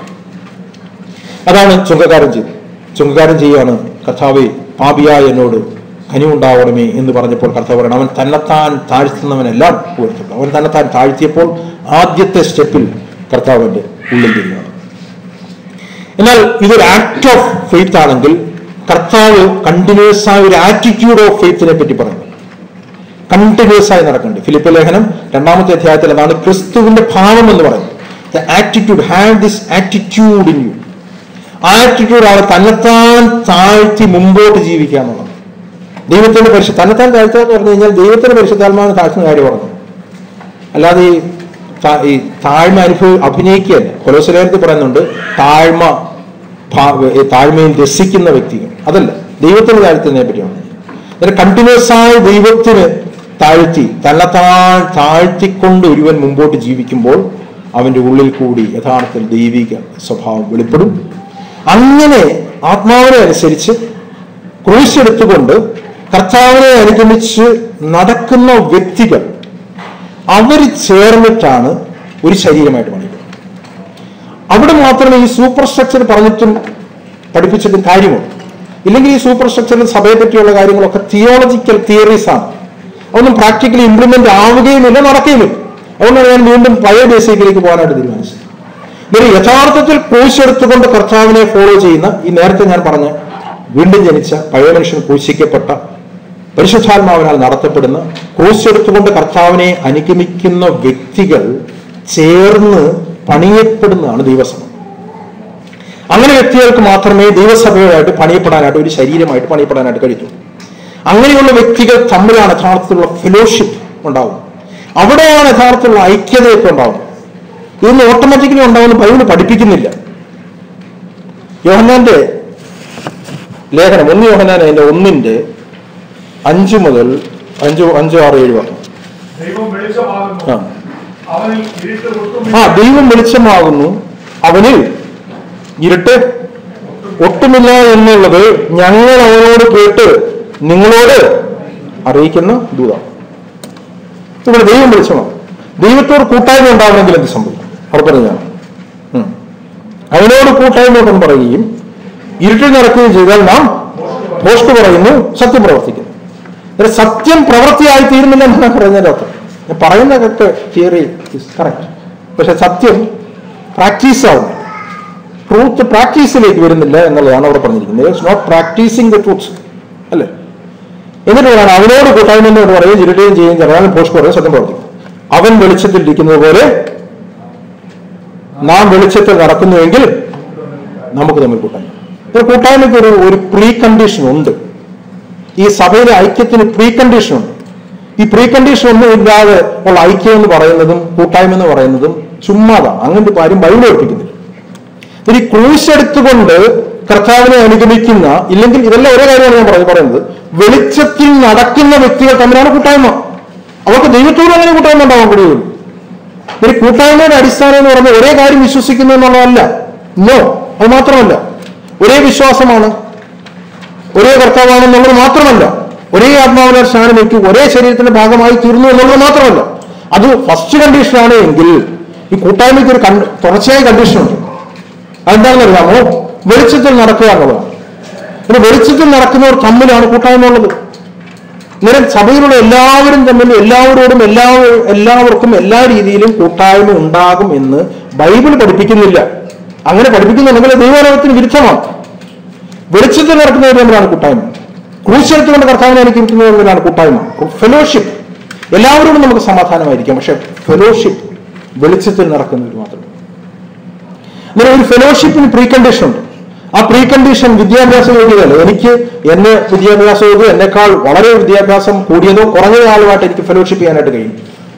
അതാണ് ചുങ്കക്കാരൻ ചെയ്തത് ചുങ്കക്കാരൻ ചെയ്യുകയാണ് കർത്താവെ പാപിയായ എന്നോട് കനിവുണ്ടാവണമേ എന്ന് പറഞ്ഞപ്പോൾ കർത്താവ് പറയണം അവൻ തന്നെത്താൻ താഴ്ത്തുന്നവനെല്ലാം ഉയർത്തുന്നു അവൻ തന്നെത്താൻ താഴ്ത്തിയപ്പോൾ ആദ്യത്തെ സ്റ്റെപ്പിൽ കർത്താവിന്റെ ഉള്ളിൽ വരികയാണ് എന്നാൽ ഇതൊരു ആക്ട് ഓഫ് ഫെയ്ത്ത് ആണെങ്കിൽ കർത്താവ് കണ്ടിന്യൂസ് ആയ ഒരു ആറ്റിറ്റ്യൂഡ് ഓഫ് ഫെയ്ത്തിനെ പറ്റി പറയുന്നു കണ്ടിന്യൂസ് ആയി നടക്കുന്നുണ്ട് ഫിലിപ്പ് ലേഖനം രണ്ടാമത്തെ അധ്യായത്തിൽ അതാണ് ക്രിസ്തുവിന്റെ ഭാവം എന്ന് പറയുന്നത് the attitude have this attitude in you ആ ആറ്റിറ്റ്യൂഡ് ആണ് തന്നെത്താൻ താഴ്ത്തി മുമ്പോട്ട് ജീവിക്കുക എന്നുള്ളത് ദൈവത്തിന്റെ പരിശുദ്ധ തന്നെത്താൻ താഴ്ത്തുക എന്ന് പറഞ്ഞു കഴിഞ്ഞാൽ ദൈവത്തിന്റെ പരിശുദ്ധാത്മാവിന് താഴ്ത്തുന്ന കാര്യം പറഞ്ഞു അല്ലാതെ ഈ താ- ഈ താഴ്മ അനുഭവ അഭിനയിക്കുകയല്ല കൊലോസലേഖനത്തിൽ പറയുന്നുണ്ട് താഴ്മ ഭാ- ഈ താഴ്മയിൽ രസിക്കുന്ന വ്യക്തികൾ അതല്ല ദൈവത്തിന് താഴ്ത്തുന്നതിനെ പറ്റിയാണ് അതായത് കണ്ടിന്യൂസ് ആയ ദൈവത്തിന് താഴ്ത്തി തന്നെത്താൻ താഴ്ത്തിക്കൊണ്ട് ഒരുവൻ മുമ്പോട്ട് ജീവിക്കുമ്പോൾ അവന്റെ ഉള്ളിൽ കൂടി യഥാർത്ഥത്തിൽ ദൈവിക സ്വഭാവം വെളിപ്പെടും അങ്ങനെ ആത്മാവിനെ അനുസരിച്ച് ക്രൂശ് എടുത്തുകൊണ്ട് കർത്താവിനെ അനുഗമിച്ച് നടക്കുന്ന വ്യക്തികൾ അവർ ചേർന്നിട്ടാണ് ഒരു ശരീരമായിട്ട് പണിയുന്നത് അവിടെ മാത്രമേ ഈ സൂപ്പർ സ്ട്രക്ചർ പറഞ്ഞിട്ടും പഠിപ്പിച്ചിട്ടും കാര്യമുള്ളൂ ഇല്ലെങ്കിൽ ഈ സൂപ്പർ സ്ട്രക്ചറിൽ സഭയെ പറ്റിയുള്ള കാര്യങ്ങളൊക്കെ തിയോളജിക്കൽ തിയറീസ് ആണ് അതൊന്നും പ്രാക്ടിക്കലി ഇംപ്ലിമെന്റ് ആവുകയുമില്ല നടക്കുകയുമില്ല അതുകൊണ്ടാണ് ഞാൻ വീണ്ടും പഴയ ബേസിക്കിലേക്ക് പോകാനായിട്ട് തീരുമാനിച്ചത് ഇതൊരു യഥാർത്ഥത്തിൽ ക്രൂശെടുത്തുകൊണ്ട് കർത്താവിനെ ഫോളോ ചെയ്യുന്ന ഈ നേരത്തെ ഞാൻ പറഞ്ഞ വീണ്ടും ജനിച്ച പഴയ മനുഷ്യൻ ക്രൂശിക്കപ്പെട്ട പരിശുദ്ധാത്മാവിനാൽ നടത്തപ്പെടുന്ന ക്രൂശെടുത്തുകൊണ്ട് കർത്താവിനെ അനുഗമിക്കുന്ന വ്യക്തികൾ ചേർന്ന് പണിയപ്പെടുന്നതാണ് ദൈവസഭ അങ്ങനെ വ്യക്തികൾക്ക് മാത്രമേ ദൈവസഭയുമായിട്ട് പണിയപ്പെടാനായിട്ട് ഒരു ശരീരമായിട്ട് പണിയപ്പെടാനായിട്ട് കഴിയത്തുള്ളൂ അങ്ങനെയുള്ള വ്യക്തികൾ തമ്മിലാണ് യഥാർത്ഥത്തിലുള്ള ഫെലോഷിപ്പ് ഉണ്ടാവും അവിടെയാണ് യഥാർത്ഥത്തിലുള്ള ഐക്യതയൊക്കെ ഉണ്ടാവുന്നത് ഇതൊന്നും ഓട്ടോമാറ്റിക്കലി ഉണ്ടാവുന്ന ബൈബിൾ പഠിപ്പിക്കുന്നില്ല യോഹന്നാന്റെ ലേഖനം ഒന്ന് യോഹന്നാൻ അതിന്റെ ഒന്നിന്റെ അഞ്ചു മുതൽ അഞ്ചു അഞ്ചു ആറ് ഏഴ് പറഞ്ഞു ദൈവം വെളിച്ചമാകുന്നു ആ. അവനിൽ ഇരുട്ട് ഒട്ടും ആ ദൈവം വെളിച്ചമാകുന്നു അവനിൽ ഇരുട്ട് ഒട്ടുമില്ല എന്നുള്ളത് ഞങ്ങൾ അവനോട് കേട്ട് നിങ്ങളോട് അറിയിക്കുന്ന ദൂതാണ് ഇവിടെ ദൈവം വെളിച്ചമാണ് ദൈവത്തോട് കൂട്ടായ്മ ഉണ്ടാവണമെങ്കിൽ എന്ത് സംഭവിക്കും അവർ പറഞ്ഞാണ് ഉം. അവനോട് കൂട്ടായ്മ ഉണ്ടെന്ന് പറയുകയും ഇരുട്ടിൽ നടക്കുകയും ചെയ്താൽ നാം പോസ്റ്റ് പറയുന്നു സത്യം പ്രവർത്തിക്കുന്നു ഒരു സത്യം പ്രവൃത്തിയായി തീരുന്നില്ല എന്നാണ് പറയുന്നതിന്റെ അർത്ഥം ഞാൻ പറയുന്നതൊക്കെ തിയറി ഇസ് കറക്റ്റ് പക്ഷെ സത്യം പ്രാക്ടീസ് ആവുന്നു ട്രൂത്ത് പ്രാക്ടീസിലേക്ക് വരുന്നില്ല എന്നുള്ളതാണ് അവിടെ പറഞ്ഞിരിക്കുന്നത് it's not practising the truths അല്ലേ എന്നിട്ട് പറയണം അവനോട് കൂട്ടായ്മ എന്ന് പറയും ഇരുട്ടുകയും ചെയ്യും ചെറുതാനും പോസ്റ്റ് പറയും സത്യം പ്രവർത്തിക്കും അവൻ വെളിച്ചത്തിൽ ഇരിക്കുന്നത് പോലെ നാം വെളിച്ചത്തിൽ നടക്കുന്നുവെങ്കിൽ നമുക്ക് തമ്മിൽ കൂട്ടായ്മ ഒരു കൂട്ടായ്മയ്ക്ക് ഒരു ഒരു പ്രീ കണ്ടീഷൻ ഉണ്ട് ഈ സഭയിലെ ഐക്യത്തിന് പ്രീ കണ്ടീഷൻ ഉണ്ട് ഈ പ്രീ കണ്ടീഷൻ ഒന്നും ഇല്ലാതെ ഉള്ള ഐക്യം എന്ന് പറയുന്നതും കൂട്ടായ്മ എന്ന് പറയുന്നതും ചുമ്മാതാണ് അങ്ങനത്തെ കാര്യം ബൈബിൾ പഠിപ്പിക്കുന്നില്ല ഇനി ക്രൂശ് എടുത്തുകൊണ്ട് കർത്താവിനെ അനുഗമിക്കുന്ന ഇല്ലെങ്കിൽ ഇതെല്ലാം ഒരേ കാര്യമാണ് ഞാൻ പറഞ്ഞു പറയുന്നത് വെളിച്ചത്തിൽ നടക്കുന്ന വ്യക്തികൾ തമ്മിലാണ് കൂട്ടായ്മ അവർക്ക് ദൈവത്തോട് അങ്ങനെ കൂട്ടായ്മ ഉണ്ടാവാൻ കഴിയുള്ളൂ ഇനി കൂട്ടായ്മയുടെ അടിസ്ഥാനം എന്ന് പറഞ്ഞാൽ ഒരേ കാര്യം വിശ്വസിക്കുന്നു എന്നുള്ളതല്ല നോ അത് മാത്രമല്ല ഒരേ വിശ്വാസമാണ് ഒരേ കർത്താവാണെന്നുള്ളത് മാത്രമല്ല ഒരേ ആത്മാവിനാൽ സ്നാനമേറ്റു ഒരേ ശരീരത്തിന്റെ ഭാഗമായി തീർന്നു എന്നുള്ളത് മാത്രമല്ല അത് ഫസ്റ്റ് കണ്ടീഷനാണ് എങ്കിൽ ഈ കൂട്ടായ്മയ്ക്ക് ഒരു കൺ- തുടർച്ചയായ കണ്ടീഷനുണ്ട് അതെന്താണെന്ന് അറിയാമോ വെളിച്ചത്തിൽ നടക്കുക എന്നുള്ളതാണ് പിന്നെ വെളിച്ചത്തിൽ നടക്കുന്നവർ തമ്മിലാണ് കൂട്ടായ്മ ഉള്ളത് അന്നേരം സഭയിലുള്ള എല്ലാവരും തമ്മിൽ എല്ലാവരോടും എല്ലാ എല്ലാവർക്കും എല്ലാ രീതിയിലും കൂട്ടായ്മ ഉണ്ടാകും എന്ന് ബൈബിൾ പഠിപ്പിക്കുന്നില്ല അങ്ങനെ പഠിപ്പിക്കുന്നുണ്ടെങ്കിൽ ദൈവാലയത്തിന് വിരുദ്ധമാണ് വെളിച്ചത്തിൽ നടക്കുന്നവർ തമ്മിലാണ് കൂട്ടായ്മ ക്രൂശെടുത്തുകൊണ്ട് കർത്താവിനെ അനുകരിക്കുന്നവർ തമ്മിലാണ് കൂട്ടായ്മ ഫെലോഷിപ്പ് എല്ലാവരോടും നമുക്ക് സമാധാനമായിരിക്കാം പക്ഷെ ഫെലോഷിപ്പ് വെളിച്ചത്തിൽ നടക്കുന്നവർ മാത്രമേ അങ്ങനെ ഒരു ഫെലോഷിപ്പിന് പ്രീ കണ്ടീഷൻ ഉണ്ട് ആ പ്രീ കണ്ടീഷൻ വിദ്യാഭ്യാസ യോഗ്യതയല്ല എനിക്ക് എന്നെ വിദ്യാഭ്യാസ യോഗ്യത എന്നെക്കാൾ വളരെ വിദ്യാഭ്യാസം കൂടിയതോ കുറഞ്ഞ ആളുമായിട്ട് എനിക്ക് ഫെലോഷിപ്പ് ചെയ്യാനായിട്ട് കഴിയും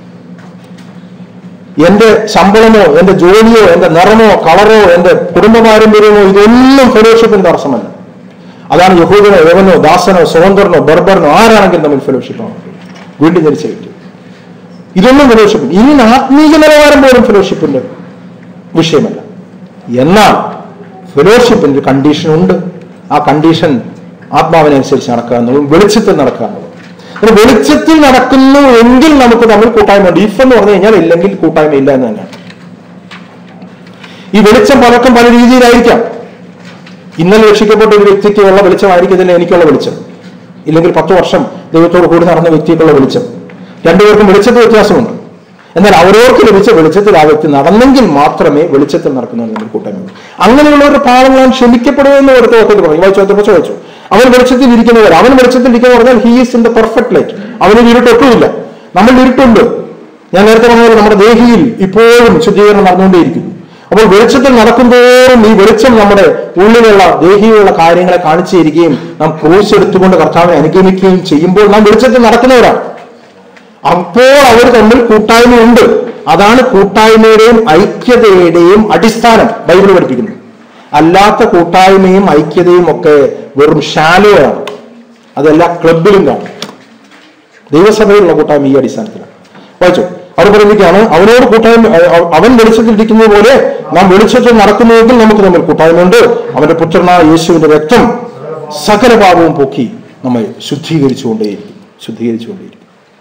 എന്റെ ശമ്പളമോ എന്റെ ജോലിയോ എന്റെ നിറമോ കളറോ എന്റെ കുടുംബ പാരമ്പര്യമോ ഇതൊന്നും ഫെലോഷിപ്പിന്റെ തടസ്സമല്ല അതാണ് യഹൂദനോ യവനോ ദാസനോ സ്വതന്ത്രനോ ബർബറിനോ ആരാണെങ്കിലും തമ്മിൽ ഫെലോഷിപ്പാണ് വീണ്ടും ജനിച്ച വ്യക്തി ഇതൊന്നും ഫെലോഷിപ്പ് ഇനി ആത്മീയ നിലവാരം പോലും ഫെലോഷിപ്പിന്റെ വിഷയമല്ല എന്നാൽ ഫെലോഷിപ്പിന് ഒരു കണ്ടീഷൻ ഉണ്ട് ആ കണ്ടീഷൻ ആത്മാവിനനുസരിച്ച് നടക്കുക എന്നുള്ളതും വെളിച്ചത്തിൽ നടക്കുക എന്നുള്ളതും അങ്ങനെ വെളിച്ചത്തിൽ നടക്കുന്നു എങ്കിൽ നമുക്ക് തമ്മിൽ കൂട്ടായ്മ ഉണ്ട് ഇഫ് എന്ന് പറഞ്ഞു കഴിഞ്ഞാൽ ഇല്ലെങ്കിൽ കൂട്ടായ്മ ഇല്ല എന്ന് തന്നെയാണ് ഈ വെളിച്ചം പലർക്കും പല രീതിയിലായിരിക്കാം ഇന്നലെ രക്ഷിക്കപ്പെട്ട ഒരു വ്യക്തിക്ക് ഉള്ള വെളിച്ചമായിരിക്കത്തില്ല എനിക്കുള്ള വെളിച്ചം ഇല്ലെങ്കിൽ പത്ത് വർഷം ദൈവത്തോട് കൂടി നടന്ന വ്യക്തിക്കുള്ള വെളിച്ചം രണ്ടുപേർക്കും വെളിച്ചത്തിൽ വ്യത്യാസമുണ്ട് എന്നാൽ അവരവർക്ക് ലഭിച്ച വെളിച്ചത്തിൽ ആ വ്യക്തി നടന്നെങ്കിൽ മാത്രമേ വെളിച്ചത്തിൽ നടക്കുന്നവർ നമ്മൾ കൂട്ടായ്മ അങ്ങനെയുള്ള ഒരു പാവങ്ങളാൻ ക്ഷമിക്കപ്പെടുമെന്ന് ഒരു തോട്ടത്തിൽ പറഞ്ഞു വായിച്ചു ചോദിച്ചപ്പോൾ ചോദിച്ചു അവൻ വെളിച്ചത്തിൽ ഇരിക്കുന്നവർ അവൻ വെളിച്ചത്തിൽ ഇരിക്കുന്ന പറഞ്ഞാൽ he is in the perfect light അവന് ഇരുട്ടൊട്ടുമില്ല നമ്മൾ ഇരുട്ടുണ്ട് ഞാൻ നേരത്തെ പറഞ്ഞ നമ്മുടെ ദേഹിയിൽ ഇപ്പോഴും ശുദ്ധീകരണം നടന്നുകൊണ്ടേയിരിക്കുന്നു അപ്പോൾ വെളിച്ചത്തിൽ നടക്കുന്തോറും ഈ വെളിച്ചം നമ്മുടെ ഉള്ളിലുള്ള ദേഹിയുള്ള കാര്യങ്ങളെ കാണിച്ചു തരികയും നാം ക്രൂശ് എടുത്തുകൊണ്ട് കർത്താവിനെ അനുഗമിക്കുകയും ചെയ്യുമ്പോൾ നാം വെളിച്ചത്തിൽ നടക്കുന്നവരാണ് അപ്പോൾ അവർ തമ്മിൽ കൂട്ടായ്മയുണ്ട് അതാണ് കൂട്ടായ്മയുടെയും ഐക്യതയുടെയും അടിസ്ഥാനം ബൈബിൾ പഠിപ്പിക്കുന്നത് അല്ലാത്ത കൂട്ടായ്മയും ഐക്യതയും ഒക്കെ വെറും ഷാലോയാണ് അതെല്ലാ ക്ലബിലും കാണും ദൈവസഭയിലുള്ള കൂട്ടായ്മ ഈ അടിസ്ഥാനത്തിലാണ് വായിച്ചു അവർ പറയുകയാണ് അവനോട് കൂട്ടായ്മ അ- അവൻ വെളിച്ചത്തിൽ ഇരിക്കുന്നത് പോലെ നാം വെളിച്ചത്തിൽ നടക്കുന്നുവെങ്കിൽ നമുക്ക് തമ്മിൽ കൂട്ടായ്മയുണ്ട് അവന്റെ പുത്രനായ യേശുവിന്റെ രക്തം സകല പാപവും പൊക്കി നമ്മെ ശുദ്ധീകരിച്ചുകൊണ്ടേയിരിക്കും ശുദ്ധീകരിച്ചുകൊണ്ടേയിരിക്കും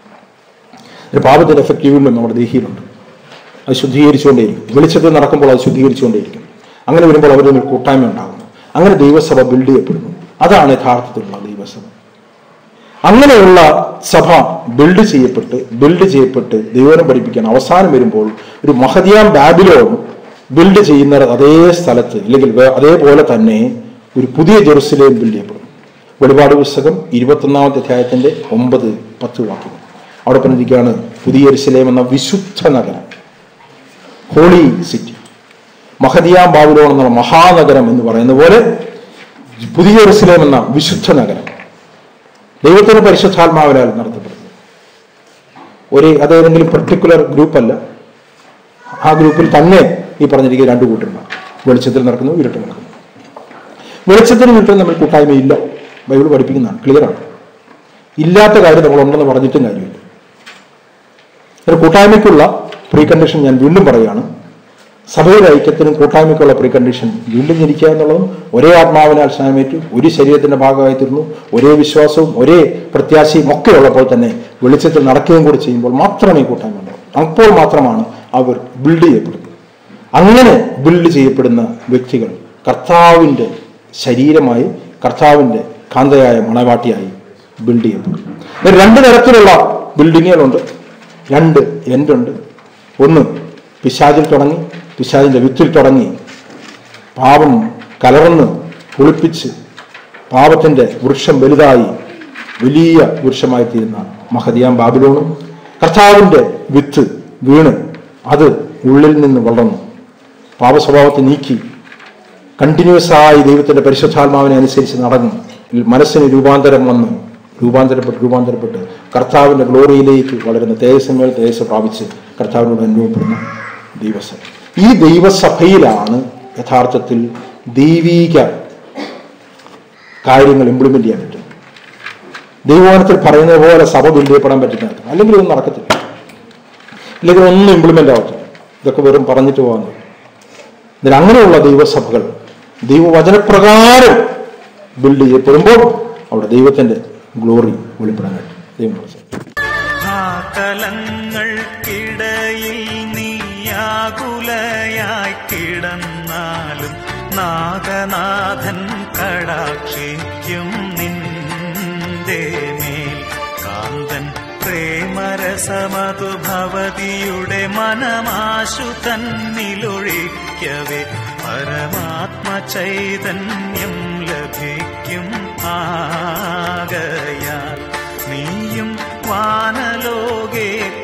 ഒരു പാപത്തിന്റെ എഫക്റ്റ് വീണ്ടും നമ്മുടെ ദേഹിയിലുണ്ട് അത് ശുദ്ധീകരിച്ചുകൊണ്ടേയിരിക്കും വെളിച്ചത്തിൽ നടക്കുമ്പോൾ അത് ശുദ്ധീകരിച്ചുകൊണ്ടേയിരിക്കും അങ്ങനെ വരുമ്പോൾ അവർ തമ്മിൽ കൂട്ടായ്മ ഉണ്ടാകുന്നു അങ്ങനെ ദൈവസഭ ബിൽഡ് ചെയ്യപ്പെടുന്നു അതാണ് യഥാർത്ഥത്തിലുള്ള ദൈവസഭ അങ്ങനെയുള്ള സഭ ബിൽഡ് ചെയ്യപ്പെട്ട് ബിൽഡ് ചെയ്യപ്പെട്ട് ദൈവനം പഠിപ്പിക്കാൻ അവസാനം വരുമ്പോൾ ഒരു മഹദിയാം ബാബിലോൺ ബിൽഡ് ചെയ്യുന്ന അതേ സ്ഥലത്ത് അല്ലെങ്കിൽ വേ- അതേപോലെ തന്നെ ഒരു പുതിയ ജെറുസലേം ബിൽഡ് ചെയ്യപ്പെടും വെളിപാട് പുസ്തകം ഇരുപത്തൊന്നാമത്തെ അധ്യായത്തിന്റെ ഒമ്പത് പത്ത് വാക്യങ്ങൾ അവിടെ പറഞ്ഞിരിക്കുകയാണ് പുതിയ ജെറുസലേം എന്ന വിശുദ്ധ നഗരം ഹോളി സിറ്റി മഹദിയാം ബാബിലോൺ എന്നുള്ള മഹാനഗരം എന്ന് പറയുന്ന പോലെ പുതിയ ജെറുസലേം എന്ന വിശുദ്ധ നഗരം ദൈവത്തിന്റെ പരിശുദ്ധാത്മാവിനാൽ നടത്തപ്പെടുന്നു ഒരു അതേതെങ്കിലും പെർട്ടിക്കുലർ ഗ്രൂപ്പല്ല ആ ഗ്രൂപ്പിൽ തന്നെ ഈ പറഞ്ഞിരിക്കുന്ന രണ്ട് കൂട്ടരുണ്ട് വെളിച്ചത്തിൽ നടക്കുന്നു ഇരുട്ട് നടക്കുന്നു വെളിച്ചത്തിനും ഇരുട്ടും നമ്മൾ കൂട്ടായ്മയില്ല ബൈബിൾ പഠിപ്പിക്കുന്നതാണ് ക്ലിയറാണ് ഇല്ലാത്ത കാര്യം നമ്മൾ ഉണ്ടെന്ന് പറഞ്ഞിട്ടും കാര്യമില്ല ഒരു കൂട്ടായ്മയ്ക്കുള്ള പ്രീ കണ്ടീഷൻ ഞാൻ വീണ്ടും പറയുകയാണ് സഭയുടെ ഐക്യത്തിനും കൂട്ടായ്മയ്ക്കുള്ള പ്രീ കണ്ടീഷൻ വീണ്ടും ജനിക്കുക എന്നുള്ളതും ഒരേ ആത്മാവിനാൽ സ്നാനമേറ്റു ഒരു ശരീരത്തിന്റെ ഭാഗമായി തീർന്നു ഒരേ വിശ്വാസവും ഒരേ പ്രത്യാശയും ഒക്കെ ഉള്ളപ്പോൾ തന്നെ വെളിച്ചത്തിൽ നടക്കുകയും കൂടി ചെയ്യുമ്പോൾ മാത്രമേ കൂട്ടായ്മ ഉണ്ടാവും അപ്പോൾ മാത്രമാണ് അവർ ബിൽഡ് ചെയ്യപ്പെടുന്നത് അങ്ങനെ ബിൽഡ് ചെയ്യപ്പെടുന്ന വ്യക്തികൾ കർത്താവിൻ്റെ ശരീരമായി കർത്താവിൻ്റെ കാന്തയായ മണവാട്ടിയായി ബിൽഡ് ചെയ്യപ്പെടും ഇതിൽ രണ്ട് തരത്തിലുള്ള ബിൽഡിങ്ങുകളുണ്ട് രണ്ട് എൻഡുണ്ട് ഒന്ന് പിശാചിൽ തുടങ്ങി പിശാചിന്റെ വിത്തിൽ തുടങ്ങി പാപം കലർന്ന് കുളിപ്പിച്ച് പാപത്തിന്റെ വൃക്ഷം വലുതായി വലിയ വൃക്ഷമായി തീരുന്ന മഹദിയാം ബാബിലോണും കർത്താവിന്റെ വിത്ത് വീണ് അത് ഉള്ളിൽ നിന്ന് വളർന്നു പാപസ്വഭാവത്തെ നീക്കി കണ്ടിന്യൂസ് ആയി ദൈവത്തിന്റെ പരിശുദ്ധാത്മാവിനെ അനുസരിച്ച് നടന്നു മനസ്സിന് രൂപാന്തരം വന്ന് രൂപാന്തരപ്പെട്ട് രൂപാന്തരപ്പെട്ട് കർത്താവിൻ്റെ ഗ്ലോറിയിലേക്ക് വളരുന്ന തേജസ്സമേൽ തേജസ് പ്രാപിച്ച് കർത്താവിനോട് അനുഭവപ്പെടുന്ന ദൈവസഭ ഈ ദൈവസഭയിലാണ് യഥാർത്ഥത്തിൽ ദൈവീക കാര്യങ്ങൾ ഇംപ്ലിമെന്റ് ചെയ്യാൻ പറ്റും ദൈവവനത്തിൽ പറയുന്നത് പോലെ സഭ ബിൽഡപ്പെടാൻ പറ്റില്ല അല്ലെങ്കിൽ ഇതൊന്നും നടക്കത്തില്ല ഇല്ലെങ്കിൽ ഒന്നും ഇംപ്ലിമെന്റ് ആവത്തില്ല ഇതൊക്കെ വെറും പറഞ്ഞിട്ട് പോകാൻ എന്നാൽ അങ്ങനെയുള്ള ദൈവസഭകൾ ദൈവവചനപ്രകാരം ബിൽഡ് ചെയ്യപ്പെടുമ്പോൾ അവിടെ ദൈവത്തിന്റെ ഗ്ലോറി വെളിപ്പെടാൻ പറ്റും ദൈവം മനസ്സിലാക്കി ആകലങ്ങൾക്കിടയിൽ നീയാകുലയായി കിടന്നാലും നാഗനാഥൻ കടാക്ഷിക്കും നിന്റെ മേൽ കാന്തൻ പ്രേമരസമതു ഭവതിയുടെ മനമാശു തന്നിലൊഴിക്കവേ പരമാത്മ ചൈതന്യം ലഭിക്കും ആകയാൽ നീയും വാനലോകെ